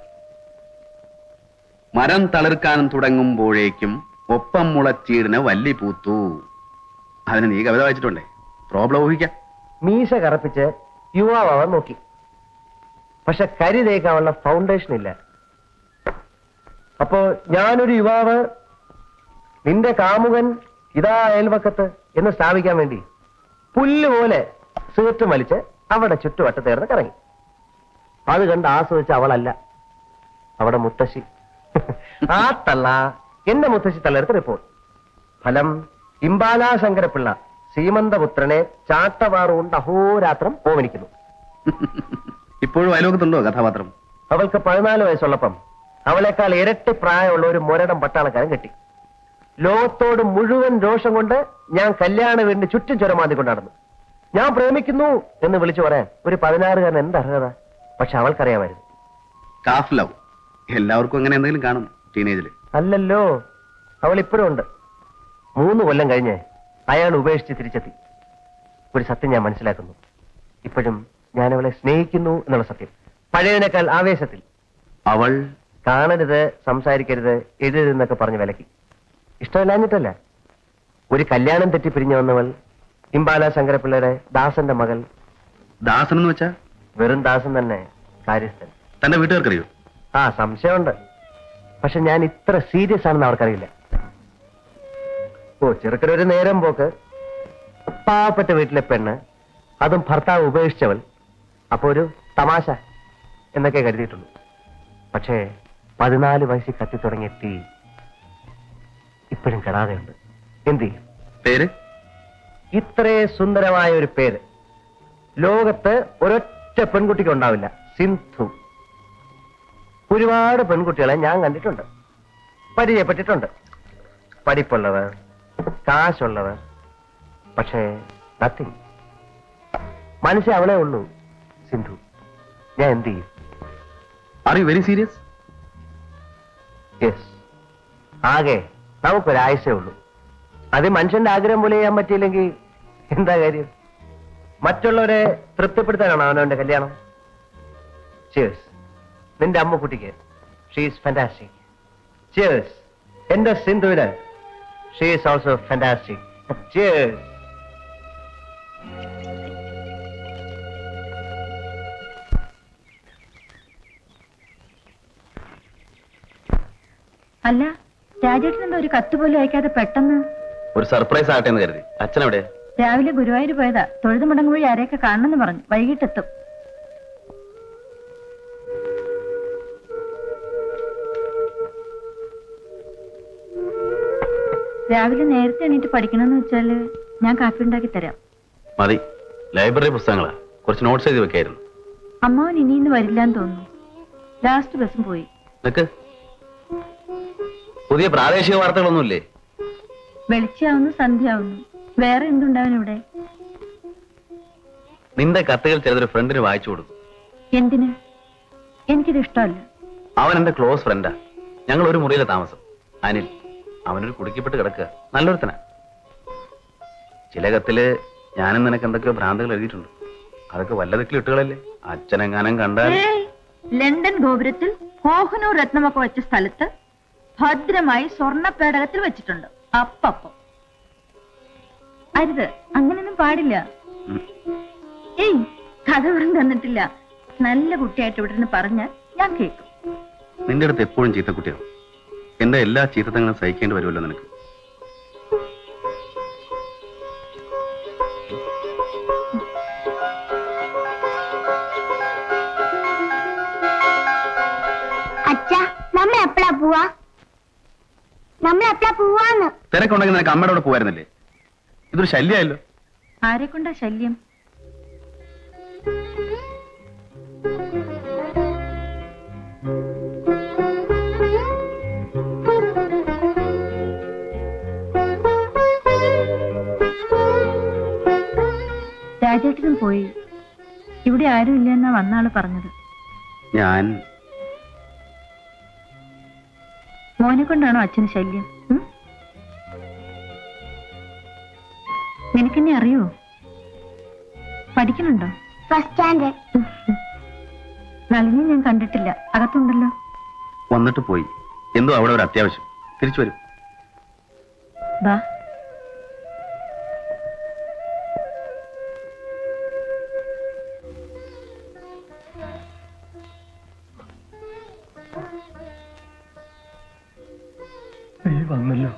മരം തളിർക്കാൻ തുടങ്ങുമ്പോഴേക്കും ഒപ്പം മുളച്ചീടിന് വല്ലി പൂത്തു അതിന് നീ കവിത വായിച്ചിട്ടുണ്ടേ പ്രോബ്ലം ഊഹിക്കാം മീശ കറപ്പിച്ച് യുവാവാൻ നോക്കി പക്ഷെ കരി തേക്കാനുള്ള ഫൗണ്ടേഷൻ ഇല്ല അപ്പോ ഞാനൊരു യുവാവ് നിന്റെ കാമുകൻ ഇതാ അയൽവക്കത്ത് എന്ന് സ്ഥാപിക്കാൻ വേണ്ടി പുല്ല് പോലെ സീർട്ട് വലിച്ച് അവിടെ ചുറ്റുവട്ടത്തേർന്ന് കറങ്ങി അത് കണ്ട് ആസ്വദിച്ച അവളല്ല അവിടെ മുത്തശ്ശി ആ തള്ള എന്റെ മുത്തശ്ശി തള്ളെടുത്ത് റിപ്പോർട്ട് ഫലം ഇമ്പാല ശങ്കരപ്പിള്ള സീമന്തപുത്രനെ ചാട്ടവാറുകൊണ്ട് അഹോരാത്രം ഓമനിക്കുന്നു ഇപ്പോഴും അയലോകത്തുണ്ടോ കഥാപാത്രം അവൾക്ക് പതിനാല് വയസ്സുള്ളപ്പം അവളെക്കാൾ ഇരട്ടി പ്രായമുള്ള ഒരു മുരടം പട്ടാളക്കാരൻ കെട്ടി ലോകത്തോട് മുഴുവൻ രോഷം കൊണ്ട് ഞാൻ കല്യാണ വീടിന് ചുറ്റും ചുരമാന്തി കൊണ്ടാടുന്നു ഞാൻ പ്രേമിക്കുന്നു എന്ന് വിളിച്ചു പറയാൻ ഒരു പതിനാറുകാരൻ എന്ത് അർഹത പക്ഷെ അവൾക്കറിയാമായിരുന്നു കാഫ് ലവ് എല്ലാവർക്കും അങ്ങനെ എന്തെങ്കിലും കാണും ടീനേജില് അല്ലല്ലോ അവൾ ഇപ്പോഴും ഉണ്ട് മൂന്ന് കൊല്ലം കഴിഞ്ഞ് അയാൾ ഉപേക്ഷിച്ച് തിരിച്ചെത്തി ഒരു സത്യം ഞാൻ മനസ്സിലാക്കുന്നു ഇപ്പോഴും ഞാൻ അവളെ സ്നേഹിക്കുന്നു എന്നുള്ള സത്യം പഴയതിനേക്കാൾ ആവേശത്തിൽ അവൾ കാണരുത് സംസാരിക്കരുത് എഴുതരുതെന്നൊക്കെ പറഞ്ഞ് വിലക്കി ഇഷ്ടമില്ലാഞ്ഞിട്ടല്ല ഒരു കല്യാണം തെറ്റി പിരിഞ്ഞു വന്നവൾ ഇമ്പാല ശങ്കരപ്പിള്ളയുടെ ദാസന്റെ മകൾ ദാസൻ എന്ന് വെച്ചാ വെറും ദാസൻ തന്നെ കാര്യസ്ഥൻ തന്റെ വീട്ടുകാർക്കറിയോ ആ സംശയമുണ്ട് പക്ഷെ ഞാൻ ഇത്ര സീരിയസ് ആണെന്ന് അവർക്കറിയില്ല ഓ ചെറുക്കനൊരു നേരം പോക്ക് പാവപ്പെട്ട വീട്ടിലെ പെണ്ണ് അതും ഭർത്താവ് ഉപേക്ഷിച്ചവൾ അപ്പൊ ഒരു തമാശ എന്നൊക്കെ കരുതിയിട്ടുള്ളൂ പക്ഷേ പതിനാല് വയസ്സിൽ കത്തി തുടങ്ങിയ തീ ഇപ്പോഴും കെടാതെയുണ്ട് എന്ത് ചെയ്യും പേര് ഇത്രേ സുന്ദരമായ ഒരു പേര് ലോകത്ത് ഒരൊറ്റ പെൺകുട്ടിക്ക് ഉണ്ടാവില്ല സിന്ധു ഒരുപാട് പെൺകുട്ടികളെ ഞാൻ കണ്ടിട്ടുണ്ട് പരിചയപ്പെട്ടിട്ടുണ്ട് പഠിപ്പുള്ളവർ കാശുള്ളവർ പക്ഷേ നത്തിങ് മനസ്സിൽ അവളെ ഉള്ളൂ സിന്ധു ഞാൻ എന്ത് ചെയ്യും are you very serious yes ആകെ നമുക്കൊരാഴ്ചയേ ഉള്ളൂ അത് മനുഷ്യന്റെ ആഗ്രഹം പോലെ ചെയ്യാൻ പറ്റിയില്ലെങ്കിൽ എന്താ കാര്യം മറ്റുള്ളവരെ തൃപ്തിപ്പെടുത്താനാണോ അവനവന്റെ കല്യാണം ചേഴ്സ് നിന്റെ അമ്മക്കുട്ടിക്ക് ഷീസ് ഫാന്റാസ്റ്റിക് ചേഴ്സ് എന്റെ സിന്ധുവിന് ഷീസ് ഓൾസോ ഫാന്റാസ്റ്റിക് ചേഴ്സ് അല്ല രാജേട്ടൻ എന്താ ഒരു കത്ത് പോലും അയക്കാതെ പെട്ടെന്ന് ഒരു സർപ്രൈസ് ആകട്ടെ എന്ന് കരുതി അച്ഛനെവിടെ രാവിലെ ഗുരുവായൂർ പോയതാ തൊഴുതു മടങ്ങ് വഴി ആരെയൊക്കെ കാണണമെന്ന് പറഞ്ഞു വൈകിട്ടെത്തും രാവിലെ നേരത്തെ എണീറ്റ് പഠിക്കണമെന്ന് വെച്ചാല് ഞാൻ കാപ്പി ഉണ്ടാക്കി തരാം മതി ലൈബ്രറി പുസ്തകങ്ങളാ കുറച്ച് നോട്ട്സ് എഴുതി വെക്കായിരുന്നു അമ്മാവൻ ഇനി ഇന്ന് വരില്ലാന്ന് തോന്നുന്നു ലാസ്റ്റ് ബസ്സും പോയി നിക്ക് പുതിയ പ്രാദേശിക വാർത്തകളൊന്നുമില്ലേ വെളിച്ചാവുന്നു സന്ധ്യയാവുന്നു വേറെ എന്തുണ്ടാവും ഇവിടെ നിന്റെ കത്തുകൾ ചിലതൊരു ഫ്രണ്ടിന് വായിച്ചു കൊടുക്കും എന്തിന് എനിക്കിത് ഇഷ്ടമല്ല അവൻ എന്റെ ക്ലോസ് ഫ്രണ്ടാ ഞങ്ങൾ ഒരു മുറിയിലെ താമസം അനിൽ അവനൊരു കുടുക്കിപ്പെട്ട് കിടക്കുക നല്ലൊരുത്തനാ ചില കത്തില് ഞാനും നിനക്ക് എന്തൊക്കെയോ ഭ്രാന്തുകൾ എഴുതിയിട്ടുണ്ട് അതൊക്കെ വല്ലതൊക്കെ ഇട്ടുകളല്ലേ അച്ഛനെങ്ങാനും കണ്ടാൽ ഏയ്, ലണ്ടൻ ഗോപുരത്തിൽ കോഹനൂർ രത്നമൊക്കെ വെച്ച സ്ഥലത്ത് ഭദ്രമായി സ്വർണ്ണ പേടകത്തിൽ വെച്ചിട്ടുണ്ട് അപ്പപ്പം അരുത് അങ്ങനെയൊന്നും പാടില്ല ഏയ് കഥ പറഞ്ഞു തന്നിട്ടില്ല നല്ല കുട്ടിയായിട്ട് ഇവിടെ നിന്ന് പറഞ്ഞാൽ ഞാൻ കേൾക്കും നിന്റെ അടുത്ത് എപ്പോഴും ചീത്തക്കുട്ടിയാണ് എന്റെ എല്ലാ ചീത്തത്തങ്ങളും സഹിക്കേണ്ടി വരുമല്ലോ നിനക്ക് അച്ഛ നമ്മൾ എപ്പോഴാ പോവാ നമ്മൾ എപ്പോഴാ പോവാന്ന് തിരക്കുണ്ടെങ്കിൽ നിനക്ക് അമ്മയുടെ കൂടെ പോവായിരുന്നില്ലേ ഇതൊരു ശല്യമായല്ലോ ആരെ കൊണ്ടാ ശല്യം രാജേട്ടനും പോയി ഇവിടെ ആരും ഇല്ലെന്നാ വന്നാള് പറഞ്ഞത് ഞാൻ മോനെ കൊണ്ടാണോ അച്ഛന് ശല്യം ഉം? നിനക്കെന്നെ അറിയോ പഠിക്കണുണ്ടോ ഫസ്റ്റ് സ്റ്റാൻഡേർഡ് നളിനി ഞാൻ കണ്ടിട്ടില്ല അകത്തുണ്ടല്ലോ വന്നിട്ട് പോയി എന്തോ അവിടെ ഒരു അത്യാവശ്യം തിരിച്ചു വരും വാ നീ വന്നല്ലോ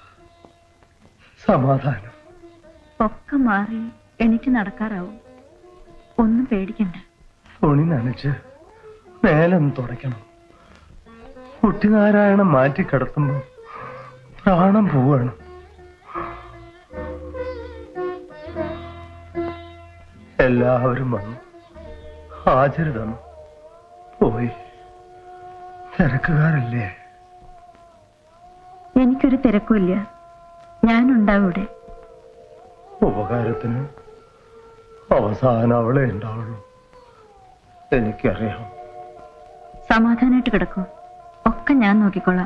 സമാധാനം ഒക്കെ മാറി എണീറ്റ് നടക്കാറാവും ഒന്നും പേടിക്കണ്ട തുണി നനച്ച് മേലൊന്ന് തുടയ്ക്കണം കുട്ടിനാരായണം മാറ്റി കിടത്തുമ്പോ പ്രാണം പോവാണ് എല്ലാവരും വന്നു ഹാജര് തന്നു പോയി തിരക്കുകാരല്ലേ എനിക്കൊരു തിരക്കുമില്ല ഞാനുണ്ടാവും ഇവിടെ ഉപകാരത്തിന് അവസാനം അവളെ ഉണ്ടാവുള്ളൂ എനിക്കറിയാം സമാധാനമായിട്ട് കിടക്കും ഒക്കെ ഞാൻ നോക്കിക്കൊള്ളാം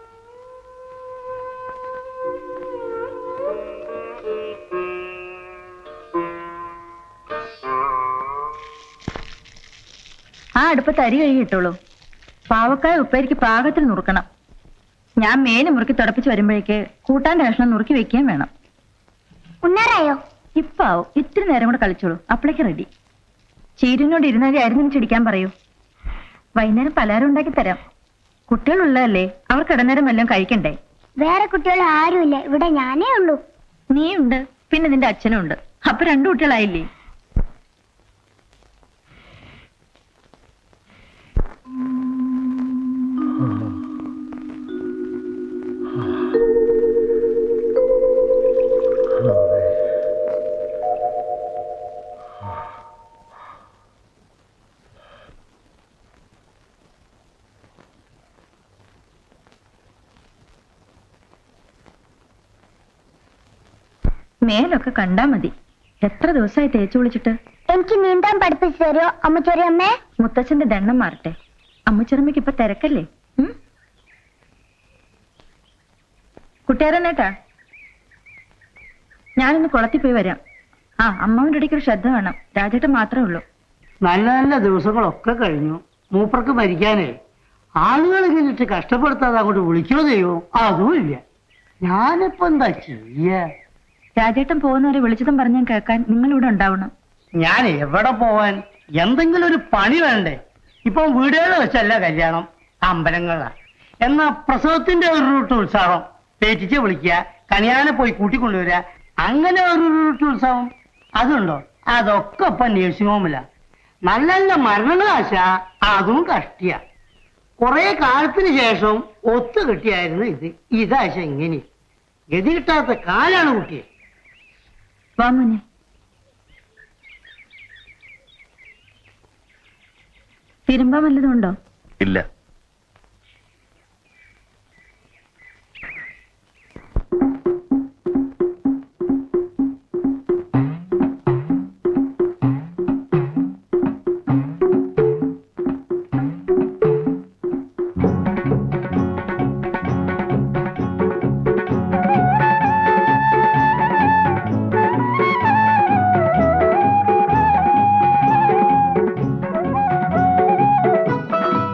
ആ അടുപ്പത്ത് അരി കഴുകിയിട്ടുള്ളൂ പാവക്കായ ഉപ്പേരിക്ക് പാകത്തിൽ നുറുക്കണം ഞാൻ മേല് മുറുക്കി തുടപ്പിച്ച് വരുമ്പോഴേക്ക് കൂട്ടാൻ കഷ്ണം നുറുക്കി വെക്കുകയും വേണം ഉണ്ണാറായോ ഇപ്പൊ ആവും ഇത്തിരി നേരം കൂടെ കളിച്ചോളൂ അപ്പോഴേക്ക് റെഡി ചീരിനോട് ഇരുന്നാലേ അരിഞ്ഞു ചിടിക്കാൻ പറയൂ വൈകുന്നേരം പലഹാരം ഉണ്ടാക്കി തരാം കുട്ടികളുള്ളതല്ലേ അവർ കിടന്നേരം വല്ലതും കഴിക്കണ്ടേ വേറെ കുട്ടികൾ ആരുമില്ല ഇവിടെ ഞാനേ ഉള്ളൂ നീ ഉണ്ട് പിന്നെ നിന്റെ അച്ഛനും ഉണ്ട് അപ്പൊ രണ്ടു കുട്ടികളായില്ലേ മേലൊക്കെ കണ്ടാ മതി എത്ര ദിവസമായി തേച്ചു വിളിച്ചിട്ട് എനിക്ക് നീന്താൻ പഠിപ്പിച്ചു തരുമോ അമ്മ ചെറിയമ്മേ മുത്തച്ഛന്റെ ദണ്ണം മാറട്ടെ അമ്മച്ചിറമ്മയ്ക്ക് ഇപ്പൊ തിരക്കല്ലേ ഉം? കുട്ടിയാരനേട്ടാ ഞാനൊന്ന് കുളത്തിൽ പോയി വരാം ആ അമ്മാവിന്റെ ഇടയ്ക്ക് ഒരു ശ്രദ്ധ വേണം രാജേട്ടൻ മാത്രമേ ഉള്ളൂ നല്ല നല്ല ദിവസങ്ങളൊക്കെ കഴിഞ്ഞു മൂപ്പർക്ക് മരിക്കാനേ ആളുകൾ ഇങ്ങനെ കഷ്ടപ്പെടുത്താതെ അങ്ങോട്ട് വിളിക്കോ ചെയ്യോ അതും ഇല്ല ഞാനിപ്പോ എന്താ ചെയ്യ രാജേട്ടൻ പോകുന്നവരെ വിളിച്ചതും പറഞ്ഞും കേൾക്കാൻ നിങ്ങൾ ഇവിടെ ഉണ്ടാവണം ഞാൻ എവിടെ പോവാൻ എന്തെങ്കിലും ഒരു പണി വേണ്ടേ ഇപ്പൊ വീടുകളിൽ വെച്ചല്ല കല്യാണം അമ്പലങ്ങളിലാ എന്നാ പ്രസവത്തിന്റെ ഒരു റൂട്ട് ഉത്സവം പേറ്റിച്ച് വിളിക്കുക കണിയാനെ പോയി കൂട്ടിക്കൊണ്ടുവരിക അങ്ങനെ ഒരു റൂട്ട് ഉത്സവം അതുണ്ടോ അതൊക്കെ ഇപ്പൊ നേഴ്സിംഗ് ഹോമില നല്ല നല്ല മരണങ്ങളാശ അതും കഷ്ടിയ കുറെ കാലത്തിന് ശേഷം ഒത്തു കിട്ടിയായിരുന്നു ഇത് ഇതാശ ഇങ്ങനെ ഗതി കിട്ടാത്ത കാലാണ് കുട്ടിയെ വാ മോനെ തിരുമ്പാൻ വല്ലതും ഉണ്ടോ ഇല്ല ആ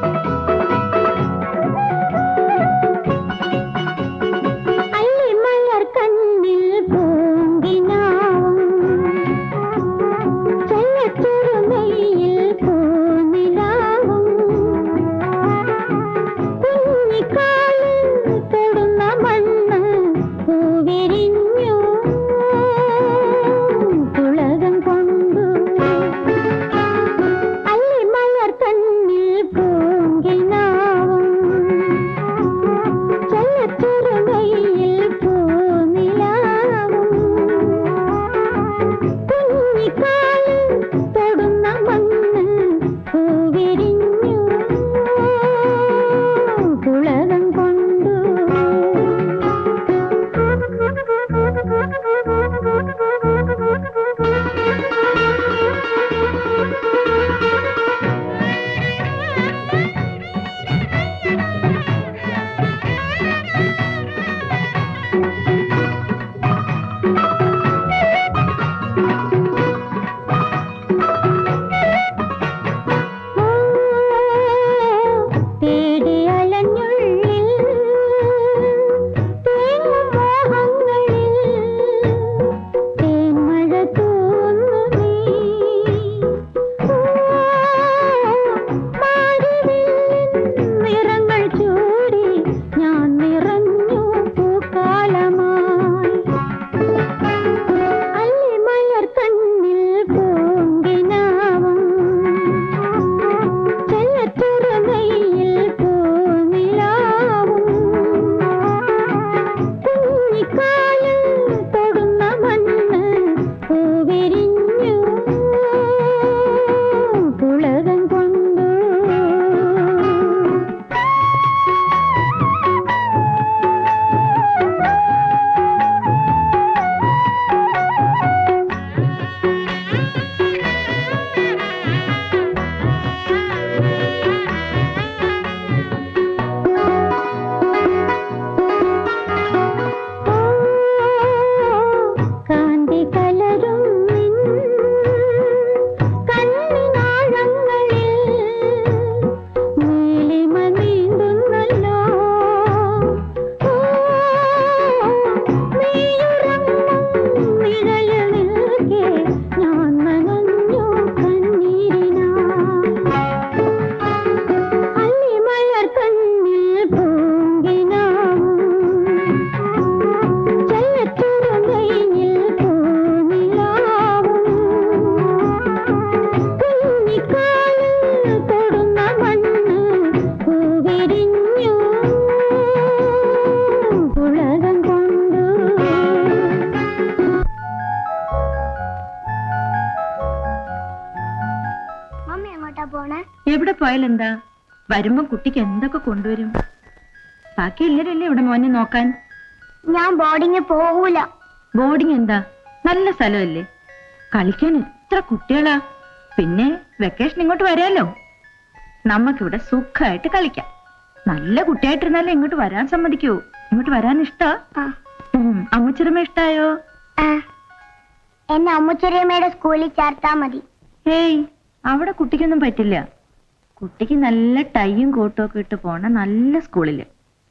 എങ്ങോട്ടാ പോണേ എവിടെ പോയാലെന്താ വരുമ്പോ കുട്ടിക്ക് എന്തൊക്കെ കൊണ്ടുവരും ബാക്കി എല്ലാവരും ഇവിടെ മോനെ നോക്കാൻ ഞാൻ ബോർഡിങ്ങിൽ പോകൂല ബോർഡിംഗ് എന്താ നല്ല സ്ഥലമല്ലേ കളിക്കാൻ എത്ര കുട്ടികളാ പിന്നെ വെക്കേഷൻ ഇങ്ങോട്ട് വരാലോ നമുക്കിവിടെ സുഖമായിട്ട് കളിക്കാം നല്ല കുട്ടിയായിട്ടിരുന്നാലേ ഇങ്ങോട്ട് വരാൻ സമ്മതിക്കൂ ഇങ്ങോട്ട് വരാൻ ഇഷ്ടാ അമ്മച്ചിറമ്മ ഇഷ്ടായോ എന്നെ അമ്മുച്ചെറിയമ്മയുടെ സ്കൂളിൽ ചേർത്താ മതി ഏയ് അവിടെ കുട്ടിക്കൊന്നും പറ്റില്ല കുട്ടിക്ക് നല്ല ടൈയും കോട്ടും ഒക്കെ ഇട്ട് പോണ നല്ല സ്കൂളില്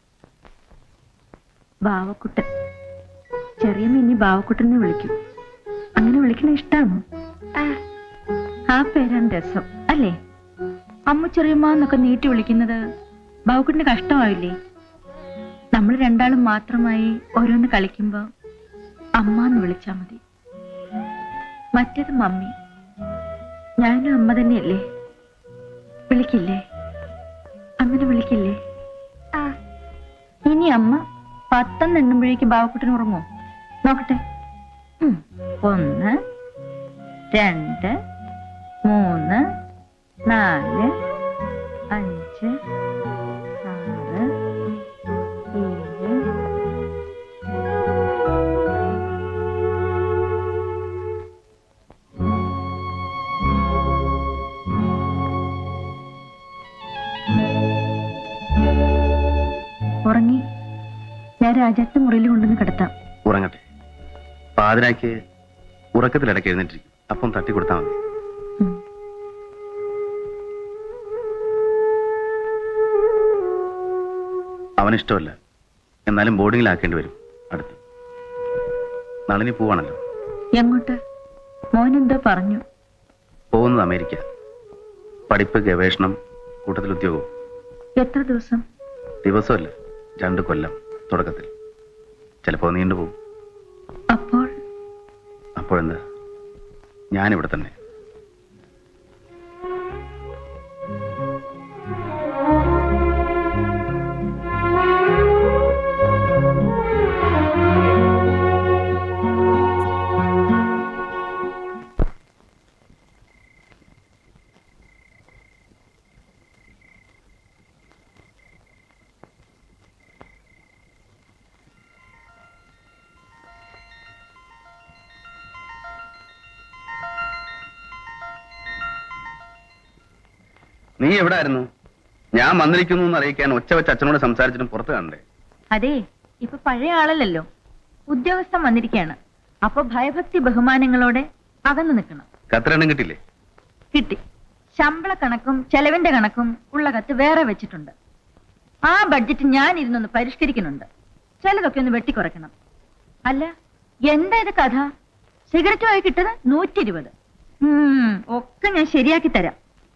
ബാവക്കുട്ടൻ ചെറിയ മിന്നി ബാവക്കുട്ടൻ എന്ന് വിളിക്കും അങ്ങനെ വിളിക്കണ ഇഷ്ടാണോ ആ പേരാണ് രസം അല്ലേ അമ്മ ചെറിയമ്മ എന്നൊക്കെ നീട്ടി വിളിക്കുന്നത് ബാവക്കുട്ടിന് കഷ്ടമാവില്ലേ നമ്മൾ രണ്ടാളും മാത്രമായി ഓരോന്ന് കളിക്കുമ്പോ അമ്മ എന്ന് വിളിച്ചാ മതി മറ്റേത് മമ്മി ഞാനും അമ്മ തന്നെയല്ലേ വിളിക്കില്ലേ അങ്ങനെ വിളിക്കില്ലേ ഇനി അമ്മ പത്തെന്ന് എണ്ണുമ്പോഴേക്ക് ബാവക്കുട്ടന് ഉറങ്ങോ നോക്കട്ടെ ഉം. ഒന്ന് രണ്ട് മൂന്ന് നാല് അഞ്ച് ആറ് ഏഴ് ഉറങ്ങി ഞാൻ രാജാത്തെ മുറിയിൽ കൊണ്ടുവന്ന് കിടത്താം ഉറങ്ങട്ടെ പാതിരാക്ക് ഉറക്കത്തിലിടയ്ക്ക് എഴുന്നേറ്റിരിക്കും അപ്പം തട്ടി കൊടുത്താൽ മതി അവനിഷ്ടമല്ല എന്നാലും ബോർഡിങ്ങിലാക്കേണ്ടി വരും അടുത്ത് നളിനി പോവാണല്ലോ എങ്ങോട്ട് മോനെന്തോ പറഞ്ഞു പോകുന്നത് അമേരിക്ക പഠിപ്പ് ഗവേഷണം കൂട്ടത്തിൽ ഉദ്യോഗവും എത്ര ദിവസം ദിവസമല്ല രണ്ട് കൊല്ലം തുടക്കത്തിൽ ചിലപ്പോൾ നീണ്ടുപോകും അപ്പോൾ അപ്പോഴെന്താ ഞാനിവിടെ തന്നെ നീ എവിടെ ആയിരുന്നു ഞാൻ വന്നിരിക്കുന്നു എന്ന് അറിയിക്കാൻ ഒച്ച വെച്ച് അച്ഛനോട് സംസാരിച്ചിട്ടും പുറത്ത് കണ്ടേ അതെ ഇപ്പൊ പഴയ ആളല്ലല്ലോ ഉദ്യോഗസ്ഥൻ വന്നിരിക്കുകയാണ് അപ്പൊ ഭയഭക്തി ബഹുമാനങ്ങളോടെ അകന്നു നിൽക്കണം കത്തിരണ്ടും കിട്ടില്ലേ കിട്ടി ശമ്പള കണക്കും ചെലവിന്റെ കണക്കും ഉള്ള കത്ത് വേറെ വെച്ചിട്ടുണ്ട് ആ ബഡ്ജറ്റ് ഞാൻ ഇരുന്നൊന്ന് പരിഷ്കരിക്കുന്നുണ്ട് ചിലതൊക്കെ ഒന്ന് വെട്ടിക്കുറയ്ക്കണം അല്ല എന്താ ഇത് കഥ സിഗരറ്റുമായി കിട്ടത് നൂറ്റി ഇരുപത് ഒക്കെ ഞാൻ ശരിയാക്കി തരാം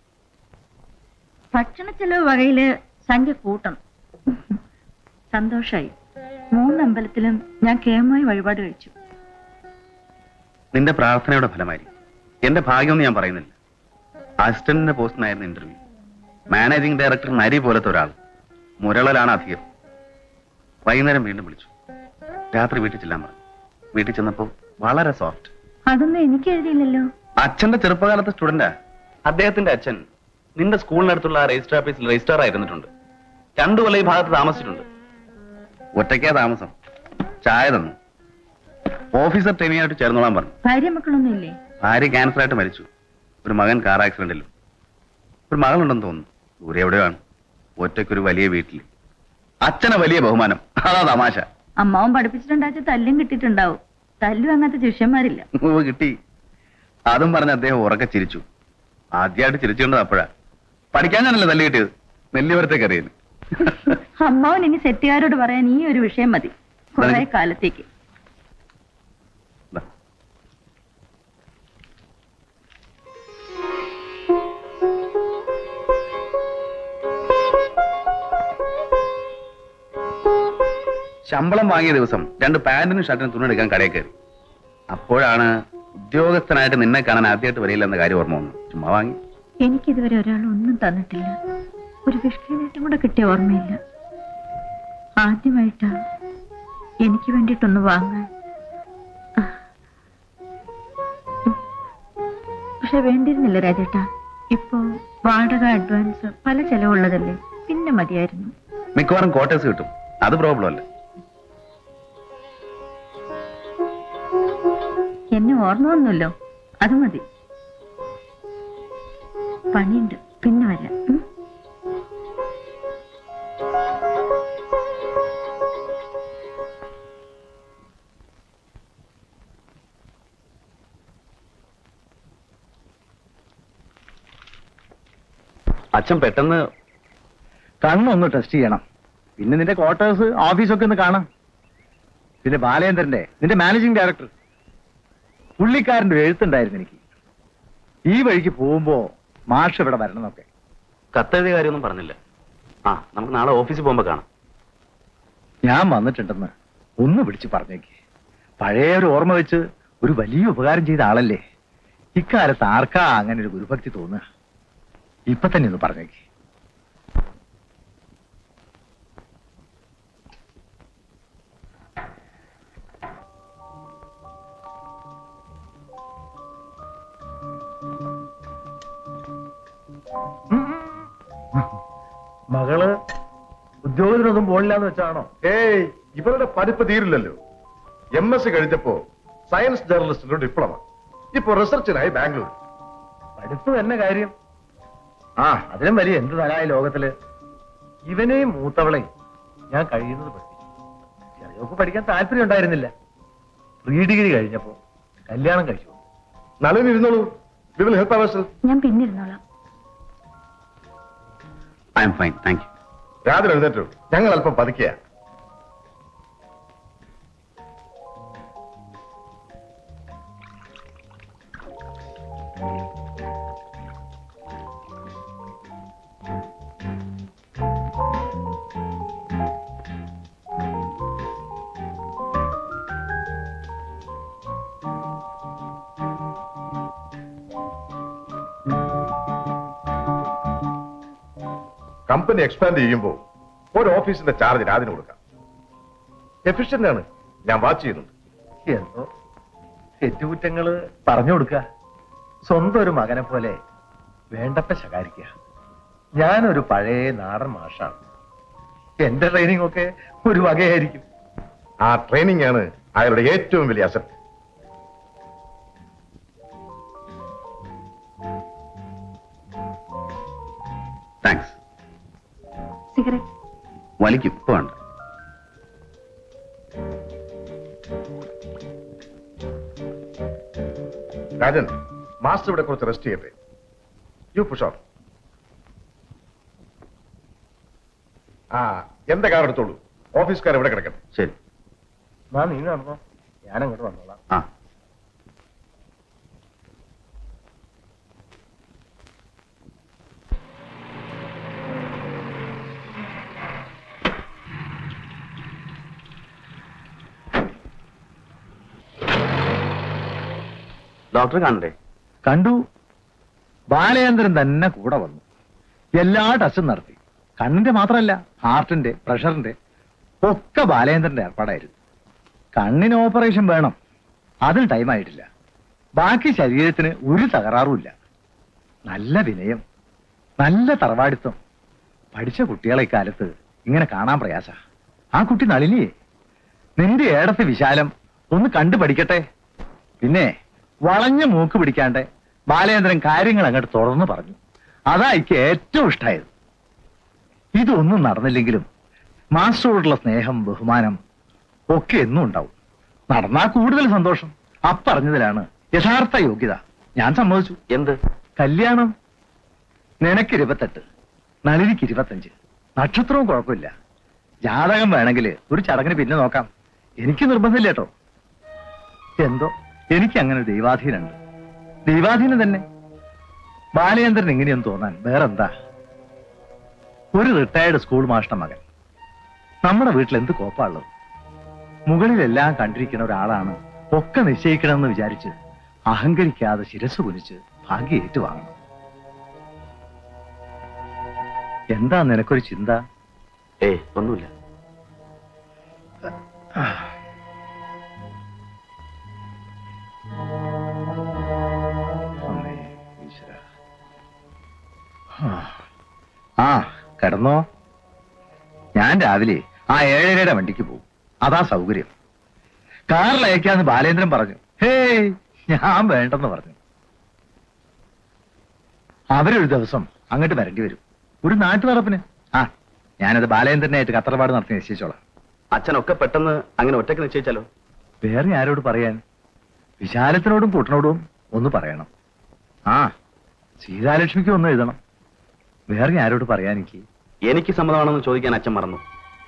ഭക്ഷണ ചെലവ് വകയില് സംഖ്യ കൂട്ടണം സന്തോഷായി മൂന്നമ്പലത്തിലും ഞാൻ കേമായി വഴിപാട് കഴിച്ചു നിന്റെ പ്രാർത്ഥനയുടെ ഫലമായിരിക്കും എന്റെ ഭാഗ്യമൊന്നും ഞാൻ പറയുന്നില്ല അസിസ്റ്റന്റിന്റെ പോസ്റ്റിനായിരുന്നു ഇന്റർവ്യൂ മാനേജിംഗ് ഡയറക്ടർ നരി പോലത്തെ ഒരാൾ മുരളലാണ് അധികം വൈകുന്നേരം വീണ്ടും വിളിച്ചു രാത്രി വീട്ടിൽ ചെല്ലാൻ പറഞ്ഞു വീട്ടിൽ ചെന്നപ്പോ വളരെ സോഫ്റ്റ് അതൊന്നും എനിക്ക് എഴുതിയില്ലല്ലോ അച്ഛന്റെ ചെറുപ്പകാലത്തെ സ്റ്റുഡന്റാ അദ്ദേഹത്തിന്റെ അച്ഛൻ നിന്റെ സ്കൂളിനടുത്തുള്ള ആ രജിസ്റ്റർ ഓഫീസിൽ രജിസ്ട്രാർ ആയിരുന്നിട്ടുണ്ട് രണ്ടു കൊല്ലം ഈ ഭാഗത്ത് താമസിച്ചിട്ടുണ്ട് ഒറ്റയ്ക്കാ താമസം ചായ തന്നു ഓഫീസർ ട്രെയിനിയായിട്ട് ചേർന്നോളാൻ പറഞ്ഞു ഭാര്യ മക്കളൊന്നും ഇല്ലേ ഭാര്യ ക്യാൻസർ ആയിട്ട് മരിച്ചു ഒരു മകൻ കാർ ആക്സിഡന്റിലും ഒരു മകളുണ്ടെന്ന് തോന്നുന്നു ദൂരെ എവിടെയാണ് ഒറ്റയ്ക്കൊരു വലിയ വീട്ടിൽ അച്ഛനെ വലിയ ബഹുമാനം അതാ തമാശ അമ്മാവൻ പഠിപ്പിച്ചിട്ടുണ്ടാച്ച തല്ലും കിട്ടിയിട്ടുണ്ടാവും തല്ലും അങ്ങനത്തെ ശിഷ്യന്മാരില്ല ഓ കിട്ടി അതും പറഞ്ഞ് അദ്ദേഹം ഉറക്കെ ചിരിച്ചു ആദ്യമായിട്ട് ചിരിച്ചുകൊണ്ടത് അപ്പോഴാ പഠിക്കാൻ ഞാനല്ല തല്ലി കിട്ടിയത് നെല്ലിവരത്തേക്ക് അറിയുന്നു അമ്മാവൻ ഇനി സെറ്റുകാരോട് പറയാൻ ഈ ഒരു വിഷയം മതി കുറെ കാലത്തേക്ക് ശമ്പളം വാങ്ങിയ ദിവസം രണ്ട് പാന്റിനും ഷർട്ടിനും തുണി എടുക്കാൻ കടയിൽ കയറി അപ്പോഴാണ് ഉദ്യോഗസ്ഥനായിട്ട് നിന്നെ കാണാൻ ആദ്യമായിട്ട് വരില്ലെന്ന കാര്യം ഓർമ്മ വന്നു ചുമ്മാ വാങ്ങി എനിക്കിതുവരെ ഒരാൾ ഒന്നും തന്നിട്ടില്ല ഒരു വിഷ്ണുവിനേറ്റം കൂടെ കിട്ടിയ ഓർമ്മയില്ല ആദ്യമായിട്ടാ എനിക്ക് വേണ്ടിയിട്ടൊന്ന് വാങ്ങാൻ പക്ഷെ വേണ്ടിയിരുന്നില്ല രാജേട്ടാ ഇപ്പോ വാടക അഡ്വാൻസ് പല ചെലവുള്ളതല്ലേ പിന്നെ മതിയായിരുന്നു മിക്കവാറും ക്വാർട്ടേഴ്സ് കിട്ടും അത് പ്രോബ്ലം അല്ല എന്നെ ഓർമ്മ വന്നല്ലോ അത് മതി പണിയുണ്ട് പിന്നെ വരാം ഉം? അച്ഛൻ പെട്ടെന്ന് കണ്ണൊന്ന് ടെസ്റ്റ് ചെയ്യണം പിന്നെ നിന്റെ ക്വാർട്ടേഴ്സ് ഓഫീസൊക്കെ ഒന്ന് കാണാം പിന്നെ ബാലേന്ദ്രന്റെ നിന്റെ മാനേജിംഗ് ഡയറക്ടർ പുള്ളിക്കാരന്റെ ഒരു എഴുത്തുണ്ടായിരുന്നു എനിക്ക് ഈ വഴിക്ക് പോകുമ്പോ മാഷ് ഇവിടെ വരണം എന്നൊക്കെ കത്തെഴുതിയ കാര്യമൊന്നും പറഞ്ഞില്ല ആ നമുക്ക് നാളെ ഓഫീസിൽ പോകുമ്പോൾ കാണാം ഞാൻ വന്നിട്ടുണ്ടെന്ന് ഒന്ന് വിളിച്ച് പറഞ്ഞേക്ക് പഴയ ഒരു ഓർമ്മ വെച്ച് ഒരു വലിയ ഉപകാരം ചെയ്ത ആളല്ലേ ഇക്കാലത്ത് ആർക്കാ അങ്ങനെ ഒരു ഗുരുഭക്തി തോന്നുക ഇപ്പൊ തന്നെ ഒന്ന് പറഞ്ഞേക്ക് മകള് ഉദ്യോഗത്തിനൊന്നും പോണില്ലാന്ന് വെച്ചാണോ ഏയ് ഇവരുടെ പഠിപ്പ് തീരില്ലല്ലോ എം എസ് സി കഴിഞ്ഞപ്പോ സയൻസ് ജേർണലിസ്റ്റിന്റെ ഡിപ്ലോമ ഇപ്പൊ റിസർച്ചിനായി ബാംഗ്ലൂർ പഠിപ്പ് തന്നെ കാര്യം ആ അതിനും വലിയ എന്ത് തലായ ലോകത്തില് ഇവനെയും മൂത്തവളെയും ഞാൻ കഴിയുന്നത് പഠിപ്പിച്ചു ചെറിയൊക്കെ പഠിക്കാൻ താല്പര്യം ഉണ്ടായിരുന്നില്ല പ്രീ ഡിഗ്രി കഴിഞ്ഞപ്പോ കല്യാണം കഴിച്ചു നളിനി ഇരുന്നോളൂ വി വിൽ ഹെൽപ്പ് അവർ ഞാൻ പിന്നിരുന്നോളാം I'm fine thank you രാത്രി എഴുന്നേറ്റു ഞങ്ങൾ അല്പം പതുക്കിയ കമ്പനി എക്സ്പാൻഡ് ചെയ്യുമ്പോൾ ഒരു ഓഫീസിന്റെ ചാർജ് രാതിന് കൊടുക്കാം എഫിഷ്യന്റ് ആണ് ഞാൻ വാച്ച് ചെയ്യുന്നുണ്ട് എന്തോ തെറ്റുകുറ്റങ്ങള് പറഞ്ഞു കൊടുക്ക സ്വന്തം ഒരു മകനെ പോലെ വേണ്ടപ്പ ശകാരിക്കുക ഞാനൊരു പഴയ നാടൻ മാഷാണ് എന്റെ ട്രെയിനിങ് ഒക്കെ ഒരു വകയായിരിക്കും ആ ട്രെയിനിങ് ആണ് അയാളുടെ ഏറ്റവും വലിയ അസറ്റ് താങ്ക്സ് സിഗരറ്റ് വലിക്കും ഇപ്പൊ വേണ്ട രാജൻ മാസ്റ്റർ ഇവിടെ കുറച്ച് റെസ്റ്റ് ചെയ്യട്ടെ യു പുഷ് ഓഫ് ആ എന്റെ കാർ എടുത്തോളൂ ഓഫീസുകാർ ഇവിടെ കിടക്കട്ടെ ശരി എന്നാ നീ നടന്നോ ഞാൻ അങ്ങോട്ട് വന്നോളാം ആ ഡോക്ടറെ കാണണ്ടേ കണ്ടു ബാലചന്ദ്രൻ തന്നെ കൂടെ വന്നു എല്ലാ ടെസ്റ്റും നടത്തി കണ്ണിന്റെ മാത്രമല്ല ഹാർട്ടിന്റെ പ്രഷറിന്റെ ഒക്കെ ബാലചന്ദ്രന്റെ ഏർപ്പാടായിരുന്നു കണ്ണിന് ഓപ്പറേഷൻ വേണം അതിന് ടൈം ആയിട്ടില്ല ബാക്കി ശരീരത്തിന് ഒരു തകരാറുമില്ല നല്ല വിനയം നല്ല തറവാടിത്തം പഠിച്ച കുട്ടികളെ ഇക്കാലത്ത് ഇങ്ങനെ കാണാൻ പ്രയാസ ആ കുട്ടി നളിനിയെ നിന്റെ ഏടത്ത് വിശാലം ഒന്ന് കണ്ടു പഠിക്കട്ടെ പിന്നെ വളഞ്ഞ മൂക്ക് പിടിക്കാണ്ട് ബാലേന്ദ്രൻ കാര്യങ്ങൾ അങ്ങോട്ട് തുറന്നു പറഞ്ഞു അതാ എനിക്ക് ഏറ്റവും ഇഷ്ടമായത് ഇതൊന്നും നടന്നില്ലെങ്കിലും മാസ്റ്ററോടുള്ള സ്നേഹം ബഹുമാനം ഒക്കെ എന്നും ഉണ്ടാവും നടന്നാ കൂടുതൽ സന്തോഷം അപ്പറഞ്ഞതിലാണ് യഥാർത്ഥ യോഗ്യത ഞാൻ സമ്മതിച്ചു എന്ത് കല്യാണം നിനക്ക് ഇരുപത്തെട്ട് നളിനിക്ക് ഇരുപത്തഞ്ച് നക്ഷത്രവും കുഴപ്പമില്ല ജാതകം വേണമെങ്കിൽ ഒരു ചടങ്ങിന് പിന്നെ നോക്കാം എനിക്ക് നിർബന്ധമില്ല കേട്ടോ എന്തോ എനിക്ക് അങ്ങനെ ഒരു ദൈവാധീനുണ്ട് ദൈവാധീനം തന്നെ ബാലചന്ദ്രൻ ഇങ്ങനെയൊന്നും തോന്നാൻ വേറെന്താ ഒരു റിട്ടയർഡ് സ്കൂൾ മാഷ്ട മകൻ നമ്മുടെ വീട്ടിൽ എന്ത് കോപ്പാളുള്ളത് മുകളിലെല്ലാം കണ്ടിരിക്കുന്ന ഒരാളാണ് ഒക്കെ നിശ്ചയിക്കണമെന്ന് വിചാരിച്ച് അഹങ്കരിക്കാതെ ശിരസ് കുനിച്ച് ഭാഗ്യം ഏറ്റുവാങ്ങണം എന്താ നിനക്കൊരു ചിന്ത ഏയ് ഒന്നുമില്ല അമ്മേ, ഈശ്വരാ. ആ കിടന്നോ ഞാൻ രാവിലെ ആ ഏഴരയുടെ വണ്ടിക്ക് പോകും അതാ സൗകര്യം കാറിൽ അയക്കാന്ന് ബാലേന്ദ്രൻ പറഞ്ഞു ഹേയ് ഞാൻ വേണ്ടെന്ന് പറഞ്ഞു അവരൊരു ദിവസം അങ്ങോട്ട് വരേണ്ടി വരും ഒരു നാട്ടു നടപ്പിന് ആ ഞാനത് ബാലേന്ദ്രനായിട്ട് കത്തറപാട് നടത്തി നിശ്ചയിച്ചോളാം അച്ഛനൊക്കെ പെട്ടെന്ന് അങ്ങനെ ഒറ്റയ്ക്ക് നിശ്ചയിച്ചാലോ വേറെ ആരോട് പറയാൻ വിശാലത്തിനോടും കൂട്ടനോടും ഒന്ന് പറയണം ആ സീതാലക്ഷ്മിക്ക് ഒന്ന് എഴുതണം വേറെ ആരോട് പറയാൻ എനിക്ക് എനിക്ക് സമ്മതമാണെന്ന് ചോദിക്കാൻ അച്ഛൻ മറന്നു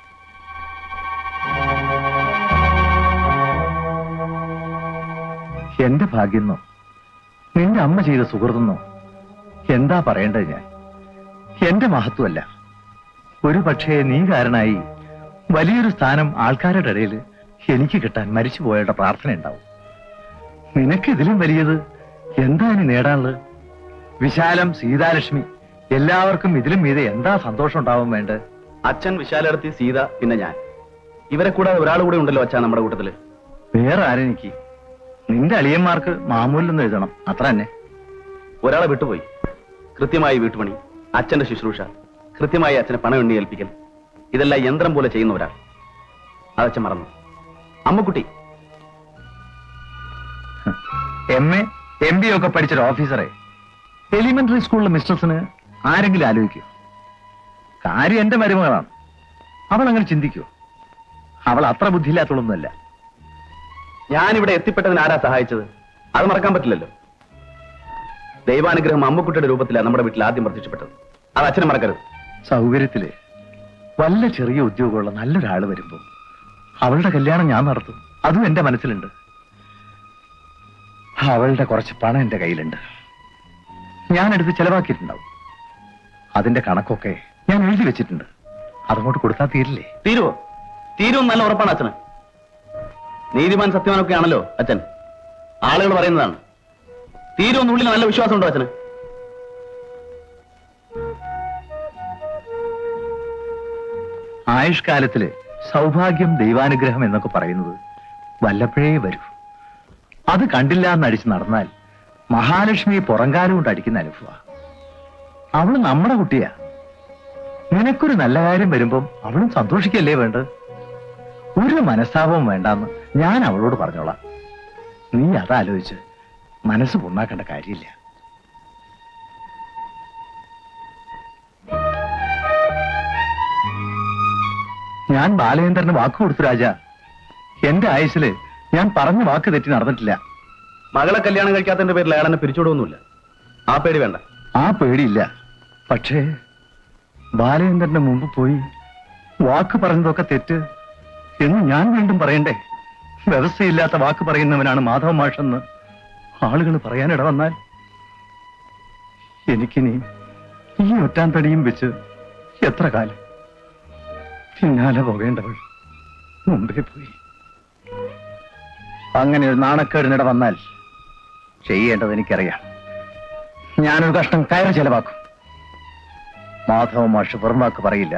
എന്റെ ഭാഗ്യെന്നോ നിന്റെ അമ്മ ചെയ്ത സുഹൃത്തെന്നോ എന്താ പറയേണ്ടത് ഞാൻ എന്റെ മഹത്വമല്ല ഒരു പക്ഷേ നീ കാരണമായി വലിയൊരു സ്ഥാനം ആൾക്കാരുടെ ഇടയിൽ എനിക്ക് കിട്ടാൻ മരിച്ചുപോയവരുടെ പ്രാർത്ഥന ഉണ്ടാവും നിനക്ക് ഇതിലും വലിയത് എന്താ ഇനി നേടാനുള്ളത് വിശാലം സീതാലക്ഷ്മി എല്ലാവർക്കും ഇതിലും മീതെ എന്താ സന്തോഷം ഉണ്ടാവാൻ വേണ്ടത് അച്ഛൻ വിശാലടത്തി സീത പിന്നെ ഞാൻ ഇവരെ കൂടാതെ ഒരാൾ കൂടെ ഉണ്ടല്ലോ അച്ഛാ നമ്മുടെ കൂട്ടത്തില് വേറെ ആരെനിക്ക് നിന്റെ അളിയന്മാർക്ക് മാമൂലൊന്നും എഴുതണം അത്ര തന്നെ ഒരാളെ വിട്ടുപോയി കൃത്യമായി വീട്ടുപണി അച്ഛന്റെ ശുശ്രൂഷ കൃത്യമായി അച്ഛനെ പണം എണ്ണി ഏൽപ്പിക്കൽ ഇതെല്ലാം യന്ത്രം പോലെ ചെയ്യുന്ന ഒരാൾ അതച്ഛൻ മറന്നു അമ്മക്കുട്ടി എം എ എം ബി ഒക്കെ പഠിച്ചൊരു ഓഫീസറെ എലിമെന്ററി സ്കൂളിലെ മിസ്റ്റേഴ്സിന് ആരെങ്കിലും ആലോചിക്കൂ കാര്യം എന്റെ മരുമകളാണ് അവൾ അങ്ങനെ ചിന്തിക്കൂ അവൾ അത്ര ബുദ്ധിയില്ലാത്തതൊന്നുമല്ല ഞാനിവിടെ എത്തിപ്പെട്ടതിന് ആരാ സഹായിച്ചത് അത് മറക്കാൻ പറ്റില്ലല്ലോ ദൈവാനുഗ്രഹം അമ്മക്കുട്ടിയുടെ രൂപത്തിലാണ് നമ്മുടെ വീട്ടിൽ ആദ്യം പ്രത്യക്ഷപ്പെട്ടത് അത് അച്ഛനെ മറക്കരുത് സൗകര്യത്തില് വല്ല ചെറിയ ഉദ്യോഗമുള്ള നല്ലൊരാള് വരുമ്പോ അവളുടെ കല്യാണം ഞാൻ നടത്തും അതും എന്റെ മനസ്സിലുണ്ട് അവളുടെ കുറച്ച് പണം എന്റെ കയ്യിലുണ്ട് ഞാൻ എടുത്ത് ചെലവാക്കിയിട്ടുണ്ടാവും അതിന്റെ കണക്കൊക്കെ ഞാൻ എഴുതി വെച്ചിട്ടുണ്ട് അതങ്ങോട്ട് കൊടുത്താൽ തീരില്ലേ തീരുവോ തീരും നല്ല ഉറപ്പാണ് അച്ഛന് നീതിമാൻ സത്യവാനൊക്കെ ആണല്ലോ അച്ഛൻ ആളുകൾ പറയുന്നതാണ് തീരുമെന്നുള്ളിൽ നല്ല വിശ്വാസമുണ്ടോ അച്ഛന് ആയുഷ്കാലത്തില് സൗഭാഗ്യം ദൈവാനുഗ്രഹം എന്നൊക്കെ പറയുന്നത് വല്ലപ്പോഴേ വരൂ അത് കണ്ടില്ല എന്നടിച്ച് നടന്നാൽ മഹാലക്ഷ്മി പുറങ്കാലം കൊണ്ട് അടിക്കുന്ന അനുഭവ അവള് നമ്മുടെ കുട്ടിയാ നിനക്കൊരു നല്ല കാര്യം വരുമ്പം അവളും സന്തോഷിക്കല്ലേ വേണ്ടത് ഒരു മനസ്താപവും വേണ്ടാന്ന് ഞാൻ അവളോട് പറഞ്ഞോളാം നീ അതാലോചിച്ച് മനസ്സ് പുണ്ണാക്കേണ്ട കാര്യമില്ല ഞാൻ ബാലചന്ദ്രന് വാക്ക് കൊടുത്തു രാജ എന്റെ ആയുസില് ഞാൻ പറഞ്ഞ വാക്ക് തെറ്റി നടന്നിട്ടില്ല മകളെ കല്യാണം കഴിക്കാത്തതിന്റെ പേരിൽ അയാൾ എന്നെ പിരിച്ചുവിടുവൊന്നുമില്ല ആ പേടി വേണ്ട ആ പേടിയില്ല പക്ഷേ ബാലചന്ദ്രന്റെ മുമ്പ് പോയി വാക്ക് പറഞ്ഞതൊക്കെ തെറ്റ് എന്ന് ഞാൻ വീണ്ടും പറയണ്ടേ വ്യവസ്ഥയില്ലാത്ത വാക്ക് പറയുന്നവനാണ് മാധവ മാഷെന്ന് ആളുകൾ പറയാനിട വന്നാൽ എനിക്കിനി ഈ ഒറ്റാൻ തടിയും വെച്ച് എത്ര കാലം പിന്നാലെ പോകേണ്ടവൾ മുമ്പേ പോയി അങ്ങനെ ഒരു നാണക്കേടിനിട വന്നാൽ ചെയ്യേണ്ടത് എനിക്കറിയാം ഞാനൊരു കഷ്ടം കയറി ചെലവാക്കും മാധവ മാഷ് വെറുമാക്ക് പറയില്ല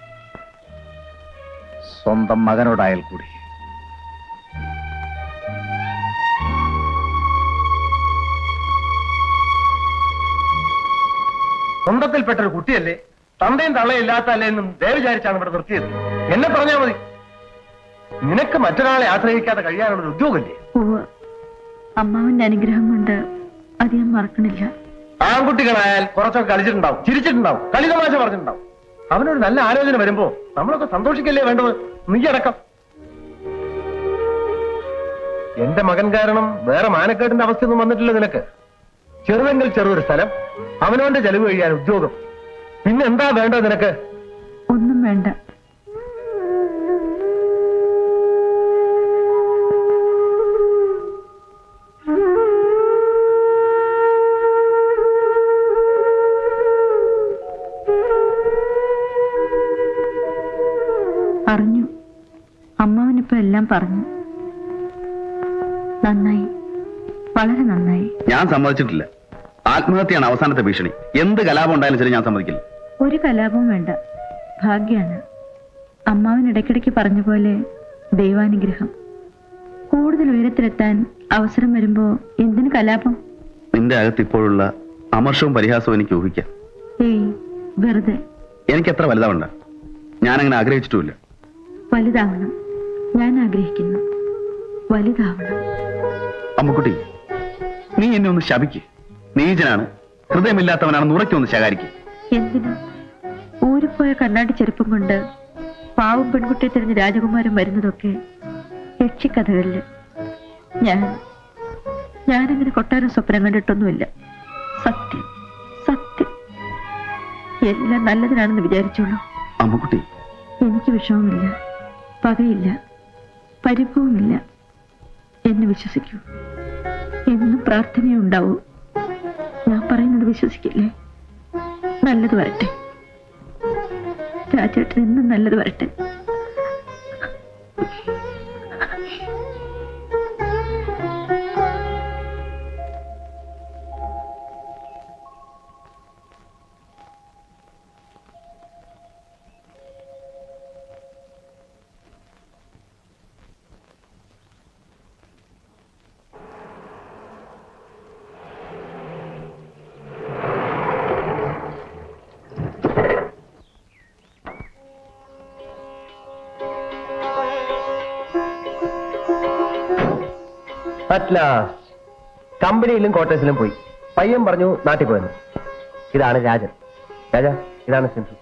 സ്വന്തം മകനോടായാൽ കൂടി സ്വന്തത്തിൽപ്പെട്ട ഒരു കുട്ടിയല്ലേ തന്തയും തള്ളയും ഇല്ലാത്തല്ലേ എന്നും ദയ വിചാരിച്ചാണ് ഇവിടെ നിർത്തിയത് എന്നെ പറഞ്ഞാൽ മതി നിനക്ക് മറ്റൊരാളെ ആശ്രയിക്കാതെ കഴിയാനുള്ള ഒരു ഉദ്യോഗമില്ലേ ഉവ്വ് അമ്മാവന്റെ അനുഗ്രഹം കൊണ്ട് അത് ഞാൻ മറക്കണില്ല ആൺകുട്ടികളായാൽ കുറച്ചൊക്കെ കളിച്ചിട്ടുണ്ടാവും ചിരിച്ചിട്ടുണ്ടാവും കളി തമാശ പറഞ്ഞിട്ടുണ്ടാവും അവനൊരു നല്ല ആലോചന വരുമ്പോ നമ്മളൊക്കെ സന്തോഷിക്കല്ലേ വേണ്ടത് നീ അടക്കം എന്റെ മകൻ കാരണം വേറെ മാനക്കേടിന്റെ അവസ്ഥയൊന്നും വന്നിട്ടില്ല നിനക്ക് ചെറുതെങ്കിൽ ചെറുതൊരു സ്ഥലം അവനവന്റെ ചെലവ് കഴിയാൻ ഉദ്യോഗം പിന്നെ എന്താ വേണ്ടത് നിനക്ക് ഒന്നും വേണ്ട അറിഞ്ഞു അമ്മാവനിപ്പോ എല്ലാം പറഞ്ഞു നന്നായി വളരെ നന്നായി ഞാൻ സമ്മതിച്ചിട്ടില്ല ആത്മഹത്യയാണ് അവസാനത്തെ ഭീഷണി എന്ത് കലാപം ഉണ്ടായാലും ശരി ഞാൻ സമ്മതിക്കില്ല ഒരു കലാപവും വേണ്ട ഭാഗ്യാണ് അമ്മാവൻ ഇടയ്ക്കിടയ്ക്ക് പറഞ്ഞ പോലെ ദൈവാനുഗ്രഹം കൂടുതൽ ഉയരത്തിലെത്താൻ അവസരം വരുമ്പോ എന്തിനു കലാപം നിന്റെ അകത്ത് ഇപ്പോഴുള്ള അമർഷവും പരിഹാസവും എനിക്ക് ഊഹിക്കാം ഏയ് വെറുതെ എനിക്ക് എത്ര വലുതാവണ്ട ഞാനങ്ങനെ ആഗ്രഹിച്ചിട്ടുമില്ല വലുതാവണം ഞാൻ ആഗ്രഹിക്കുന്നു വലുതാവണം അമ്മുക്കുട്ടി നീ എന്നെ ഒന്ന് ശപിക്ക് നീചനാണ് ഹൃദയമില്ലാത്തവനാണെന്ന് ഉറക്കൊന്ന് ശകാരിക്ക് എന്തിനു ഊരിപ്പോയ കണ്ണാടി ചെരുപ്പം കൊണ്ട് പാവം പെൺകുട്ടിയെ തിരഞ്ഞ് രാജകുമാരൻ വരുന്നതൊക്കെ യക്ഷിക്കഥകളില് ഞാൻ ഞാനങ്ങനെ കൊട്ടാരം സ്വപ്നം കണ്ടിട്ടൊന്നുമില്ല സത്യം സത്യം എല്ലാം നല്ലതിനാണെന്ന് വിചാരിച്ചോളൂ അമ്മുക്കുട്ടി എനിക്ക് വിഷമമില്ല പകയില്ല പരിഭവമില്ല എന്നെ വിശ്വസിക്കൂ എന്നും പ്രാർത്ഥനയുണ്ടാവൂ ഞാൻ പറയുന്നത് വിശ്വസിക്കില്ലേ നല്ലത് വരട്ടെ രാജേട്ടൻ എന്നും നല്ലത് വരട്ടെ അറ്റ് ലാസ്റ്റ് കമ്പനിയിലും ക്വാർട്ടേഴ്സിലും പോയി പയ്യൻ പറഞ്ഞു നാട്ടിൽ പോയെന്ന് ഇതാണ് രാജൻ രാജ ഇതാണ് സിന്ധു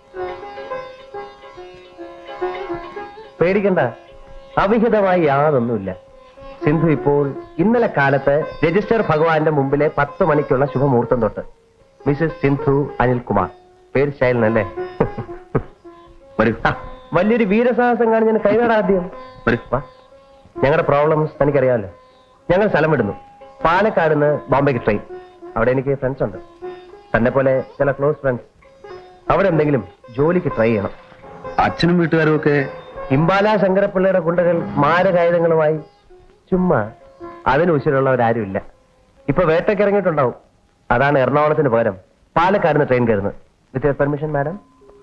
പേടിക്കണ്ട അവിഹിതമായി യാതൊന്നുമില്ല സിന്ധു ഇപ്പോൾ ഇന്നലെ കാലത്ത് രജിസ്റ്റർ ഭഗവാന്റെ മുമ്പിലെ പത്ത് മണിക്കുള്ള ശുഭമുഹൂർത്തം തൊട്ട് മിസസ് സിന്ധു അനിൽകുമാർ പേര് ശൈലനല്ലേ വരൂ ആ, വലിയൊരു വീരസാഹസം കാണിഞ്ഞ കൈകാടാദ്യം വരൂ വാ ഞങ്ങളുടെ പ്രോബ്ലംസ് തനിക്കറിയാമല്ലോ ഞങ്ങൾ സ്ഥലം വിടുന്നു പാലക്കാട് നിന്ന് ബോംബെക്ക് ട്രെയിൻ അവിടെ എനിക്ക് ഫ്രണ്ട്സ് ഉണ്ട് തന്നെ പോലെ ചില ക്ലോസ് ഫ്രണ്ട്സ് അവിടെ എന്തെങ്കിലും ജോലിക്ക് ട്രൈ ചെയ്യണം അച്ഛനും വീട്ടുകാരും ഒക്കെ ഇമ്പാല ശങ്കരപ്പിള്ളയുടെ കുണ്ടകൾ മാരകായുധങ്ങളുമായി ചുമ്മാ അതിന് ഉശിരുള്ളവരാരുമില്ല ഇപ്പൊ വേട്ടയ്ക്ക് ഇറങ്ങിയിട്ടുണ്ടാവും അതാണ് എറണാകുളത്തിന് പകരം പാലക്കാട് നിന്ന് ട്രെയിൻ കയറുന്നത് with your permission madam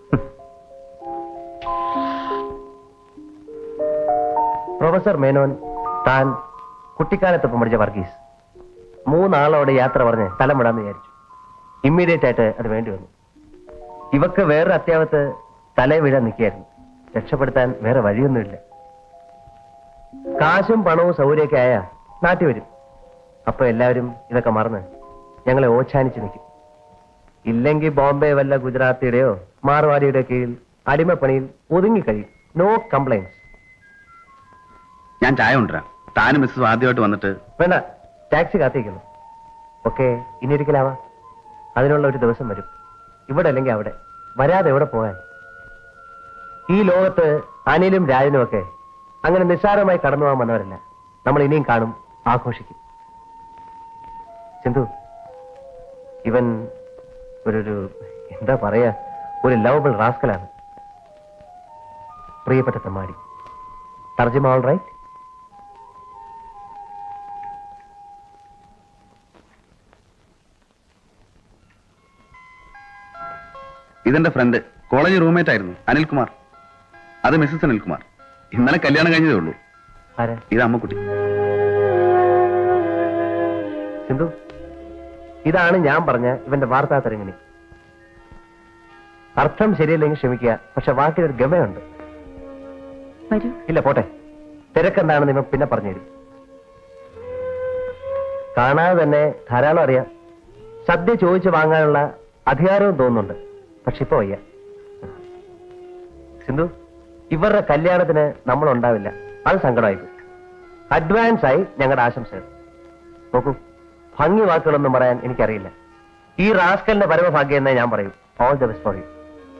professor Menon താൻ കുട്ടിക്കാലത്തൊപ്പം പഠിച്ച വർഗീസ് മൂന്നാളോടെ യാത്ര പറഞ്ഞ് സ്ഥലം വിടാന്ന് വിചാരിച്ചു ഇമ്മീഡിയറ്റ് ആയിട്ട് അത് വേണ്ടി വന്നു ഇവക്ക് വേറൊരു അത്യാവത്ത് തലേ വീഴാൻ നിൽക്കുകയായിരുന്നു രക്ഷപ്പെടുത്താൻ വേറെ വഴിയൊന്നുമില്ല കാശും പണവും സൗകര്യമൊക്കെ ആയ നാട്ടിൽ വരും അപ്പൊ എല്ലാവരും ഇതൊക്കെ മറന്ന് ഞങ്ങളെ ഓച്ഛാനിച്ച് നിൽക്കും ഇല്ലെങ്കിൽ ബോംബെ വല്ല ഗുജറാത്തിയുടെയോ മാർവാടിയുടെ കീഴിൽ അടിമപ്പണിയിൽ ഒതുങ്ങിക്കഴിയും നോ കംപ്ലൈൻസ് ഞാൻ ചായ കൊണ്ടുവരാം താനും മിസ്സസ് ആദ്യമായിട്ട് വന്നിട്ട് വേണ്ട ടാക്സി കാത്തിരിക്കുന്നു ഓക്കെ ഇനി ഒരിക്കലാവാം അതിനുള്ള ഒരു ദിവസം വരും ഇവിടെ അല്ലെങ്കിൽ അവിടെ വരാതെ എവിടെ പോകാൻ ഈ ലോകത്ത് അനിലും രാജനും ഒക്കെ അങ്ങനെ നിസ്സാരമായി കടന്നു പോകാൻ വന്നവരല്ല നമ്മൾ ഇനിയും കാണും ആഘോഷിക്കും സിന്ധു ഇവൻ ഒരു ഒരു എന്താ പറയാ ഒരു ലവബിൾ റാസ്കലാണ് പ്രിയപ്പെട്ട തെമ്മാടി തർജ്ജമ ഓൾ റൈറ്റ് ഇതെന്റെ ഫ്രണ്ട് കോളേജ് റൂംമേറ്റ് ആയിരുന്നു അനിൽകുമാർ അത് മിസ്സസ് അനിൽകുമാർ ഇന്നലെ കല്യാണം കഴിഞ്ഞതേ ഉള്ളൂ ആരാ ഇത് അമ്മക്കുട്ടി സിന്ധു ഇതാണ് ഞാൻ പറഞ്ഞ ഇവന്റെ വാർത്താ തരങ്ങിണി അർത്ഥം ശരിയല്ലെങ്കിൽ ക്ഷമിക്കുക പക്ഷെ വാക്കിനൊരു ഗമയുണ്ട് വരൂ ഇല്ല പോട്ടെ തിരക്കെന്താണെന്ന് ഇവൻ പിന്നെ പറഞ്ഞുതരും കാണാതെ തന്നെ ധാരാളം അറിയാം സദ്യ ചോദിച്ചു വാങ്ങാനുള്ള അധികാരവും തോന്നുന്നുണ്ട് പക്ഷെ ഇപ്പൊ വയ്യ സിന്ധു ഇവരുടെ കല്യാണത്തിന് നമ്മൾ ഉണ്ടാവില്ല അത് സങ്കടമായിപ്പോയി അഡ്വാൻസ് ആയി ഞങ്ങളുടെ ആശംസകൾ നോക്കൂ ഭംഗി വാക്കുകളൊന്നും പറയാൻ എനിക്കറിയില്ല ഈ റാസ്കലിന്റെ പരമഭാഗ്യം എന്നേ ഞാൻ പറയും all the best for you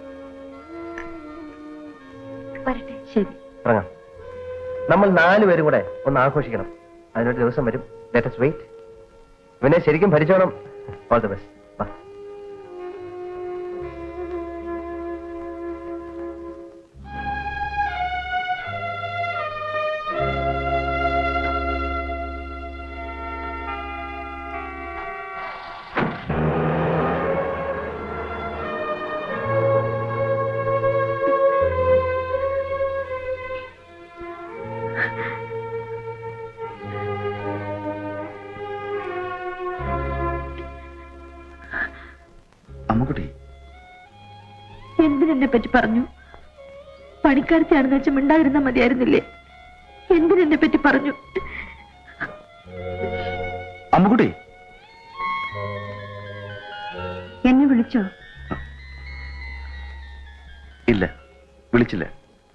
വരട്ടെ ശരി ഇറങ്ങാം നമ്മൾ നാലുപേരും കൂടെ ഒന്ന് ആഘോഷിക്കണം അതിനൊരു ദിവസം വരും ലെറ്റസ് വെയിറ്റ് ഇവനെ ശരിക്കും ഭരിച്ചോണം ഓൾ ദ ബെസ്റ്റ് എന്തിനെന്നെ പറ്റി പറഞ്ഞു പണിക്കാരത്തെയാണെന്ന് വെച്ചാൽ മിണ്ടാതിരുന്നാ മതിയായിരുന്നില്ലേ എന്തിനെന്നെ പറ്റി പറഞ്ഞു അമ്മുകുട്ടി എന്നെ വിളിച്ചോ ഇല്ല വിളിച്ചില്ല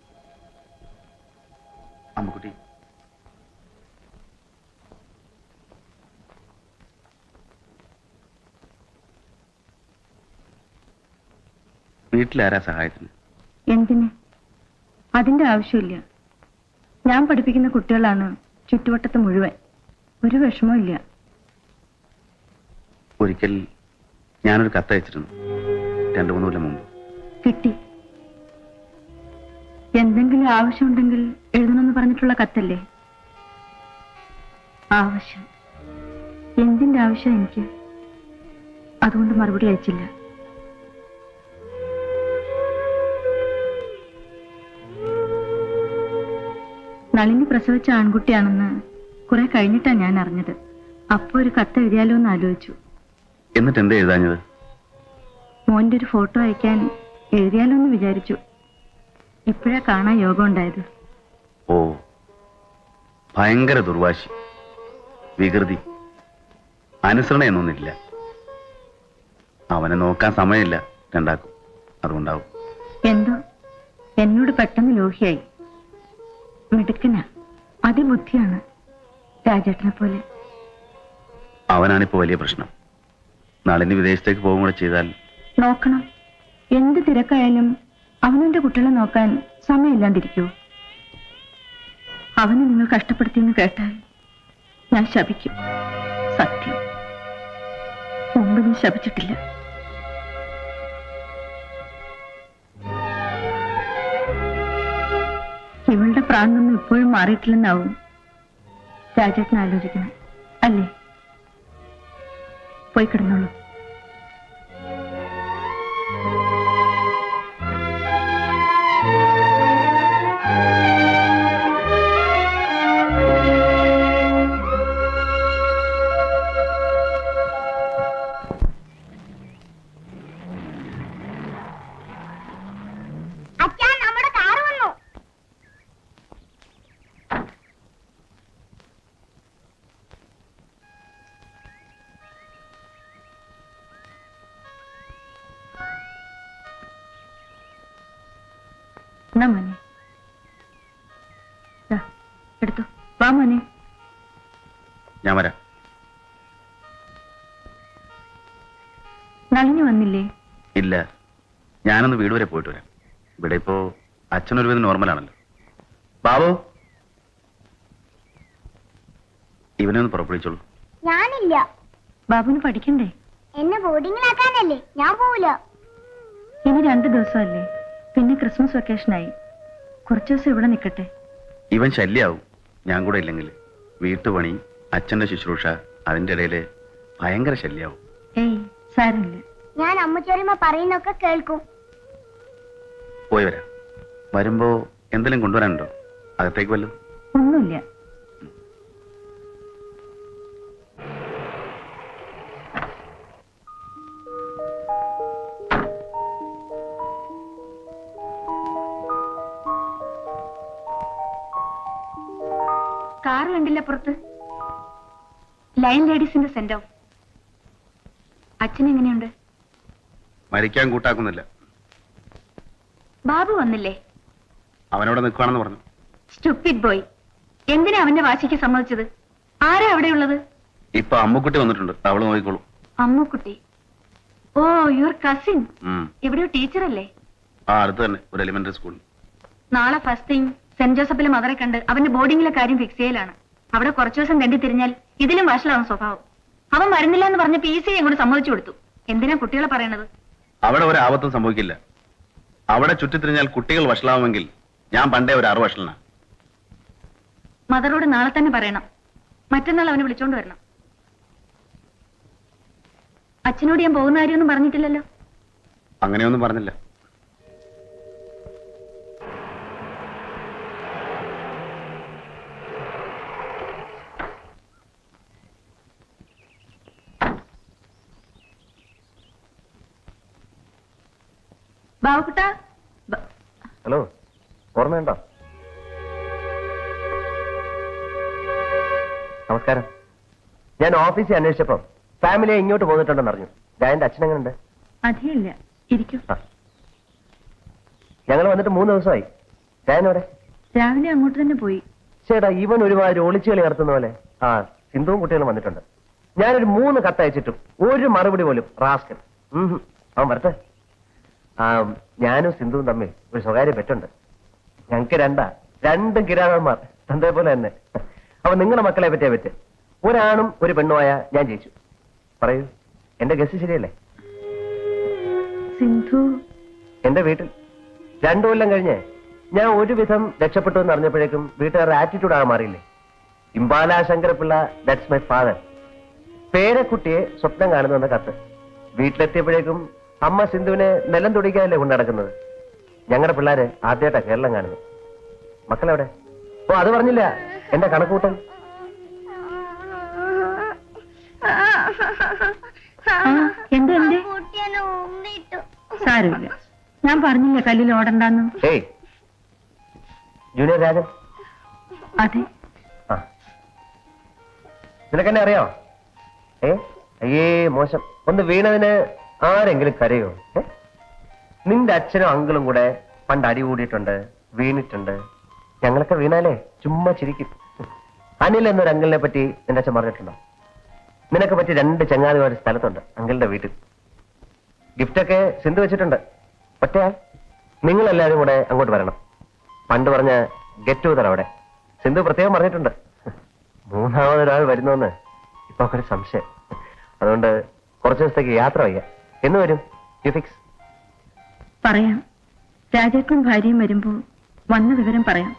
അമ്മുകുട്ടി വീട്ടിലാരാ സഹായത്തിന് എന്തിന് അതിന്റെ ആവശ്യമില്ല ഞാൻ പഠിപ്പിക്കുന്ന കുട്ടികളാണ് ചുറ്റുവട്ടത്ത് മുഴുവൻ ഒരു വിഷമവും ഇല്ല ഒരിക്കൽ ഞാനൊരു കത്തയച്ചിരുന്നു രണ്ടു മൂന്ന് കൊല്ലം മുമ്പ് കിട്ടി എന്തെങ്കിലും ആവശ്യമുണ്ടെങ്കിൽ എഴുതണമെന്ന് പറഞ്ഞിട്ടുള്ള കത്തല്ലേ ആവശ്യം എന്തിന്റെ ആവശ്യം എനിക്ക് അതുകൊണ്ട് മറുപടി അയച്ചില്ല നളിനി പ്രസവിച്ച ആൺകുട്ടിയാണെന്ന് കുറെ കഴിഞ്ഞിട്ടാ ഞാൻ അറിഞ്ഞത് അപ്പൊ ഒരു കത്ത് എഴുതിയാലോ എന്ന് ആലോചിച്ചു എന്നിട്ട് എന്താ എഴുതാഞ്ഞത് മോന്റെ ഒരു ഫോട്ടോ അയക്കാൻ എഴുതിയാലോ എന്ന് വിചാരിച്ചു ഇപ്പോഴാ കാണാൻ യോഗം ഉണ്ടായത് ഓ ഭയങ്കര ദുർവാശി വികൃതി അനുസരണ എന്നൊന്നില്ല അവനെ നോക്കാൻ സമയമില്ല രണ്ടാക്കും അതുകൊണ്ടാവും എന്തോ എന്നോട് പെട്ടെന്ന് ലോഹിയായി മിടുക്കനാ അതിബുദ്ധിയാണ് രാജേട്ടനെ പോലെ അവനാണിപ്പോ വലിയ പ്രശ്നം നാളിന് വിദേശത്തേക്ക് പോകും കൂടെ ചെയ്താൽ നോക്കണം എന്ത് തിരക്കായാലും അവനെന്റെ കുട്ടികളെ നോക്കാൻ സമയമില്ലാണ്ടിരിക്കൂ അവനെ നിങ്ങൾ കഷ്ടപ്പെടുത്തിയെന്ന് കേട്ടാൽ ഞാൻ ശപിക്കും സത്യം മുമ്പ് ഞാൻ ശപിച്ചിട്ടില്ല ഇവളുടെ പ്രാണനൊന്നും ഇപ്പോഴും മാറിയിട്ടില്ലെന്നാവും രാജേട്ടൻ ആലോചിക്കണം അല്ലേ പോയി കിടന്നോളൂ അച്ഛാ നമ്മുടെ കാറ് വന്നു എന്നാ മോനെ ദാ, എടുത്തോ വാ മോനെ ഞാൻ വരാം നളിനി വന്നില്ലേ ഇല്ല ഞാനൊന്ന് വീട് വരെ പോയിട്ട് വരാം ഇവിടെ ഇപ്പോ അച്ഛനൊരു വിധം നോർമലാണല്ലോ ബാബു ഇവനെ ഒന്ന് പുറപ്പെടുവിച്ചോളൂ ഞാനില്ല ബാബുവിന് പഠിക്കണ്ടേ എന്നെ ബോർഡിങ്ങിലാക്കാനല്ലേ ഞാൻ പോവില്ല ഇനി രണ്ടു ദിവസമല്ലേ പിന്നെ ക്രിസ്മസ് വെക്കേഷനായി കുറച്ചു ദിവസം ഇവിടെ നിൽക്കട്ടെ ഇവൻ ശല്യാവും ഞാൻ കൂടെ ഇല്ലെങ്കിൽ വീട്ടുപണി അച്ഛന്റെ ശുശ്രൂഷ അതിന്റെ ഇടയില് ഭയങ്കര ശല്യാവും ഏയ് സാരമില്ല ഞാൻ അമ്മച്ചോരിമ്മ പറയുന്നൊക്കെ കേൾക്കും പോയി വരാം വരുമ്പോ എന്തെങ്കിലും കൊണ്ടുവരാനുണ്ടോ അകത്തേക്ക് വല്ലതും ഒന്നുമില്ല കാർ കണ്ടില്ല പുറത്ത് ലൈൻ ലേഡീസിന്റെ സെന്റ് ഓഫ് അച്ഛൻ എങ്ങനെയുണ്ട് മരിക്കാൻ കൂട്ടാക്കുന്നില്ല ബാബു വന്നില്ലേ അവനവിടെ നിൽക്കുകയാണെന്ന് പറഞ്ഞു സ്റ്റുപ്പിഡ് ബോയ് എന്തിനാ അവന്റെ വാശിക്ക് സമ്മതിച്ചത് ആരാ അവിടെയുള്ളത് ഇപ്പൊ അമ്മുക്കുട്ടി വന്നിട്ടുണ്ട് അവള് നോക്കിക്കോളൂ അമ്മുക്കുട്ടി ഓ യുവർ കസിൻ ഉം. എവിടെയോ ടീച്ചറല്ലേ ആ അടുത്ത് തന്നെ ഒരു എലിമെന്ററി സ്കൂൾ നാളെ ഫസ്റ്റ് തിങ് സെന്റ് ജോസഫിലെ മദറെ കണ്ട് അവന്റെ ബോർഡിങ്ങിലെ കാര്യം ഫിക്സ് ചെയ്യലാണ് അവിടെ കുറച്ചു ദിവസം തെണ്ടി തിരിഞ്ഞാൽ ഇതിലും വഷളാവും സ്വഭാവം അവൻ വരുന്നില്ല എന്ന് പറഞ്ഞ പി സി കൂടി സമ്മതിച്ചു കൊടുത്തു എന്തിനാ കുട്ടികളെ പറയണത് അവിടെ ഒരു ആപത്തും സംഭവിക്കില്ല അവിടെ ചുറ്റിത്തിരിഞ്ഞാൽ കുട്ടികൾ വഷളാവുമെങ്കിൽ ഞാൻ പണ്ടേ ഒരു ആറു വഷളനാ മദറോട് നാളെ തന്നെ പറയണം മറ്റന്നാൾ അവനെ വിളിച്ചോണ്ട് വരണം അച്ഛനോട് ഞാൻ പോകുന്ന കാര്യമൊന്നും പറഞ്ഞിട്ടില്ലല്ലോ അങ്ങനെയൊന്നും പറഞ്ഞില്ല ബാബുക്കുട്ട ഹലോ ഓർമ്മയുണ്ടോ നമസ്കാരം ഞാൻ ഓഫീസിൽ അന്വേഷിച്ചപ്പോ ഫാമിലിയെ ഇങ്ങോട്ട് പോന്നിട്ടുണ്ടെന്ന് അറിഞ്ഞു ജയന്റെ അച്ഛൻ എങ്ങനെയുണ്ട് അധികമില്ല ഇരിക്കും ഞങ്ങൾ വന്നിട്ട് മൂന്ന് ദിവസമായി ജയനോടെ രാവിലെ അങ്ങോട്ട് തന്നെ പോയി ചേട്ടാ ഇവൻ ഒരുമാതിരി ഒളിച്ചു കളി നടത്തുന്ന പോലെ ആ സിന്ധുവും കുട്ടികളും വന്നിട്ടുണ്ട് ഞാനൊരു മൂന്ന് കത്ത് അയച്ചിട്ടും ഒരു മറുപടി പോലും റാസ്കൻ ഉം ഹും. അവൻ വരട്ടെ ആ ഞാനും സിന്ധുവും തമ്മിൽ ഒരു സ്വകാര്യ പെറ്റുണ്ട് ഞങ്ങക്ക് രണ്ടാ രണ്ടും കിരാതന്മാർ അതേപോലെ തന്നെ അപ്പൊ നിങ്ങളുടെ മക്കളെ പറ്റിയ പറ്റ് ഒരാണും ഒരു പെണ്ണുമായ ഞാൻ ജയിച്ചു പറയൂ എന്റെ ഗസ് ശരിയല്ലേ സിന്ധു എന്റെ വീട്ടിൽ രണ്ടു കൊല്ലം കഴിഞ്ഞ് ഞാൻ ഒരുവിധം രക്ഷപ്പെട്ടു എന്ന് അറിഞ്ഞപ്പോഴേക്കും വീട്ടുകാരുടെ ആറ്റിറ്റ്യൂഡ് ആകെ മാറിയില്ലേ Impala Sankarapillai that's my father പേരക്കുട്ടിയെ സ്വപ്നം കാണുന്നുവെന്ന കത്ത് വീട്ടിലെത്തിയപ്പോഴേക്കും അമ്മ സിന്ധുവിനെ നിലം തുടിക്കാനല്ലേ കൊണ്ടു നടക്കുന്നത് ഞങ്ങളുടെ പിള്ളേര് ആദ്യമായിട്ടാ കേരളം കാണുന്നത് മക്കളെവിടെ ഓ അത് പറഞ്ഞില്ല എന്റെ കണക്കൂട്ടൽ എന്താ എന്തേ സാരമില്ല ഞാൻ പറഞ്ഞില്ലേ കല്ലിൽ ഓടണ്ടെന്ന് ഏയ് ജൂനിയർ രാജൻ അതെ നിനക്കെന്നെ അറിയോ ഏ അയ്യേ മോശം ഒന്ന് വീണതിന് ആരെങ്കിലും കരയോ ഏ? നിന്റെ അച്ഛനും അങ്കിളും കൂടെ പണ്ട് അടി കൂടിയിട്ടുണ്ട് വീണിട്ടുണ്ട് ഞങ്ങളൊക്കെ വീണാലേ ചുമ്മാ ചിരിക്കും അനിൽ എന്നൊരു അങ്കിളിനെ പറ്റി നിന്റെ അച്ഛൻ പറഞ്ഞിട്ടുണ്ടോ നിനക്ക് പറ്റി രണ്ട് ചങ്ങാതിമാർ സ്ഥലത്തുണ്ട് അങ്കിളിന്റെ വീട്ടിൽ ഗിഫ്റ്റൊക്കെ സിന്ധു വെച്ചിട്ടുണ്ട് ഒറ്റയാൾ നിങ്ങളെല്ലാവരും കൂടെ അങ്ങോട്ട് വരണം പണ്ട് പറഞ്ഞ ഗെറ്റ് ടുഗദർ അവിടെ സിന്ധു പ്രത്യേകം പറഞ്ഞിട്ടുണ്ട് മൂന്നാമതൊരാൾ വരുന്നോന്ന് ഇപ്പൊ ഒരു സംശയം അതുകൊണ്ട് കുറച്ച് ദിവസത്തേക്ക് യാത്ര വയ്യ എന്ന് വരും യു ഫിക്സ് പറയാം രാജേട്ടനും ഭാര്യയും വരുമ്പോ വന്ന വിവരം പറയാം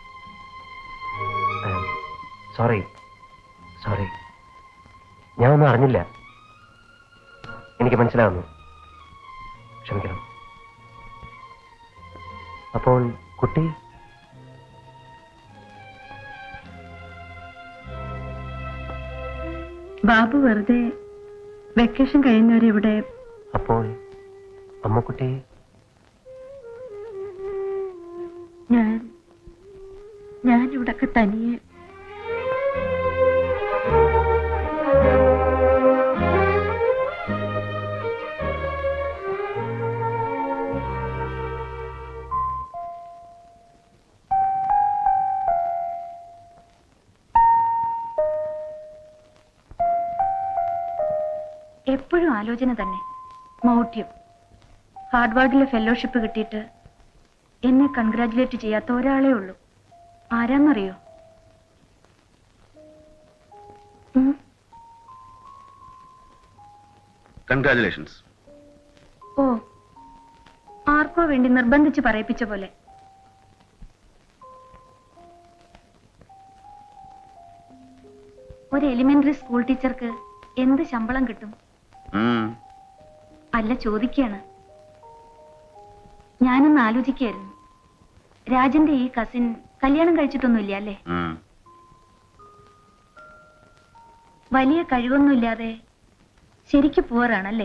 സോറി സോറി ഞാൻ ഒന്നും അറിഞ്ഞില്ല എനിക്ക് മനസ്സിലാവുന്നു ക്ഷമിക്കണം അപ്പോൾ കുട്ടി ബാബു വെറുതെ വെക്കേഷൻ കഴിയുന്നവരെ ഇവിടെ അപ്പോൾ അമ്മക്കുട്ടി ഞാൻ ഞാൻ ഇവിടൊക്കെ തനിയെ എപ്പോഴും ആലോചന തന്നെ മൗഢ്യം ഹാർഡ്വാർഡിലെ ഫെലോഷിപ്പ് കിട്ടിയിട്ട് എന്നെ കൺഗ്രാറ്റുലേറ്റ് ചെയ്യാത്ത ഒരാളേ ഉള്ളൂ ആരാന്നറിയോ ഉം, കൺഗ്രാചുലേഷൻസ് ഓ ആർക്കോ വേണ്ടി നിർബന്ധിച്ച് പറയിപ്പിച്ച പോലെ ഒരു എലിമെന്ററി സ്കൂൾ ടീച്ചർക്ക് എന്ത് ശമ്പളം കിട്ടും അല്ല ചോദിക്കാണ് ഞാനൊന്ന് ആലോചിക്കായിരുന്നു രാജന്റെ ഈ കസിൻ കല്യാണം കഴിച്ചിട്ടൊന്നുമില്ല അല്ലേ വലിയ കഴിവൊന്നുമില്ലാതെ ശരിക്ക് പോറാണല്ലേ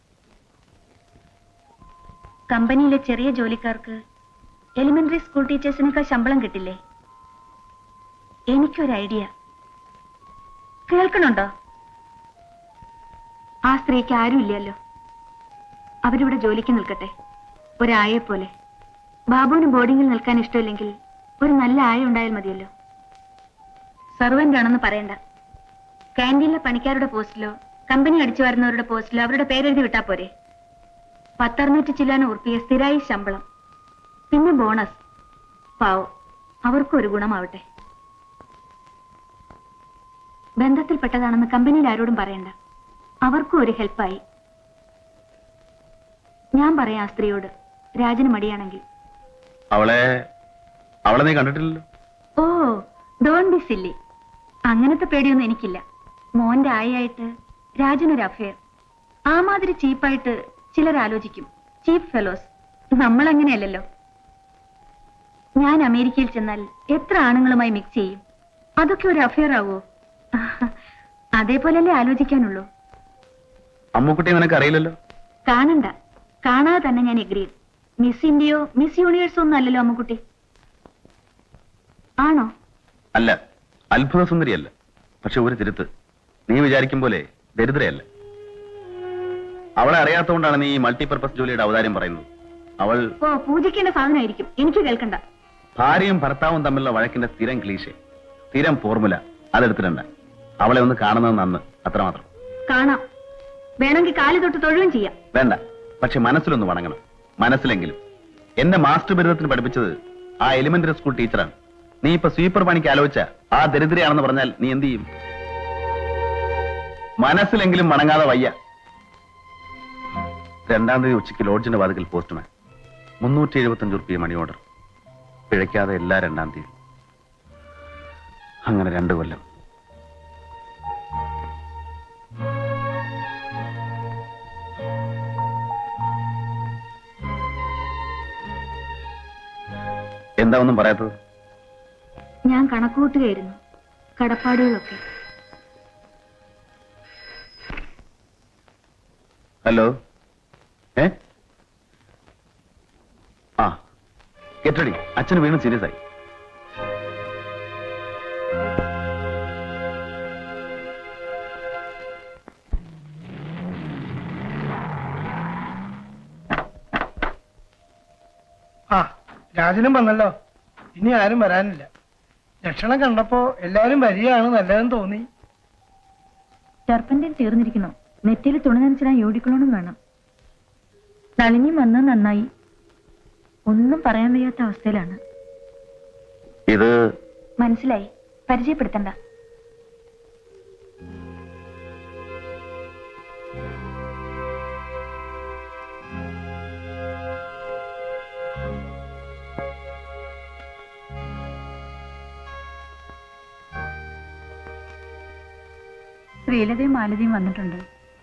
കമ്പനിയിലെ ചെറിയ ജോലിക്കാർക്ക് എലിമെന്ററി സ്കൂൾ ടീച്ചേഴ്സിനേക്കാൾ ശമ്പളം കിട്ടില്ലേ എനിക്കൊരു ഐഡിയ കേൾക്കണുണ്ടോ ആ സ്ത്രീക്ക് ആരുമില്ലല്ലോ അവരിവിടെ ജോലിക്ക് നിൽക്കട്ടെ ഒരായെ പോലെ ബാബുവിന് ബോർഡിങ്ങിൽ നിൽക്കാൻ ഇഷ്ടമില്ലെങ്കിൽ ഒരു നല്ല ആയ ഉണ്ടായാൽ മതിയല്ലോ സർവന്റ് ആണെന്ന് പറയണ്ട കാന്റീനിലെ പണിക്കാരുടെ പോസ്റ്റിലോ കമ്പനി അടിച്ചു വരുന്നവരുടെ പോസ്റ്റിലോ അവരുടെ പേരെഴുതി വിട്ടാ പോരെ പത്തറുന്നൂറ്റി ചില്ലാൻ ഉറപ്പിയ സ്ഥിരായി ശമ്പളം പിന്നെ ബോണസ് പാവോ അവർക്കും ഒരു ഗുണമാവട്ടെ ബന്ധത്തിൽപ്പെട്ടതാണെന്ന് കമ്പനിയിൽ ആരോടും പറയണ്ട അവർക്കും ഒരു ഹെൽപ്പായി ഞാൻ പറയാം ആ സ്ത്രീയോട് രാജന് മടിയാണെങ്കിൽ അവളെ അവളെ നീ കണ്ടിട്ടില്ലല്ലോ ഓ ഡോൺ ബി സില്ലി അങ്ങനത്തെ പേടിയൊന്നും എനിക്കില്ല മോന്റെ ആയായിട്ട് രാജനൊരു അഫയർ ആ മാതിരി ചീപ്പായിട്ട് ചിലർ ആലോചിക്കും ചീപ്പ് ഫെലോസ് നമ്മൾ അങ്ങനെയല്ലല്ലോ ഞാൻ അമേരിക്കയിൽ ചെന്നാൽ എത്ര ആണുങ്ങളുമായി മിക്സ് ചെയ്യും അതൊക്കെ ഒരു അഫയർ ആവോ അതേപോലല്ലേ ആലോചിക്കാനുള്ളൂ അമ്മുക്കുട്ടി നിനക്ക് അറിയില്ലല്ലോ കാണണ്ട കാണാതെ തന്നെ ഞാൻ എഗ്രി മിസ് ഇന്ത്യയോ മിസ് യൂണിവേഴ്സോ ഒന്നും അല്ലല്ലോ അമ്മുക്കുട്ടി ആണോ അല്ല അത്ഭുത സുന്ദരിയല്ല പക്ഷെ ഒരു തിരുത്ത് നീ വിചാരിക്കും പോലെ ദരിദ്രയല്ല അവളെ അറിയാത്തതുകൊണ്ടാണ് നീ ഈ മൾട്ടിപർപ്പസ് ജോലിയുടെ അവതാരം പറയുന്നത് അവൾ ഓ പൂജിക്കേണ്ട സാധനമായിരിക്കും എനിക്ക് കേൾക്കണ്ട ഭാര്യയും ഭർത്താവും തമ്മിലുള്ള വഴക്കിന്റെ സ്ഥിരം ക്ലീശെ സ്ഥിരം ഫോർമുല അതെടുത്തിട്ടുണ്ട് അവളെ ഒന്ന് കാണുന്നത് നന്ന് അത്രമാത്രം കാണാം വേണമെങ്കിൽ കാലി തൊട്ട് തൊഴുകയും ചെയ്യാം വേണ്ട പക്ഷെ മനസ്സിലൊന്ന് വണങ്ങണം മനസ്സിലെങ്കിലും എന്നെ മാസ്റ്റർ ബിരുദത്തിന് പഠിപ്പിച്ചത് ആ എലിമെന്ററി സ്കൂൾ ടീച്ചറാണ് നീ ഇപ്പൊ സ്വീപ്പർ പണിക്ക് ആലോചിച്ച ആ ദരിദ്രയാണെന്ന് പറഞ്ഞാൽ നീ എന്ത് ചെയ്യും മനസ്സിലെങ്കിലും വണങ്ങാതെ വയ്യ രണ്ടാം തീയതി ഉച്ചയ്ക്ക് ലോഡ്ജിന്റെ വാതിക്കൽ പോസ്റ്റ്മാൻ മുന്നൂറ്റി എഴുപത്തി അഞ്ച് റുപ്യ മണി ഓർഡർ പിഴയ്ക്കാതെ എല്ലാ രണ്ടാം തീയതി അങ്ങനെ രണ്ടു കൊല്ലം എന്താ ഒന്നും പറയാത്തത് ഞാൻ കണക്കുകൂട്ടുകയായിരുന്നു കടപ്പാടുകളൊക്കെ ഹലോ ഏ ആ കെട്ടടി അച്ഛന് വീണ്ടും സീരിയസ് ആയി ആ രാജനും വന്നല്ലോ ഇനി ആരും വരാനില്ല ലക്ഷണം കണ്ടപ്പോ എല്ലാരും വരികയാണ് നല്ലതെന്ന് തോന്നി ടർപ്പന്റൈൻ തീർന്നിരിക്കുന്നു നെറ്റിയിൽ തുണി നനച്ചിടാൻ യോടിക്കളോണം വേണം നളിനി വന്നത് നന്നായി ഒന്നും പറയാൻ വയ്യാത്ത അവസ്ഥയിലാണ് ഇത് മനസ്സിലായി പരിചയപ്പെടുത്തണ്ട ശ്രീലതയും മാലതിയും വന്നിട്ടുണ്ട്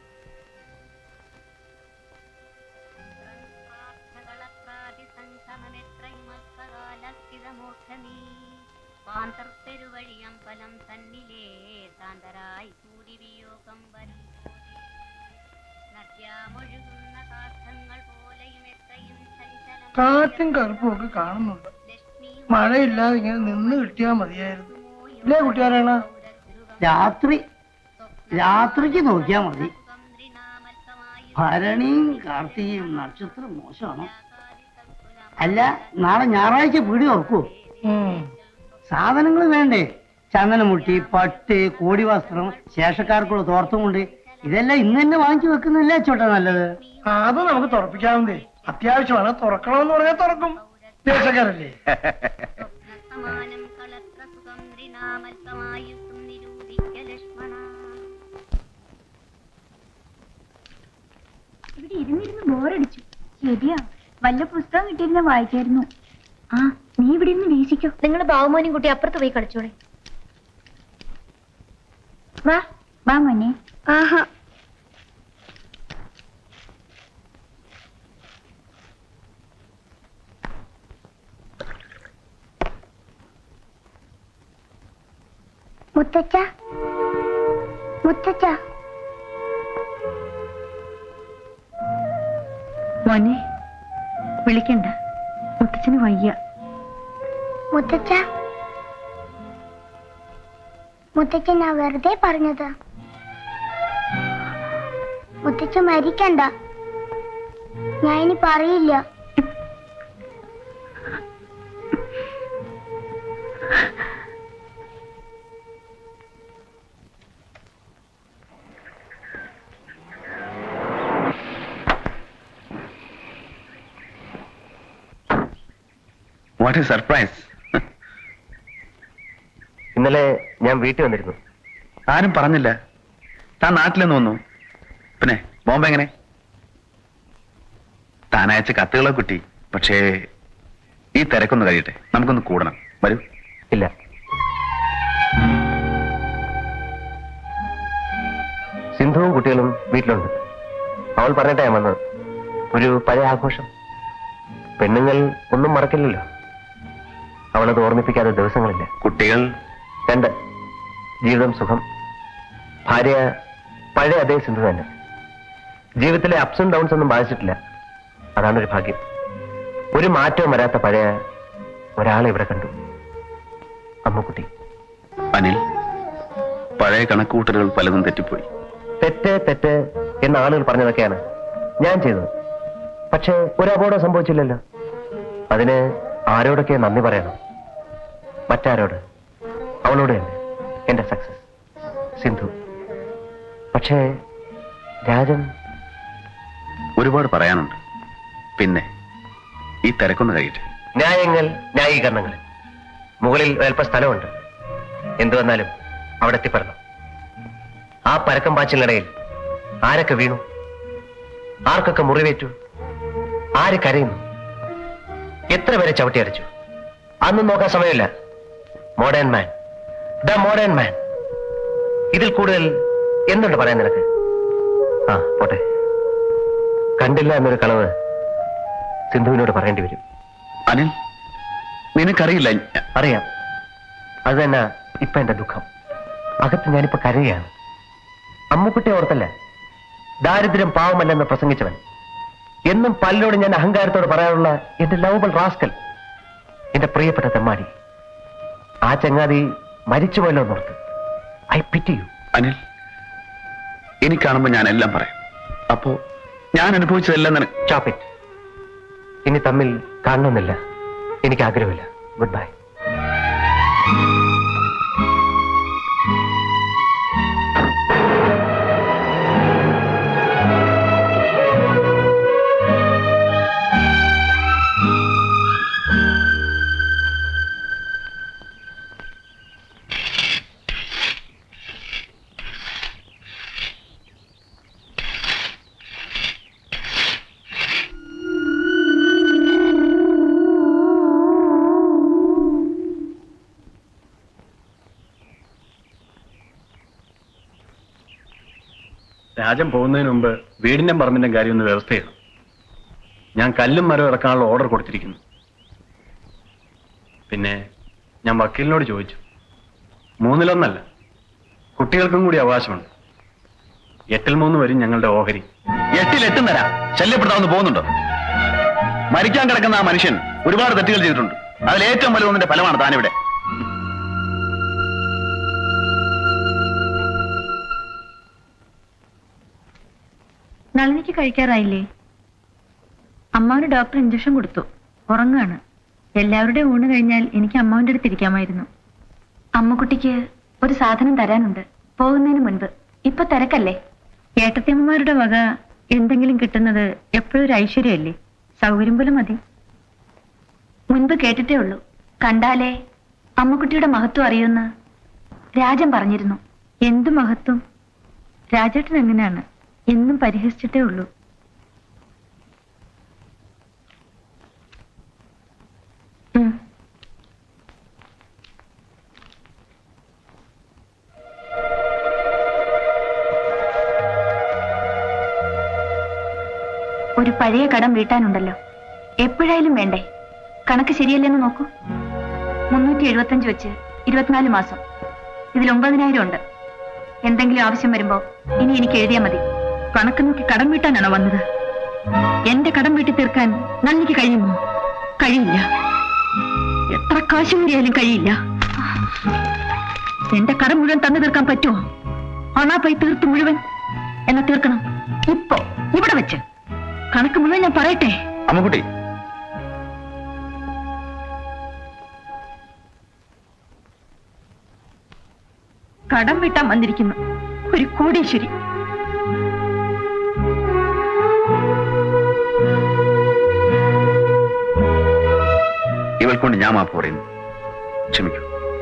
പാന്തർപ്പെരുവഴിയമ്പലം തന്നിലേ താന്തരായി സൂര്യവിയോഗം വരും നദ്യാമൊഴുകുന്ന കാർത്ഥങ്ങൾ പോലെയും എത്രയും ചഞ്ചലം കാറ്റും കറുപ്പും ഒക്കെ കാണുന്നുണ്ട് മഴയില്ലാതെ ഇങ്ങനെ നിന്ന് കിട്ടിയാ മതിയായിരുന്നു ഇല്ലേ കുട്ടിയാരാണ് രാത്രി രാത്രിക്ക് നോക്കിയാ മതി ഭരണിയും കാർത്തികയും നക്ഷത്രം മോശമാണ് അല്ല നാളെ ഞായറാഴ്ച പീടി ഓർക്കൂ സാധനങ്ങൾ വേണ്ടേ ചന്ദനമുട്ടി പട്ട് കോടി വസ്ത്രം ശേഷക്കാർക്കുള്ള തോർത്തുമുണ്ട് ഇതെല്ലാം ഇന്ന് തന്നെ വാങ്ങിച്ചു വെക്കുന്നില്ലേ ചോട്ടാ നല്ലത് ആ, അത് നമുക്ക് തുറപ്പിക്കാവുന്നേ അത്യാവശ്യമാണ് തുറക്കണമെന്ന് പറഞ്ഞാൽ തുറക്കും ദേശക്കാരല്ലേ സമാനം കളത്ര സുഖം ദ്രിനാമൽപമായുസ്സും നിരൂപിക്ക ലക്ഷ്മണ ഇവിടെ ഇരുന്നിരുന്ന് ബോറടിച്ചു ശരിയാ വല്ല പുസ്തകം കിട്ടിയിരുന്ന വായിക്കായിരുന്നു ആ നീ ഇവിടെ ഇരുന്ന് വീശിക്കോ നിങ്ങൾ ബാബുമോനും കുട്ടി അപ്പുറത്ത് പോയി കളിച്ചോളെ വാ വാ മോനെ ആഹാ മുത്തച്ഛ മുത്തച്ഛ മോനെ വിളിക്കണ്ട മുത്തച്ഛന് വയ്യ മുത്തച്ഛ മുത്തച്ഛ ഞാൻ വെറുതെ പറഞ്ഞത് മുത്തച്ഛ മരിക്കണ്ട ഞാൻ ഇനി പറയില്ല വാട്ട് എ സർപ്രൈസ് ഇന്നലെ ഞാൻ വീട്ടിൽ വന്നിരുന്നു ആരും പറഞ്ഞില്ല താൻ നാട്ടിലെന്ന് വന്നു പിന്നെ ബോംബെ എങ്ങനെ താൻ അയച്ച കത്തുകളെ കുട്ടി പക്ഷേ ഈ തിരക്കൊന്ന് കഴിയട്ടെ നമുക്കൊന്ന് കൂടണം വരൂ ഇല്ല സിന്ധുവും കുട്ടികളും വീട്ടിലുണ്ട് അവൾ പറഞ്ഞിട്ടാ ഞാൻ വന്നത് ഒരു പഴയ ആഘോഷം പെണ്ണുങ്ങൾ ഒന്നും മറക്കില്ലല്ലോ അവളത് ഓർമ്മിപ്പിക്കാത്ത ദിവസങ്ങളില്ല കുട്ടികൾ രണ്ട് ജീവിതം സുഖം ഭാര്യ പഴയ അതേ സിന്ധു തന്നെ ജീവിതത്തിലെ അപ്സ് ആൻഡ് ഡൗൺസ് ഒന്നും ബാധിച്ചിട്ടില്ല അതാണ് ഒരു ഭാഗ്യം ഒരു മാറ്റവും വരാത്ത പഴയ ഒരാളെ ഇവിടെ കണ്ടു അമ്മുക്കുട്ടി അനിൽ പഴയ കണക്കുകൂട്ടലുകൾ പലതും തെറ്റിപ്പോയി തെറ്റ് തെറ്റ് എന്ന ആളുകൾ പറഞ്ഞതൊക്കെയാണ് ഞാൻ ചെയ്തത് പക്ഷേ ഒരു അപകടം സംഭവിച്ചില്ലല്ലോ അതിന് ആരോടൊക്കെ നന്ദി പറയണം മറ്റാരോട് അവളോട് തന്നെ എന്റെ സക്സസ് സിന്ധു പക്ഷേ രാജൻ ഒരുപാട് പറയാനുണ്ട് പിന്നെ ഈ തിരക്കൊന്ന് കഴിയട്ടെ ന്യായങ്ങൾ ന്യായീകരണങ്ങൾ മുകളിൽ അല്പ സ്ഥലമുണ്ട് എന്തു വന്നാലും അവിടെ എത്തിപ്പെടണം ആ പരക്കം പാച്ചിലിനിടയിൽ ആരൊക്കെ വീണു ആർക്കൊക്കെ മുറിവേറ്റു ആര് കരയുന്നു എത്ര പേരെ ചവിട്ടിയടിച്ചു അന്നും നോക്കാൻ സമയമില്ല modern man the modern man ഇതിൽ കൂടുതൽ എന്തുണ്ട് പറയാൻ നിനക്ക് ആ പോട്ടെ കണ്ടില്ല എന്നൊരു കളവ് സിന്ധുവിനോട് പറയേണ്ടി വരും അനിൽ നിനക്കറിയില്ല ഞ- അറിയാം അത് തന്നെ ഇപ്പൊ എന്റെ ദുഃഖം അകത്ത് ഞാനിപ്പോ കരയുകയാണ് അമ്മുക്കുട്ടി ഓർത്തല്ല ദാരിദ്ര്യം പാവമല്ലെന്ന് പ്രസംഗിച്ചവൻ എന്നും പലരോട് ഞാൻ അഹങ്കാരത്തോട് പറയാനുള്ള എന്റെ ലവബിൾ റാസ്കൽ എന്റെ പ്രിയപ്പെട്ട തെമ്മാടി ആ ചങ്ങാതി മരിച്ചുപോയല്ലോ എന്നോർത്ത് ഐ പിറ്റി യു അനിൽ ഇനി കാണുമ്പോ ഞാൻ എല്ലാം പറയാം അപ്പോ ഞാൻ അനുഭവിച്ചതെല്ലാം നിനക്ക് ചാപ്പിറ്റ് ഇനി തമ്മിൽ കാണണമെന്നില്ല എനിക്ക് ആഗ്രഹമില്ല ഗുഡ് ബൈ രാജൻ പോകുന്നതിന് മുമ്പ് വീടിന്റെ പറമ്പിന്റെ കാര്യം ഒന്ന് വ്യവസ്ഥ ചെയ്യണം ഞാൻ കല്ലും മരം ഇറക്കാനുള്ള ഓർഡർ കൊടുത്തിരിക്കുന്നു പിന്നെ ഞാൻ വക്കീലിനോട് ചോദിച്ചു മൂന്നിലൊന്നല്ല കുട്ടികൾക്കും കൂടി അവകാശമുണ്ട് എട്ടിൽ മൂന്ന് വരും ഞങ്ങളുടെ ഓഹരി എട്ടിൽ എട്ടും തരാം ശല്യപ്പെടുത്താവുന്ന പോകുന്നുണ്ടോ മരിക്കാൻ കിടക്കുന്ന ആ മനുഷ്യൻ ഒരുപാട് തെറ്റുകൾ ചെയ്തിട്ടുണ്ട് അതിൽ ഏറ്റവും വലുതൊന്നിന്റെ ഫലമാണ് താനിവിടെ നളിനിക്ക് കഴിക്കാറായില്ലേ അമ്മാവന് ഡോക്ടർ ഇഞ്ചക്ഷൻ കൊടുത്തു ഉറങ്ങാണ് എല്ലാവരുടെയും ഊണ് കഴിഞ്ഞാൽ എനിക്ക് അമ്മാവിന്റെ അടുത്ത് ഇരിക്കാമായിരുന്നു അമ്മക്കുട്ടിക്ക് ഒരു സാധനം തരാനുണ്ട് പോകുന്നതിന് മുൻപ് ഇപ്പൊ തിരക്കല്ലേ ഏട്ടത്തിയമ്മമാരുടെ വക എന്തെങ്കിലും കിട്ടുന്നത് എപ്പോഴും ഒരു ഐശ്വര്യമല്ലേ സൗകര്യം പോലെ മതി മുൻപ് കേട്ടിട്ടേ ഉള്ളൂ കണ്ടാലേ അമ്മക്കുട്ടിയുടെ മഹത്വം അറിയുമെന്ന് രാജൻ പറഞ്ഞിരുന്നു എന്തു മഹത്വം രാജേട്ടൻ എങ്ങനെയാണ് എന്നും പരിഹസിച്ചിട്ടേ ഉള്ളൂ ഉം. ഒരു പഴയ കടം വീട്ടാനുണ്ടല്ലോ എപ്പോഴായാലും വേണ്ടേ കണക്ക് ശരിയല്ലെന്ന് നോക്കൂ മുന്നൂറ്റി എഴുപത്തഞ്ച് വെച്ച് ഇരുപത്തിനാല് മാസം ഇതിൽ ഒമ്പതിനായിരം ഉണ്ട് എന്തെങ്കിലും ആവശ്യം വരുമ്പോ ഇനി എനിക്ക് എഴുതിയാ മതി കണക്ക് നോക്കി കടം വീട്ടാനാണോ വന്നത് എന്റെ കടം വീട്ടി തീർക്കാൻ നന്ദിക്ക് കഴിയുമോ കഴിയില്ല എത്ര കാശ് കൂടിയാലും കഴിയില്ല എന്റെ കടം മുഴുവൻ തന്നു തീർക്കാൻ പറ്റുമോ അണാ പോയി തീർത്ത് മുഴുവൻ എന്നാ തീർക്കണം ഇപ്പോ ഇവിടെ വെച്ച് കണക്ക് മുഴുവൻ ഞാൻ പറയട്ടെ അമ്മക്കുട്ടി കടം വീട്ടാൻ വന്നിരിക്കുന്നു ഒരു കോടീശ്വരി ഇവൾക്കൊണ്ട് ഞാൻ മാപ്പ് പറയുന്നു ക്ഷമിക്കൂ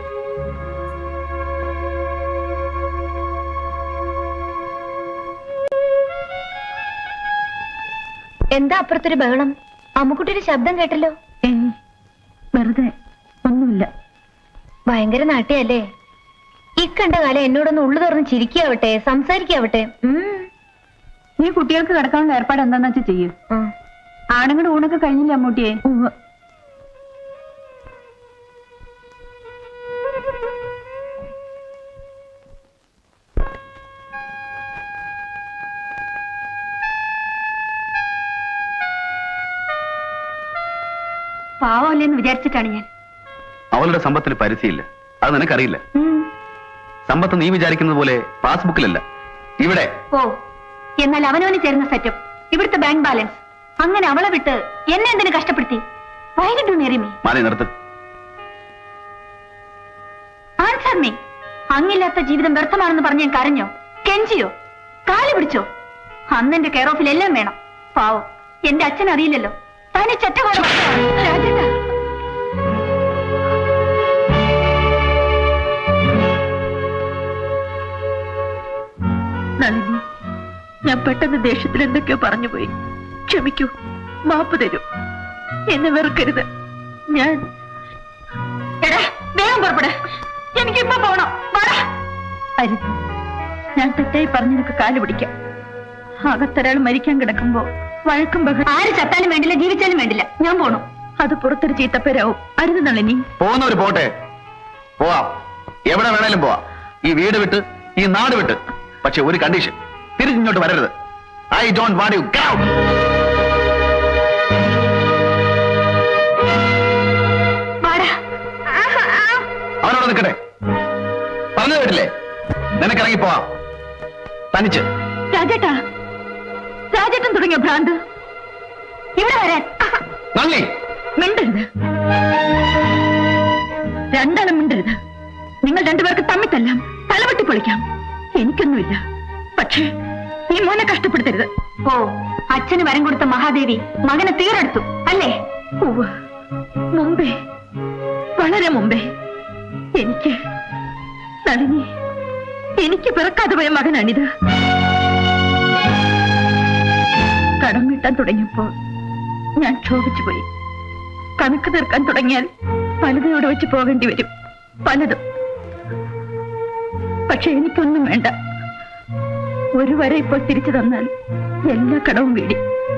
എന്താ അപ്പുറത്തൊരു ബഹളം അമ്മുക്കുട്ടിയുടെ ശബ്ദം കേട്ടല്ലോ വെറുതെ ഒന്നുമില്ല ഭയങ്കര നാട്യല്ലേ ഇക്കണ്ട കാലം എന്നോടൊന്ന് ഉള്ളു തുറന്ന് ചിരിക്കാവട്ടെ സംസാരിക്കാവട്ടെ നീ കുട്ടികൾക്ക് കിടക്കാനുള്ള ഏർപ്പാട് എന്താന്ന് വെച്ചാൽ ചെയ്യൂ ആണുങ്ങളുടെ ഊണൊക്കെ കഴിഞ്ഞില്ല അമ്മൂട്ടിയെ പാവമല്ലേന്ന് വിചാരിച്ചിട്ടാണ് ഞാൻ അവളുടെ സമ്പത്തിന് പരിധിയില്ല അത് നിനക്കറിയില്ല ഉം. സമ്പത്ത് നീ വിചാരിക്കുന്നത് പോലെ പാസ്ബുക്കിലല്ല ഇവിടെ ഓ എന്നാൽ അവനവന് ചേരുന്ന സെറ്റപ്പ് ഇവിടുത്തെ ബാങ്ക് ബാലൻസ് അങ്ങനെ അവളെ വിട്ട് എന്നെ എന്തിനു കഷ്ടപ്പെടുത്തി വൈകിട്ടു നേരിമേ മാറി നിർത്ത് ആൻസർ മീ അങ്ങില്ലാത്ത ജീവിതം വ്യർത്ഥമാണെന്ന് പറഞ്ഞ് ഞാൻ കരഞ്ഞോ കെഞ്ചിയോ കാല് പിടിച്ചോ അന്നെന്റെ കെയർ ഓഫിൽ എല്ലാം വേണം പാവം എന്റെ അച്ഛൻ അറിയില്ലല്ലോ തനി ചെറ്റപാട് രാജേട്ടാ നളിനി ഞാൻ പെട്ടെന്ന് ദേഷ്യത്തിൽ എന്തൊക്കെയോ പറഞ്ഞു പോയി ക്ഷമിക്കൂ മാപ്പ് തരൂ എന്നെ വെറുക്കരുത് ഞാൻ എടാ വേഗം പുറപ്പെട് എനിക്ക് ഇപ്പൊ പോണം വാടാ അരുത് ഞാൻ തെറ്റായി പറഞ്ഞു നിനക്ക് കാല് പിടിക്കാം അകത്തൊരാൾ മരിക്കാൻ കിടക്കുമ്പോ വഴക്കും ബഹ ആര് ചത്താലും വേണ്ടില്ല ജീവിച്ചാലും വേണ്ടില്ല ഞാൻ പോണു അത് പുറത്തൊരു ചീത്തപ്പേരാവും അരുത് നളിനി പോകുന്നവര് പോട്ടെ പോവാം എവിടെ വേണേലും പോവാം ഈ വീട് വിട്ട് ഈ നാട് വിട്ട് പക്ഷെ ഒരു കണ്ടീഷൻ തിരിച്ചിങ്ങോട്ട് വരരുത് ഐ ഡോണ്ട് വാണ്ട് യു വാടാ അവനോട് നിൽക്കട്ടെ പറഞ്ഞു കേട്ടില്ലേ നിനക്കിറങ്ങി പോവാം തനിച്ച് രാജേട്ടാ രാജേട്ടൻ തുടങ്ങിയ ഭ്രാന്ത് ഇവിടെ വരാൻ നന്ദി മിണ്ടരുത് രണ്ടാളും മിണ്ടരുത് നിങ്ങൾ രണ്ടുപേർക്ക് തമ്മിൽ തല്ലാം തലവെട്ടി പൊളിക്കാം എനിക്കൊന്നുമില്ല പക്ഷേ ഈ മോനെ കഷ്ടപ്പെടുത്തരുത് ഓ അച്ഛന് വരം കൊടുത്ത മഹാദേവി മകനെ തീരെടുത്തു അല്ലേ ഉവ്വ്. മുമ്പേ വളരെ മുമ്പേ എനിക്ക് നളിനി എനിക്ക് പിറക്കാതെ പോയ മകനാണിത് കടം വീട്ടാൻ തുടങ്ങിയപ്പോൾ ഞാൻ ക്ഷോഭിച്ചു പോയി കണക്ക് തീർക്കാൻ തുടങ്ങിയാൽ പലതും ഇവിടെ വെച്ച് പോകേണ്ടി വരും പലതും പക്ഷെ എനിക്കൊന്നും വേണ്ട ഒരു വരെ ഇപ്പോൾ തിരിച്ചു തന്നാൽ എല്ലാ കടവും വീടി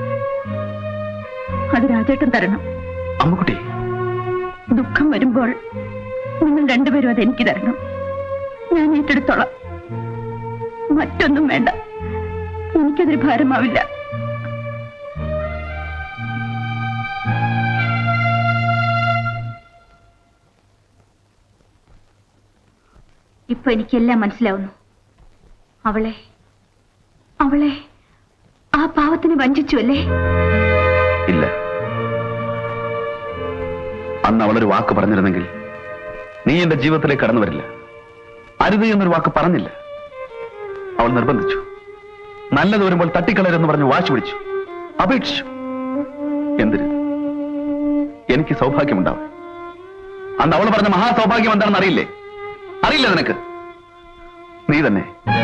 അത് രാജേട്ടൻ തരണം അമ്മുക്കുട്ടി ദുഃഖം വരുമ്പോൾ നിങ്ങൾ രണ്ടുപേരും അത് എനിക്ക് തരണം ഞാൻ ഏറ്റെടുത്തോളാം മറ്റൊന്നും വേണ്ട എനിക്കതൊരു ഭാരമാവില്ല ഇപ്പൊ എനിക്കെല്ലാം മനസ്സിലാവുന്നു അവളെ അവളെ ആ പാവത്തിന് വഞ്ചിച്ചു അല്ലേ ഇല്ല അന്ന് അവളൊരു വാക്ക് പറഞ്ഞിരുന്നെങ്കിൽ നീ എന്റെ ജീവിതത്തിലേക്ക് കടന്നു വരില്ല അരുത് എന്നൊരു വാക്ക് പറഞ്ഞില്ല അവൾ നിർബന്ധിച്ചു നല്ലത് വരുമ്പോൾ തട്ടിക്കളരെന്ന് പറഞ്ഞ് വാശി പിടിച്ചു അപേക്ഷിച്ചു എന്തിന് എനിക്ക് സൗഭാഗ്യമുണ്ടാവും അന്ന് അവൾ പറഞ്ഞ മഹാസൗഭാഗ്യം എന്താണെന്ന് അറിയില്ലേ അറിയില്ല നിനക്ക് നീ തന്നെ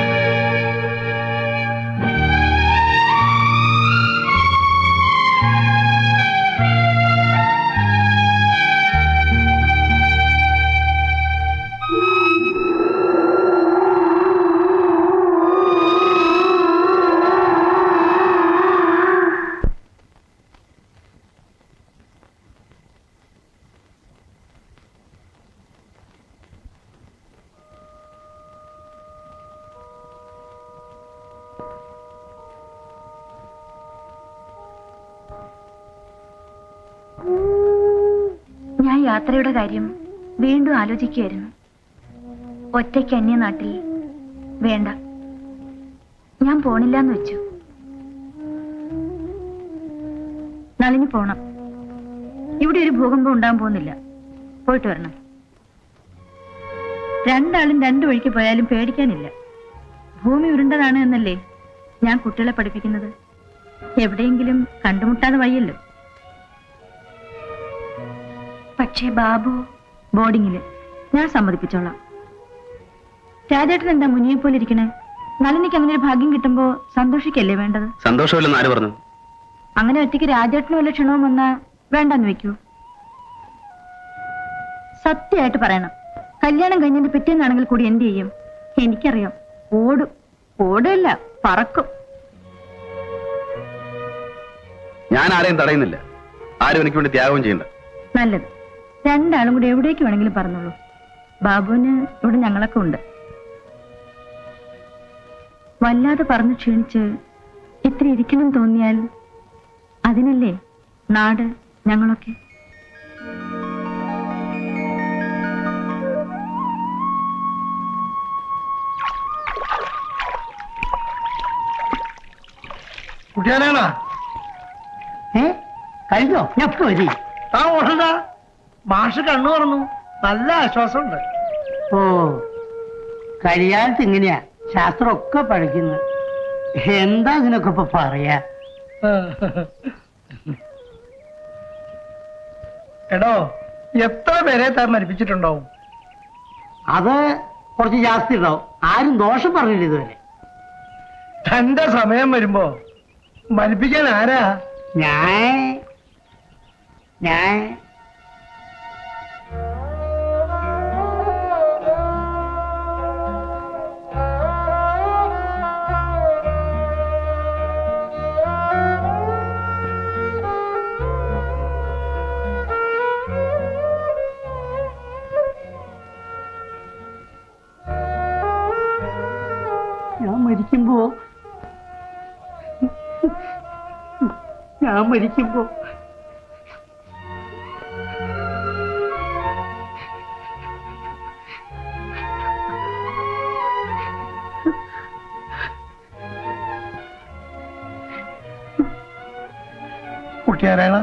ഞാൻ യാത്രയുടെ കാര്യം വീണ്ടും ആലോചിക്കുകയായിരുന്നു ഒറ്റയ്ക്ക് അന്യനാട്ടിൽ വേണ്ട ഞാൻ പോണില്ല എന്ന് വെച്ചു നളിനി പോണം ഇവിടെ ഒരു ഭൂകമ്പം ഉണ്ടാകാൻ പോകുന്നില്ല പോയിട്ട് വരണം രണ്ടാളും രണ്ടു വഴിക്ക് പോയാലും പേടിക്കാനില്ല ഭൂമി ഉരുണ്ടതാണ് എന്നല്ലേ ഞാൻ കുട്ടികളെ പഠിപ്പിക്കുന്നത് എവിടെയെങ്കിലും കണ്ടുമുട്ടാതെ വയ്യല്ലോ പക്ഷേ ബാബു ബോർഡിങ്ങില് ഞാൻ സമ്മതിപ്പിച്ചോളാം രാജേട്ടൻ എന്താ മുനിയെ പോലെ ഇരിക്കണേ നളിനിക്ക് അങ്ങനെ ഒരു ഭാഗ്യം കിട്ടുമ്പോ സന്തോഷിക്കല്ലേ വേണ്ടത് സന്തോഷമില്ലെന്ന് ആര് പറഞ്ഞു അങ്ങനെ ഒറ്റയ്ക്ക് രാജേട്ടന് വല്ല ക്ഷണവും വന്നാ വേണ്ടെന്ന് വെക്കൂ സത്യമായിട്ട് പറയണം കല്യാണം കഴിഞ്ഞതിന്റെ പിറ്റേന്നാണെങ്കിൽ കൂടി എന്ത് ചെയ്യും എനിക്കറിയാം ഓടും ഓടല്ല പറക്കും ഞാൻ ആരെയും തടയുന്നില്ല ആരും എനിക്ക് വേണ്ടി ത്യാഗവും ചെയ്യണ്ട നല്ലത് രണ്ടാളും കൂടി എവിടേക്ക് വേണമെങ്കിലും പറഞ്ഞോളൂ ബാബുവിന് ഇവിടെ ഞങ്ങളൊക്കെ ഉണ്ട് വല്ലാതെ പറഞ്ഞു ക്ഷീണിച്ച് ഇത്ര ഇരിക്കണം തോന്നിയാൽ അതിനല്ലേ നാട് ഞങ്ങളൊക്കെ കുട്ടിയാനാണാ ഏ കഴിഞ്ഞോ ഞാൻ ഇപ്പൊ വരി താ ഓടണ്ട മാഷ് കണ്ണു തുറന്നു നല്ല ആശ്വാസമുണ്ട് ഓ കഴിയാലത്ത് ഇങ്ങനെയാ ശാസ്ത്രമൊക്കെ പഠിക്കുന്നു എന്താ ഇതിനൊക്കെ ഇപ്പൊ പറയാ എടോ എത്ര പേരെ താൻ മരിപ്പിച്ചിട്ടുണ്ടാവും അത് കുറച്ച് ജാസ്തി ഉണ്ടാവും ആരും ദോഷം പറഞ്ഞില്ല ഇതുവരെ തന്റെ സമയം വരുമ്പോ മരിപ്പിക്കാൻ ആരാ ഞാൻ ഞാൻ ഞാൻ മരിക്കുമ്പോ ഞാൻ മരിക്കുമ്പോ കുട്ടിയാരാണ്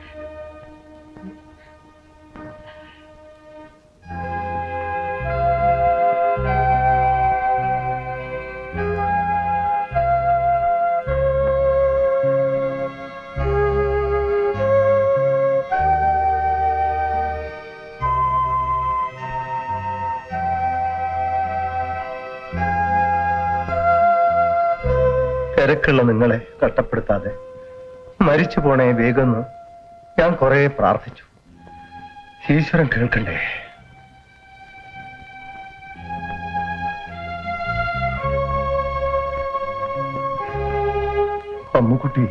തിരക്കുള്ള നിങ്ങളെ കഷ്ടപ്പെടുത്താതെ മരിച്ചു പോണേ വേഗമെന്ന് ഞാൻ കുറെ പ്രാർത്ഥിച്ചു ഈശ്വരൻ കേൾക്കണ്ടേ അമ്മുക്കുട്ടി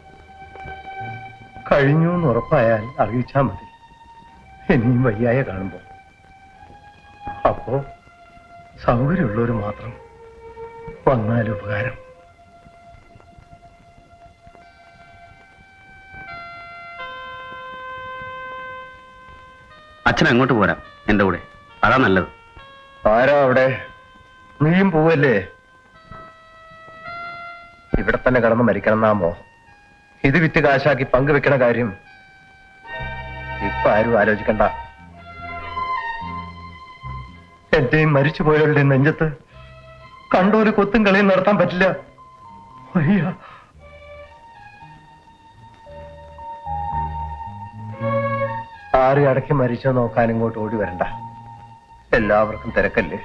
കഴിഞ്ഞു എന്ന് ഉറപ്പായാൽ അറിയിച്ചാ മതി ഇനിയും വയ്യായ കാണുമ്പോ അപ്പോ സൗകര്യമുള്ളവർ മാത്രം വന്നാൽ ഉപകാരം അച്ഛൻ അങ്ങോട്ട് പോരാം എന്റെ കൂടെ അതാ നല്ലത് ആരാ അവിടെ നീയും പോവല്ലേ ഇവിടെ തന്നെ കിടന്ന് മരിക്കണം എന്നാ മോഹം ഇത് വിറ്റ് കാശാക്കി പങ്കുവെക്കണ കാര്യം ഇപ്പൊ ആരും ആലോചിക്കണ്ട എന്റെയും മരിച്ചു പോയവരുടെ നെഞ്ചത്ത് കണ്ടൊരു കൊത്തും കളിയും നടത്താൻ പറ്റില്ല വയ്യ ആരും അടക്കി മരിച്ചോ നോക്കാൻ ഇങ്ങോട്ട് ഓടി വരണ്ട എല്ലാവർക്കും തിരക്കല്ലേ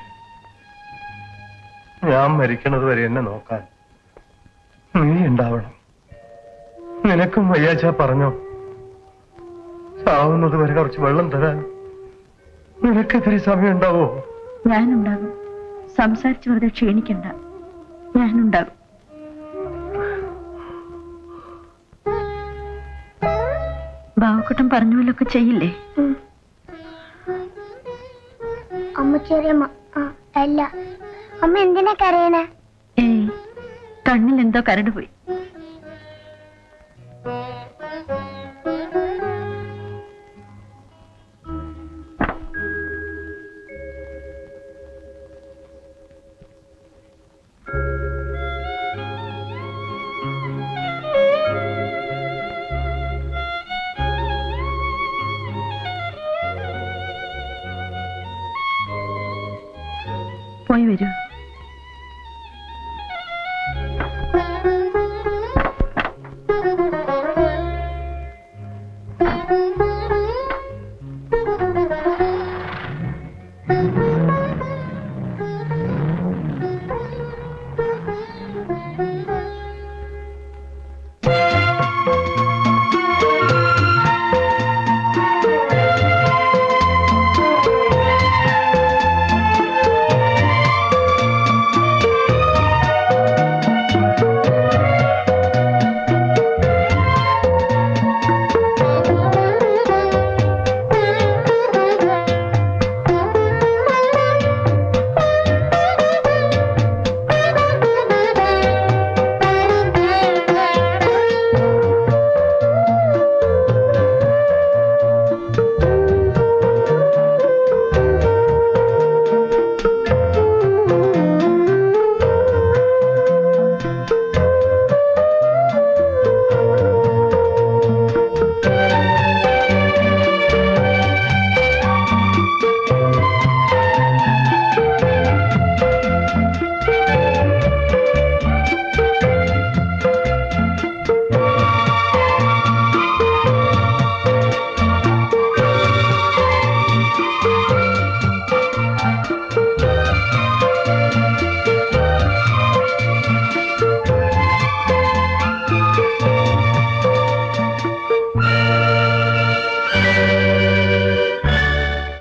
ഞാൻ മരിക്കണത് വരെ എന്നെ നോക്കാൻ നീ ഉണ്ടാവണം നിനക്കും വയ്യാച്ച പറഞ്ഞോ ചാവുന്നത് വരെ കുറച്ച് വെള്ളം തരാൻ നിനക്കെതിരെ സമയം ഉണ്ടാവോ ഞാനുണ്ടാകും സംസാരിച്ചു വെറുതെ ക്ഷീണിക്കണ്ട ഞാനുണ്ടാകും ബാവക്കുട്ടൻ പറഞ്ഞ പോലൊക്കെ ചെയ്യില്ലേ അമ്മ ചെറിയമ്മ ആ അല്ല അമ്മ എന്തിനാ കരയണേ ഏയ് കണ്ണിൽ എന്തോ കരട് പോയി പോയി വരൂ